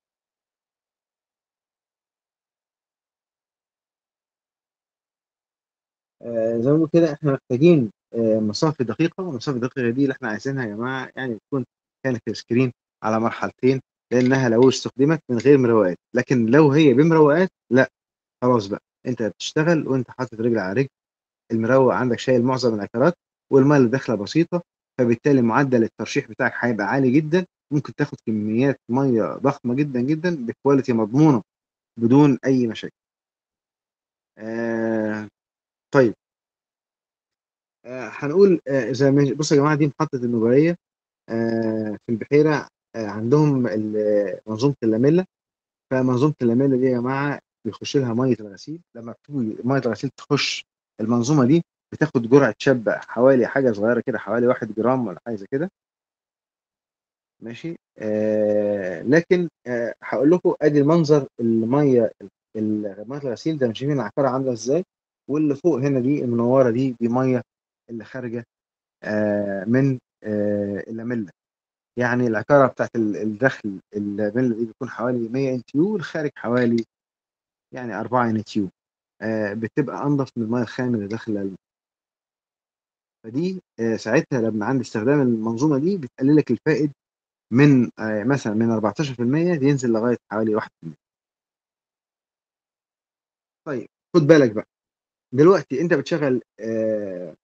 آه زي ما بنقول كده احنا محتاجين آه مصافي دقيقه والمصافي الدقيقه دي اللي احنا عايزينها يا جماعه يعني تكون كانت سكرين على مرحلتين لانها لو استخدمت من غير مروقات لكن لو هي بمروقات لا خلاص بقى انت بتشتغل وانت حاطط رجل على رجل المروق عندك شايل معظم العكرات والميه اللي داخله بسيطه فبالتالي معدل الترشيح بتاعك هيبقى عالي جدا ممكن تاخد كميات ميه ضخمه جدا جدا بكواليتي مضمونه بدون اي مشاكل آه طيب آه هنقول آه زي ما بصوا يا جماعه دي محطه النوباريه آه في البحيره آه عندهم منظومه اللاميلا فمنظومه اللاميلا دي يا جماعه بيخش لها ميه الغسيل لما بتيجي ميه الغسيل تخش المنظومه دي بتاخد جرعه شابه حوالي حاجه صغيره كده حوالي 1 جرام ولا حاجه زي كده ماشي آه لكن آه هقول لكم ادي المنظر الميه الميه الغسيل ده شايفين العكاره عامله ازاي واللي فوق هنا دي المنوره دي دي ميه اللي خارجه آه من آه اللاميلا يعني العكاره بتاعت الدخل اللاميلا دي بتكون حوالي 100 ان تيو والخارج حوالي يعني 4 ان تيو آه بتبقى انضف من الميه الخام اللي داخله فدي آه ساعتها لما عند استخدام المنظومه دي بتقلل لك الفائد من آه مثلا من 14% ينزل لغايه حوالي 1% طيب خد بالك بقى دلوقتي انت بتشغل آه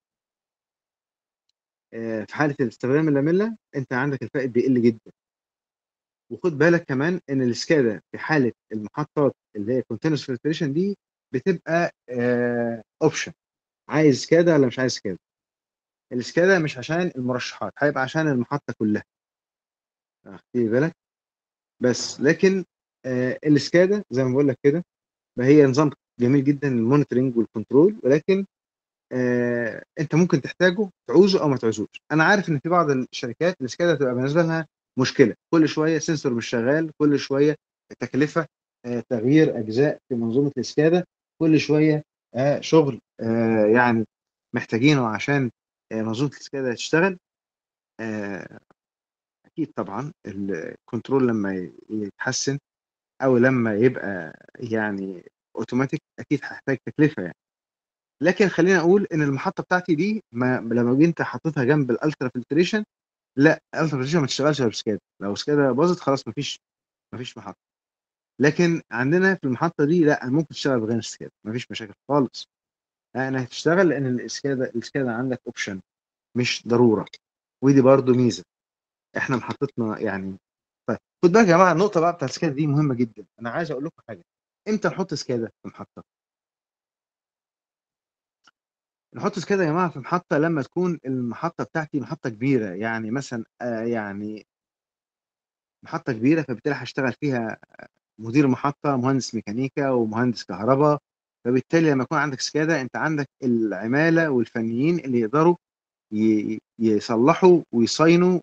آه في حاله استخدام اللاميلا انت عندك الفائد بيقل جدا وخد بالك كمان ان السكادا في حاله المحطات اللي هي كونتينوس فلتريشن دي بتبقى اوبشن آه عايز سكادا ولا مش عايز سكادا السكادا مش عشان المرشحات هيبقى عشان المحطه كلها خلي بالك بس لكن آه السكادا زي ما بقول لك كده هي نظام جميل جدا للمونيتورنج والكنترول ولكن آه انت ممكن تحتاجه تعوزه او ما تعوزوش انا عارف ان في بعض الشركات السكادا تبقى بالنسبه لها مشكله كل شويه سنسور مش شغال كل شويه تكلفه آه تغيير اجزاء في منظومه السكادا كل شويه آه شغل آه يعني محتاجينه عشان آه منظومه السكادا تشتغل آه اكيد طبعا الكنترول لما يتحسن او لما يبقى يعني اوتوماتيك اكيد هحتاج تكلفه يعني لكن خلينا اقول ان المحطه بتاعتي دي ما لما جيت حطيتها جنب الالترا فلتريشن لا الالترا فلتريشن ما تشتغلش غير بسكادا لو سكادا باظت خلاص مفيش مفيش محطه لكن عندنا في المحطه دي لا ممكن تشتغل بغير سكادا مفيش مشاكل خالص انا هتشتغل لان السكادا السكادا عندك اوبشن مش ضروره ودي برضو ميزه احنا محطتنا يعني طيب خد بالك يا جماعه النقطه بقى بتاعت السكادا دي مهمه جدا انا عايز اقول لكم حاجه امتى نحط سكادا في محطه نحط سكادا يا جماعه في محطه لما تكون المحطه بتاعتي محطه كبيره يعني مثلا آه يعني محطه كبيره فبالتالي هشتغل فيها مدير محطه مهندس ميكانيكا ومهندس كهرباء فبالتالي لما يكون عندك سكادا انت عندك العماله والفنيين اللي يقدروا يصلحوا ويصينوا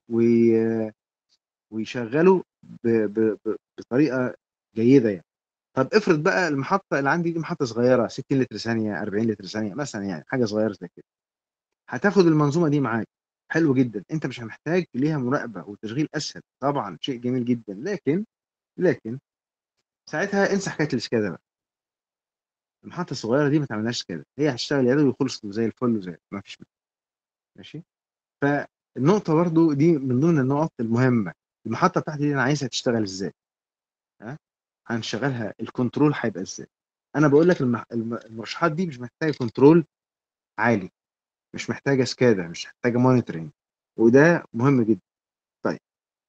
ويشغلوا بطريقه جيده يعني طب افرض بقى المحطه اللي عندي دي محطه صغيره 60 لتر ثانيه 40 لتر ثانيه مثلا يعني حاجه صغيره زي كده هتاخد المنظومه دي معاك حلو جدا انت مش محتاج ليها مراقبه وتشغيل اسهل طبعا شيء جميل جدا لكن لكن ساعتها انسى حكايه السكادا بقى المحطه الصغيره دي ما تعملهاش كده هي هتشتغل يدوي وخلص زي الفل وزي ما فيش ماشي فالنقطه برضو دي من ضمن النقط المهمه المحطه بتاعتي دي انا عايزها تشتغل ازاي ها هنشغلها الكنترول هيبقى ازاي انا بقول لك المرشحات دي مش محتاجه كنترول عالي مش محتاجه سكادا مش محتاجه مونيتورنج وده مهم جدا طيب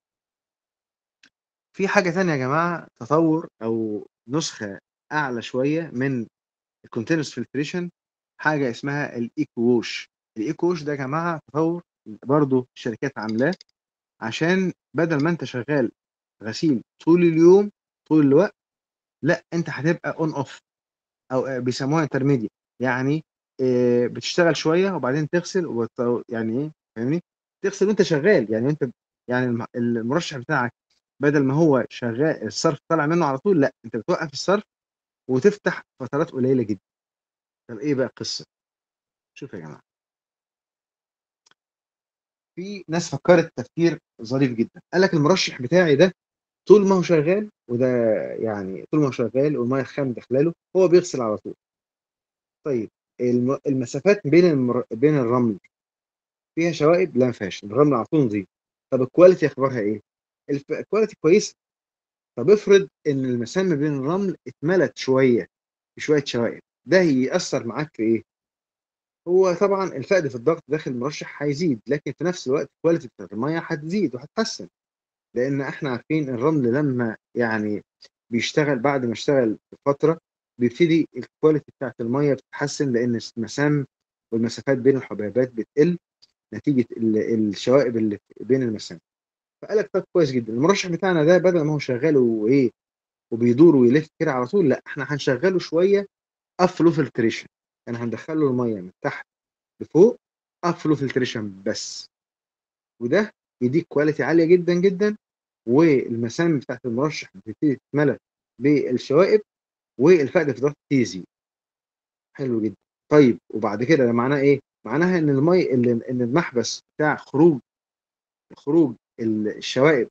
في حاجه ثانيه يا جماعه تطور او نسخه اعلى شويه من الكونتينوس فلتريشن حاجه اسمها الايكو ووش الايكو ووش ده يا جماعه تطور برضه الشركات عاملاه عشان بدل ما انت شغال غسيل طول اليوم طول الوقت لا انت هتبقى اون اوف او آه، بيسموها انترميديت يعني آه، بتشتغل شويه وبعدين تغسل وت- يعني ايه فاهمني تغسل وانت شغال يعني انت يعني الم- المرشح بتاعك بدل ما هو شغال الصرف طالع منه على طول لا انت بتوقف الصرف وتفتح فترات قليله جدا طب ايه بقى القصه شوف يا جماعه في ناس فكرت تفكير ظريف جدا قال لك المرشح بتاعي ده طول ما هو شغال وده يعني طول ما هو شغال والميه الخام داخلاله هو بيغسل على طول طيب الم- المسافات بين المر... بين الرمل فيها شوائب لا ما فيهاش الرمل على طول نظيف طب الكواليتي اخبارها ايه الف- الكواليتي كويسه طب افرض ان المسام بين الرمل اتملت شويه بشويه شوائب ده يأثر معاك في ايه هو طبعا الفقد في الضغط داخل المرشح هيزيد لكن في نفس الوقت الكواليتي بتاعت الميه هتزيد وهتتحسن لان احنا عارفين الرمل لما يعني بيشتغل بعد ما اشتغل فتره بيبتدي الكواليتي بتاعت الميه بتتحسن لان المسام والمسافات بين الحبيبات بتقل نتيجه ال- الشوائب اللي بين المسام فقال لك طب كويس جدا المرشح بتاعنا ده بدل ما هو شغال وايه وبيدور ويلف كده على طول لا احنا هنشغله شويه افلو فلتريشن يعني هندخل له الميه من تحت لفوق افلو فلتريشن بس وده يديك كواليتي عاليه جدا جدا والمسام بتاعت المرشح بتبتدي تتملى بالشوائب والفقد في الضغط يزيد حلو جدا طيب وبعد كده ده معناه ايه؟ معناها ان المي ان إن المحبس بتاع خروج خروج ال- الشوائب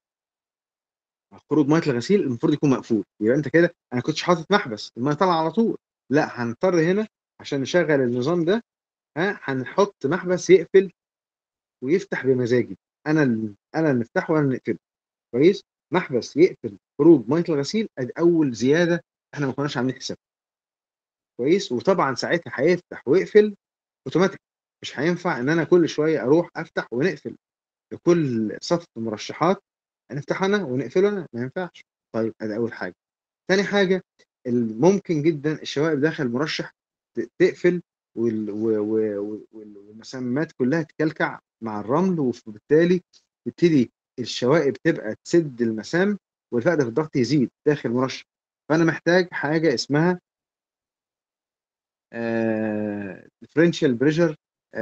خروج ميه الغسيل المفروض يكون مقفول يبقى انت كده انا كنتش حاطط محبس الميه طالعه على طول لا هنضطر هنا عشان نشغل النظام ده ها هنحط محبس يقفل ويفتح بمزاجي انا ال- انا اللي نفتحه وانا اللي نقفله كويس محبس يقفل خروج ميه الغسيل ادي اول زياده احنا ما كناش عاملين حسابها كويس وطبعا ساعتها هيفتح ويقفل اوتوماتيك مش هينفع ان انا كل شويه اروح افتح ونقفل لكل صف مرشحات هنفتح انا ونقفله انا ما ينفعش طيب ادي اول حاجه تاني حاجه ال- ممكن جدا الشوائب داخل المرشح ت- تقفل وال- و- و- و- وال- والمسامات كلها تكلكع مع الرمل وبالتالي تبتدي الشوائب تبقى تسد المسام والفقد في الضغط يزيد داخل المرشح فانا محتاج حاجه اسمها ديفرنشال بريشر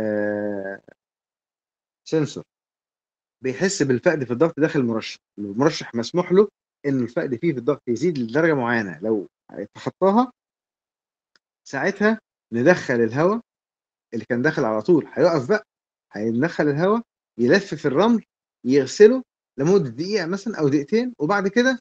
سنسور بيحس بالفقد في الضغط داخل المرشح المرشح مسموح له ان الفقد فيه في الضغط يزيد لدرجه معينه لو تخطاها ساعتها ندخل الهواء اللي كان داخل على طول هيقف بقى هندخل الهواء يلف في الرمل يغسله لمده دقيقه مثلا او دقيقتين وبعد كده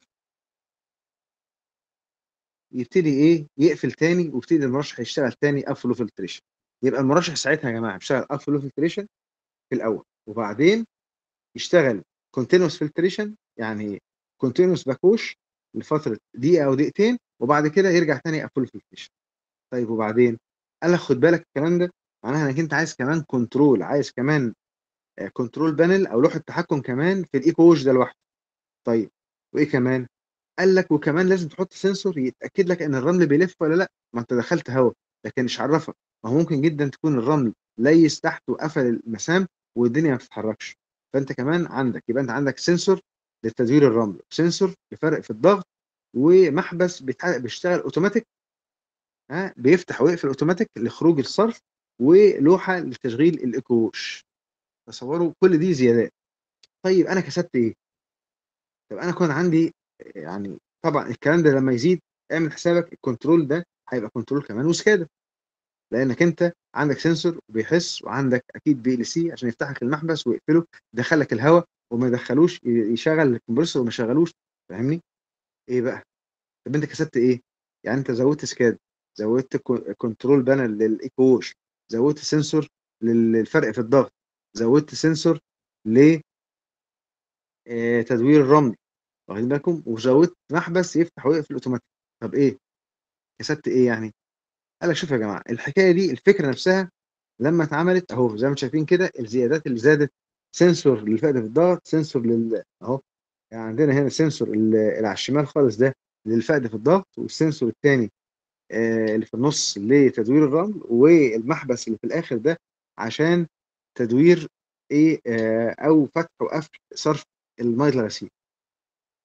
يبتدي ايه يقفل تاني ويبتدي المرشح يشتغل تاني اب فلو فلتريشن يبقى المرشح ساعتها يا جماعه بيشتغل اب فلو فلتريشن في الاول وبعدين يشتغل كونتينوس فلتريشن يعني كونتينوس باكوش لفتره دقيقه او دقيقتين وبعد كده يرجع تاني اب فلو فلتريشن طيب وبعدين قال لك خد بالك الكلام ده معناها انك انت عايز كمان كنترول عايز كمان كنترول بانل او لوحه تحكم كمان في الايكو ووش ده لوحده طيب وايه كمان قال لك وكمان لازم تحط سنسور يتاكد لك ان الرمل بيلف ولا لا ما انت دخلت هواء لكن مش عرفك ما هو ممكن جدا تكون الرمل ليس تحت وقفل المسام والدنيا ما بتتحركش فانت كمان عندك يبقى انت عندك سنسور لتدوير الرمل سنسور لفرق في الضغط ومحبس بيتع- بيشتغل اوتوماتيك ها بيفتح ويقفل اوتوماتيك لخروج الصرف ولوحه لتشغيل الايكوش تصوروا كل دي زيادات طيب انا كسبت ايه طب انا كون عندي يعني طبعا الكلام ده لما يزيد اعمل حسابك الكنترول ده هيبقى كنترول كمان وسكادا لانك انت عندك سنسور بيحس وعندك اكيد بي ال سي عشان يفتح لك المحبس ويقفله يدخل لك الهواء وما يدخلوش يشغل الكمبرسور وما يشغلوش فاهمني ايه بقى طب انت كسبت ايه يعني انت زودت سكاد زودت كو- كنترول بانل للايكوش زودت سنسور للفرق في الضغط زودت سنسور ل آه، تدوير الرمل واخدين بالكم وزودت محبس يفتح ويقفل اوتوماتيك طب ايه كسبت ايه يعني قال لك شوف يا جماعه الحكايه دي الفكره نفسها لما اتعملت اهو زي ما انتم شايفين كده الزيادات اللي زادت سنسور للفقد في الضغط سنسور لل اهو يعني عندنا هنا سنسور اللي على الشمال خالص ده للفقد في الضغط والسنسور الثاني آه اللي في النص لتدوير الرمل والمحبس اللي في الاخر ده عشان تدوير ايه آه او فتح وقفل صرف الميه الغسيل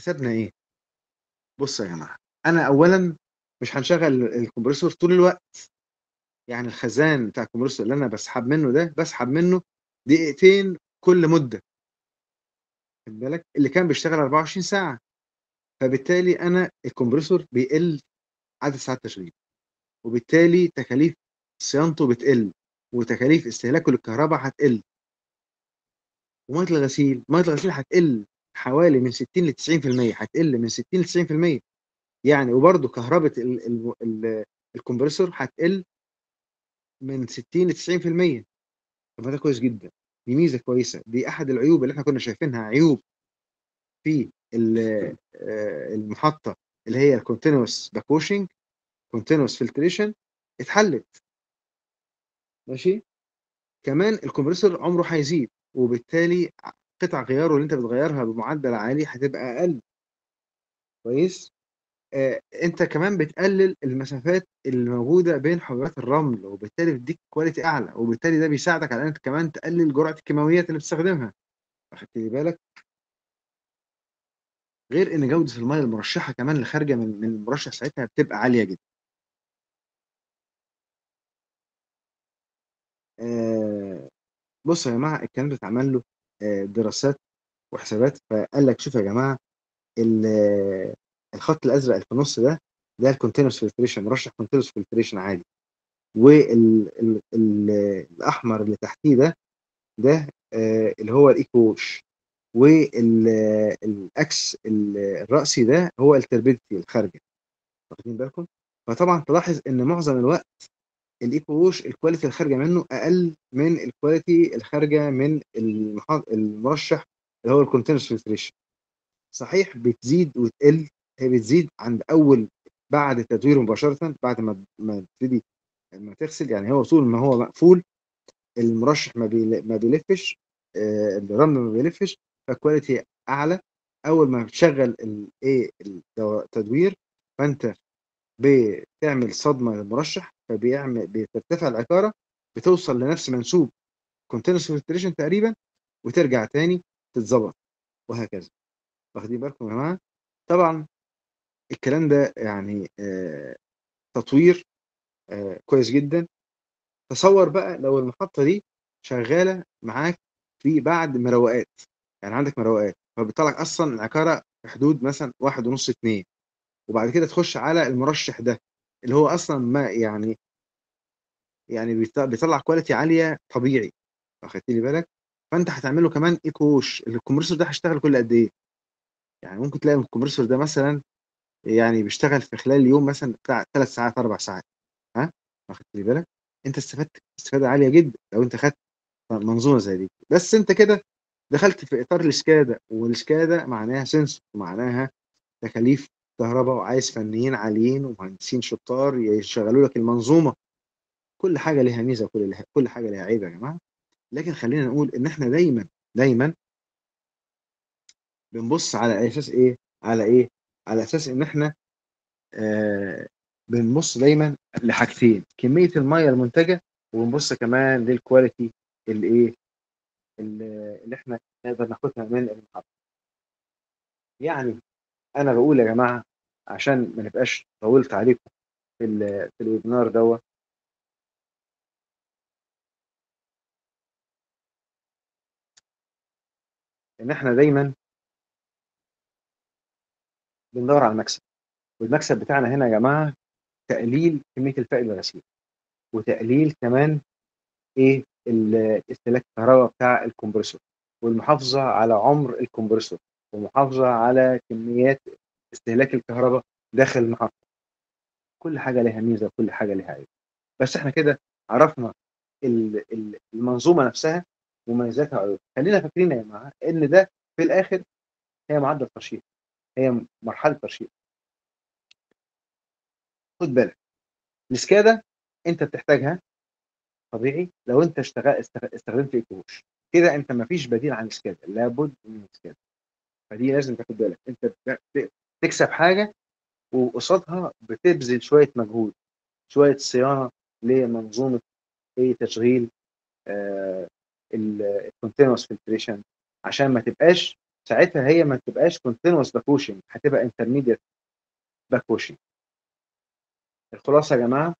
كسبنا ايه بصوا يا جماعه انا اولا مش هنشغل الكمبريسور طول الوقت يعني الخزان بتاع الكمبريسور اللي انا بسحب منه ده بسحب منه دقيقتين كل مده خد بالك اللي كان بيشتغل 24 ساعه فبالتالي انا الكمبريسور بيقل عدد ساعات تشغيل وبالتالي تكاليف صيانته بتقل وتكاليف استهلاكه للكهرباء هتقل وميه الغسيل ميه الغسيل هتقل حوالي من 60 ل 90% هتقل من 60 ل 90% يعني وبرده كهرباء ال ال ال الكمبريسور هتقل من 60 ل 90% طب ده كويس جدا دي ميزه كويسه دي احد العيوب اللي احنا كنا شايفينها عيوب في المحطه اللي هي الكونتينوس باكوشنج كونتينوس فلتريشن اتحلت ماشي كمان الكمبريسور عمره هيزيد وبالتالي قطع غياره اللي انت بتغيرها بمعدل عالي هتبقى اقل كويس آه انت كمان بتقلل المسافات اللي موجوده بين حجرات الرمل وبالتالي بتديك كواليتي اعلى وبالتالي ده بيساعدك على انك كمان تقلل جرعه الكيماويات اللي بتستخدمها واخدت بالك غير ان جوده الميه المرشحه كمان اللي خارجه من من المرشح ساعتها بتبقى عاليه جدا آه بصوا يا جماعه الكلام ده اتعمل له آه دراسات وحسابات فقال لك شوف يا جماعه الخط الازرق اللي في النص ده ده الكونتينوس فلتريشن مرشح كونتينوس فلتريشن عادي والاحمر اللي تحتيه ده ده آه اللي هو الايكوش والاكس الراسي ده هو التربيدتي الخارجه واخدين بالكم فطبعا تلاحظ ان معظم الوقت الايكوش الكواليتي الخارجه منه اقل من الكواليتي الخارجه من المرشح اللي هو الكونتينوس فلتريشن صحيح بتزيد وتقل هي بتزيد عند اول بعد التدوير مباشره بعد ما ما تبتدي ما تغسل يعني هو طول ما هو مقفول المرشح ما ما بيلفش آه الرمل ما بيلفش فالكواليتي اعلى اول ما بتشغل الايه التدوير فانت بتعمل صدمه للمرشح فبيعمل بترتفع العكاره بتوصل لنفس منسوب كونتينوس فلتريشن تقريبا وترجع تاني تتظبط وهكذا واخدين بالكم يا جماعه طبعا الكلام ده يعني آه تطوير آه كويس جدا تصور بقى لو المحطه دي شغاله معاك في بعد مروقات يعني عندك مروقات فبيطلع لك اصلا العكاره في حدود مثلا واحد ونص اتنين وبعد كده تخش على المرشح ده اللي هو اصلا ما يعني يعني بيطلع كواليتي عاليه طبيعي واخدت لي بالك فانت هتعمل له كمان ايكوش الكمبريسور ده هيشتغل كل قد ايه يعني ممكن تلاقي الكمبريسور ده مثلا يعني بيشتغل في خلال اليوم مثلا بتاع ثلاث ساعات اربع ساعات ها واخدت لي بالك انت استفدت استفاده عاليه جدا لو انت خدت منظومه زي دي بس انت كده دخلت في اطار السكادا والسكادا معناها سنسور ومعناها تكاليف كهرباء وعايز فنيين عاليين ومهندسين شطار يشغلوا لك المنظومه كل حاجه ليها ميزه وكل كل حاجه ليها عيب يا جماعه لكن خلينا نقول ان احنا دايما دايما بنبص على اساس ايه على ايه على اساس ان احنا آه بنبص دايما لحاجتين كميه الميه المنتجه وبنبص كمان للكواليتي اللي ايه اللي احنا نقدر ناخدها من المحطه يعني انا بقول يا جماعه عشان ما نبقاش طولت عليكم في في الويبنار دوت ان احنا دايما بندور على المكسب والمكسب بتاعنا هنا يا جماعه تقليل كميه الفائض الغسيل وتقليل كمان ايه استهلاك الكهرباء بتاع الكمبريسور والمحافظه على عمر الكمبريسور والمحافظه على كميات استهلاك الكهرباء داخل المحطه كل حاجه لها ميزه وكل حاجه لها عيب بس احنا كده عرفنا المنظومه نفسها مميزاتها وعيوبها خلينا فاكرين يا جماعه ان ده في الاخر هي معدل ترشيح هي مرحله ترشيح خد بالك السكادا انت بتحتاجها طبيعي لو انت اشتغل استخدمت ايكوش كده انت ما فيش بديل عن السكادا لابد من السكادا فدي لازم تاخد بالك انت تكسب حاجه وقصادها بتبذل شويه مجهود شويه صيانه لمنظومه ايه تشغيل آه الكونتينوس فلتريشن عشان ما تبقاش ساعتها هي ما تبقاش كونتينوس باك ووشنج هتبقى انترميديت باك ووشنج الخلاصه يا جماعه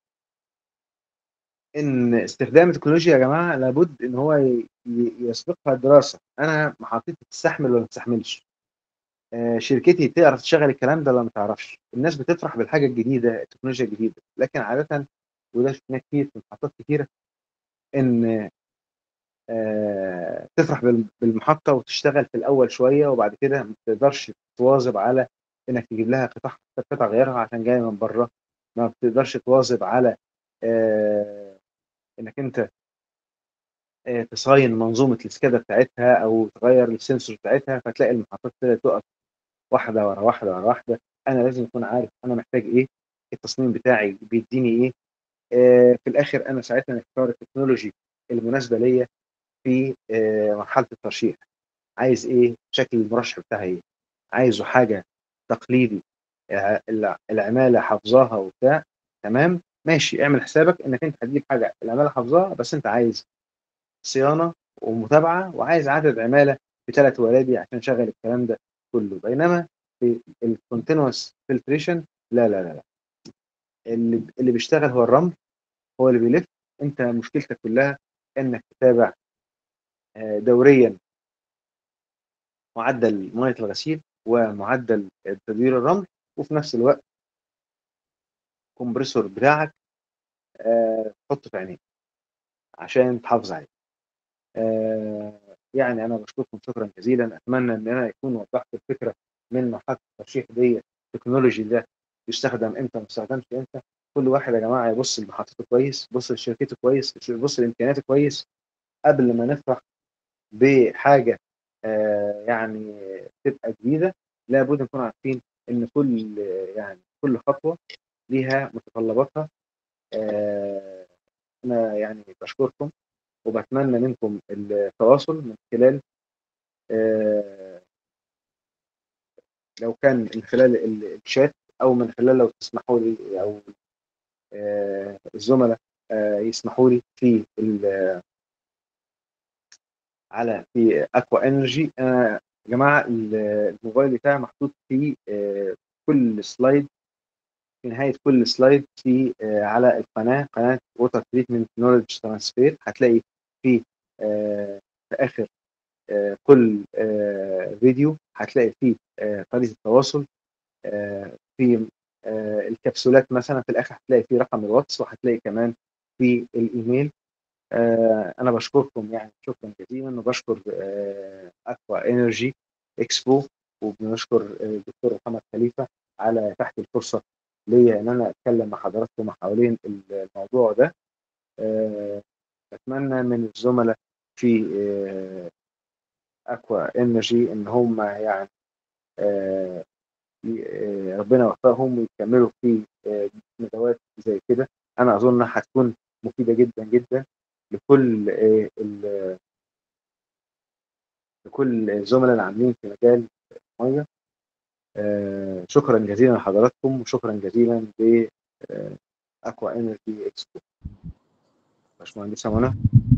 ان استخدام التكنولوجيا يا جماعه لابد ان هو ي- ي- يسبقها دراسه انا محطتي تستحمل ولا ما تستحملش آه، شركتي تعرف تشغل الكلام ده ولا ما تعرفش الناس بتفرح بالحاجه الجديده التكنولوجيا الجديده لكن عاده وده شفناه كتير في محطات كتيره ان آه، تفرح بال- بالمحطه وتشتغل في الاول شويه وبعد كده ما تقدرش تواظب على انك تجيب لها قطع قطع غيارها عشان جايه من بره ما بتقدرش تواظب على آه، انك انت آه، تصاين منظومه السكادا بتاعتها او تغير السنسور بتاعتها فتلاقي المحطات ابتدت تقف واحده ورا واحده ورا واحده انا لازم اكون عارف انا محتاج ايه التصميم بتاعي بيديني ايه آه، في الاخر انا ساعتها اختار التكنولوجي المناسبه ليا في آه، مرحله الترشيح عايز ايه شكل المرشح بتاعي ايه عايزه حاجه تقليدي آه، الع- العماله حافظاها وبتاع تمام ماشي اعمل حسابك انك انت هتجيب حاجه العماله حافظاها بس انت عايز صيانه ومتابعه وعايز عدد عماله بثلاث ورادي عشان نشغل الكلام ده كله بينما في الكونتينوس فلتريشن لا لا لا لا اللي اللي بيشتغل هو الرمل هو اللي بيلف انت مشكلتك كلها انك تتابع آه، دوريا معدل ميه الغسيل ومعدل تدوير الرمل وفي نفس الوقت الكمبريسور بتاعك آه، تحطه في عينيك عشان تحافظ عليه آه، يعني انا بشكركم شكرا جزيلا اتمنى ان انا يكون وضحت الفكره من مرحله الترشيح دي التكنولوجي ده يستخدم امتى ما يستخدمش امتى كل واحد يا جماعه يبص لمحطته كويس يبص لشركته كويس يبص لامكانياته كويس قبل ما نفرح بحاجه آه، يعني تبقى جديده لابد نكون عارفين ان كل يعني كل خطوه ليها متطلباتها آه، انا يعني بشكركم وبتمنى منكم التواصل من خلال آه، لو كان من خلال ال- الشات او من خلال لو تسمحوا لي او آه، الزملاء آه، يسمحوا لي في ال- على في اكوا انرجي انا يا جماعه ال- الموبايل بتاعي محطوط في آه، كل سلايد في نهايه كل سلايد في آه، على القناه قناه ووتر تريتمنت نولج ترانسفير هتلاقي في آه، في اخر آه، كل آه، فيديو هتلاقي فيه آه، طريقه التواصل آه، في آه، الكبسولات مثلا في الاخر هتلاقي فيه رقم الواتس وهتلاقي كمان في الايميل آه، انا بشكركم يعني شكرا جزيلا وبشكر آه، اكوا انرجي اكسبو وبنشكر آه، الدكتور محمد خليفه على تحت الفرصه ليا ان انا اتكلم مع حضراتكم حوالين الموضوع ده آه، اتمنى من الزملاء في آه، اكوا انرجي ان هم يعني آه، ي- آه، ربنا يوفقهم ويكملوا في آه، ندوات زي كده انا اظن هتكون مفيده جدا جدا لكل آه، ال- لكل الزملاء اللي عاملين في مجال الميه آه، شكرا جزيلا لحضراتكم وشكرا جزيلا ل آه، اكوا انرجي اكسبو باشمهندسه منى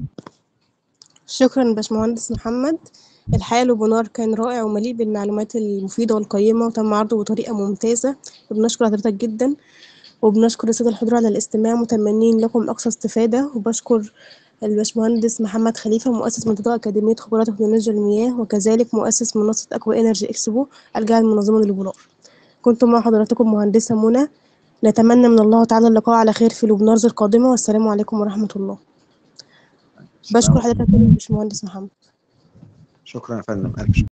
شكرا باشمهندس محمد الحقيقة الويبينار كان رائع ومليء بالمعلومات المفيدة والقيمة وتم عرضه بطريقة ممتازة وبنشكر حضرتك جدا وبنشكر السادة الحضور على الاستماع متمنين لكم أقصى استفادة وبشكر الباشمهندس محمد خليفة مؤسس منتدى أكاديمية خبرات تكنولوجيا المياه وكذلك مؤسس منصة أكوا إنرجي إكسبو الجهة المنظمة للويبينار كنت مع حضراتكم مهندسة منى نتمنى من الله تعالى اللقاء على خير في الويبينارز القادمة والسلام عليكم ورحمة الله بشكر حضرتك يا باشمهندس محمد شكرا يا فندم الف شكر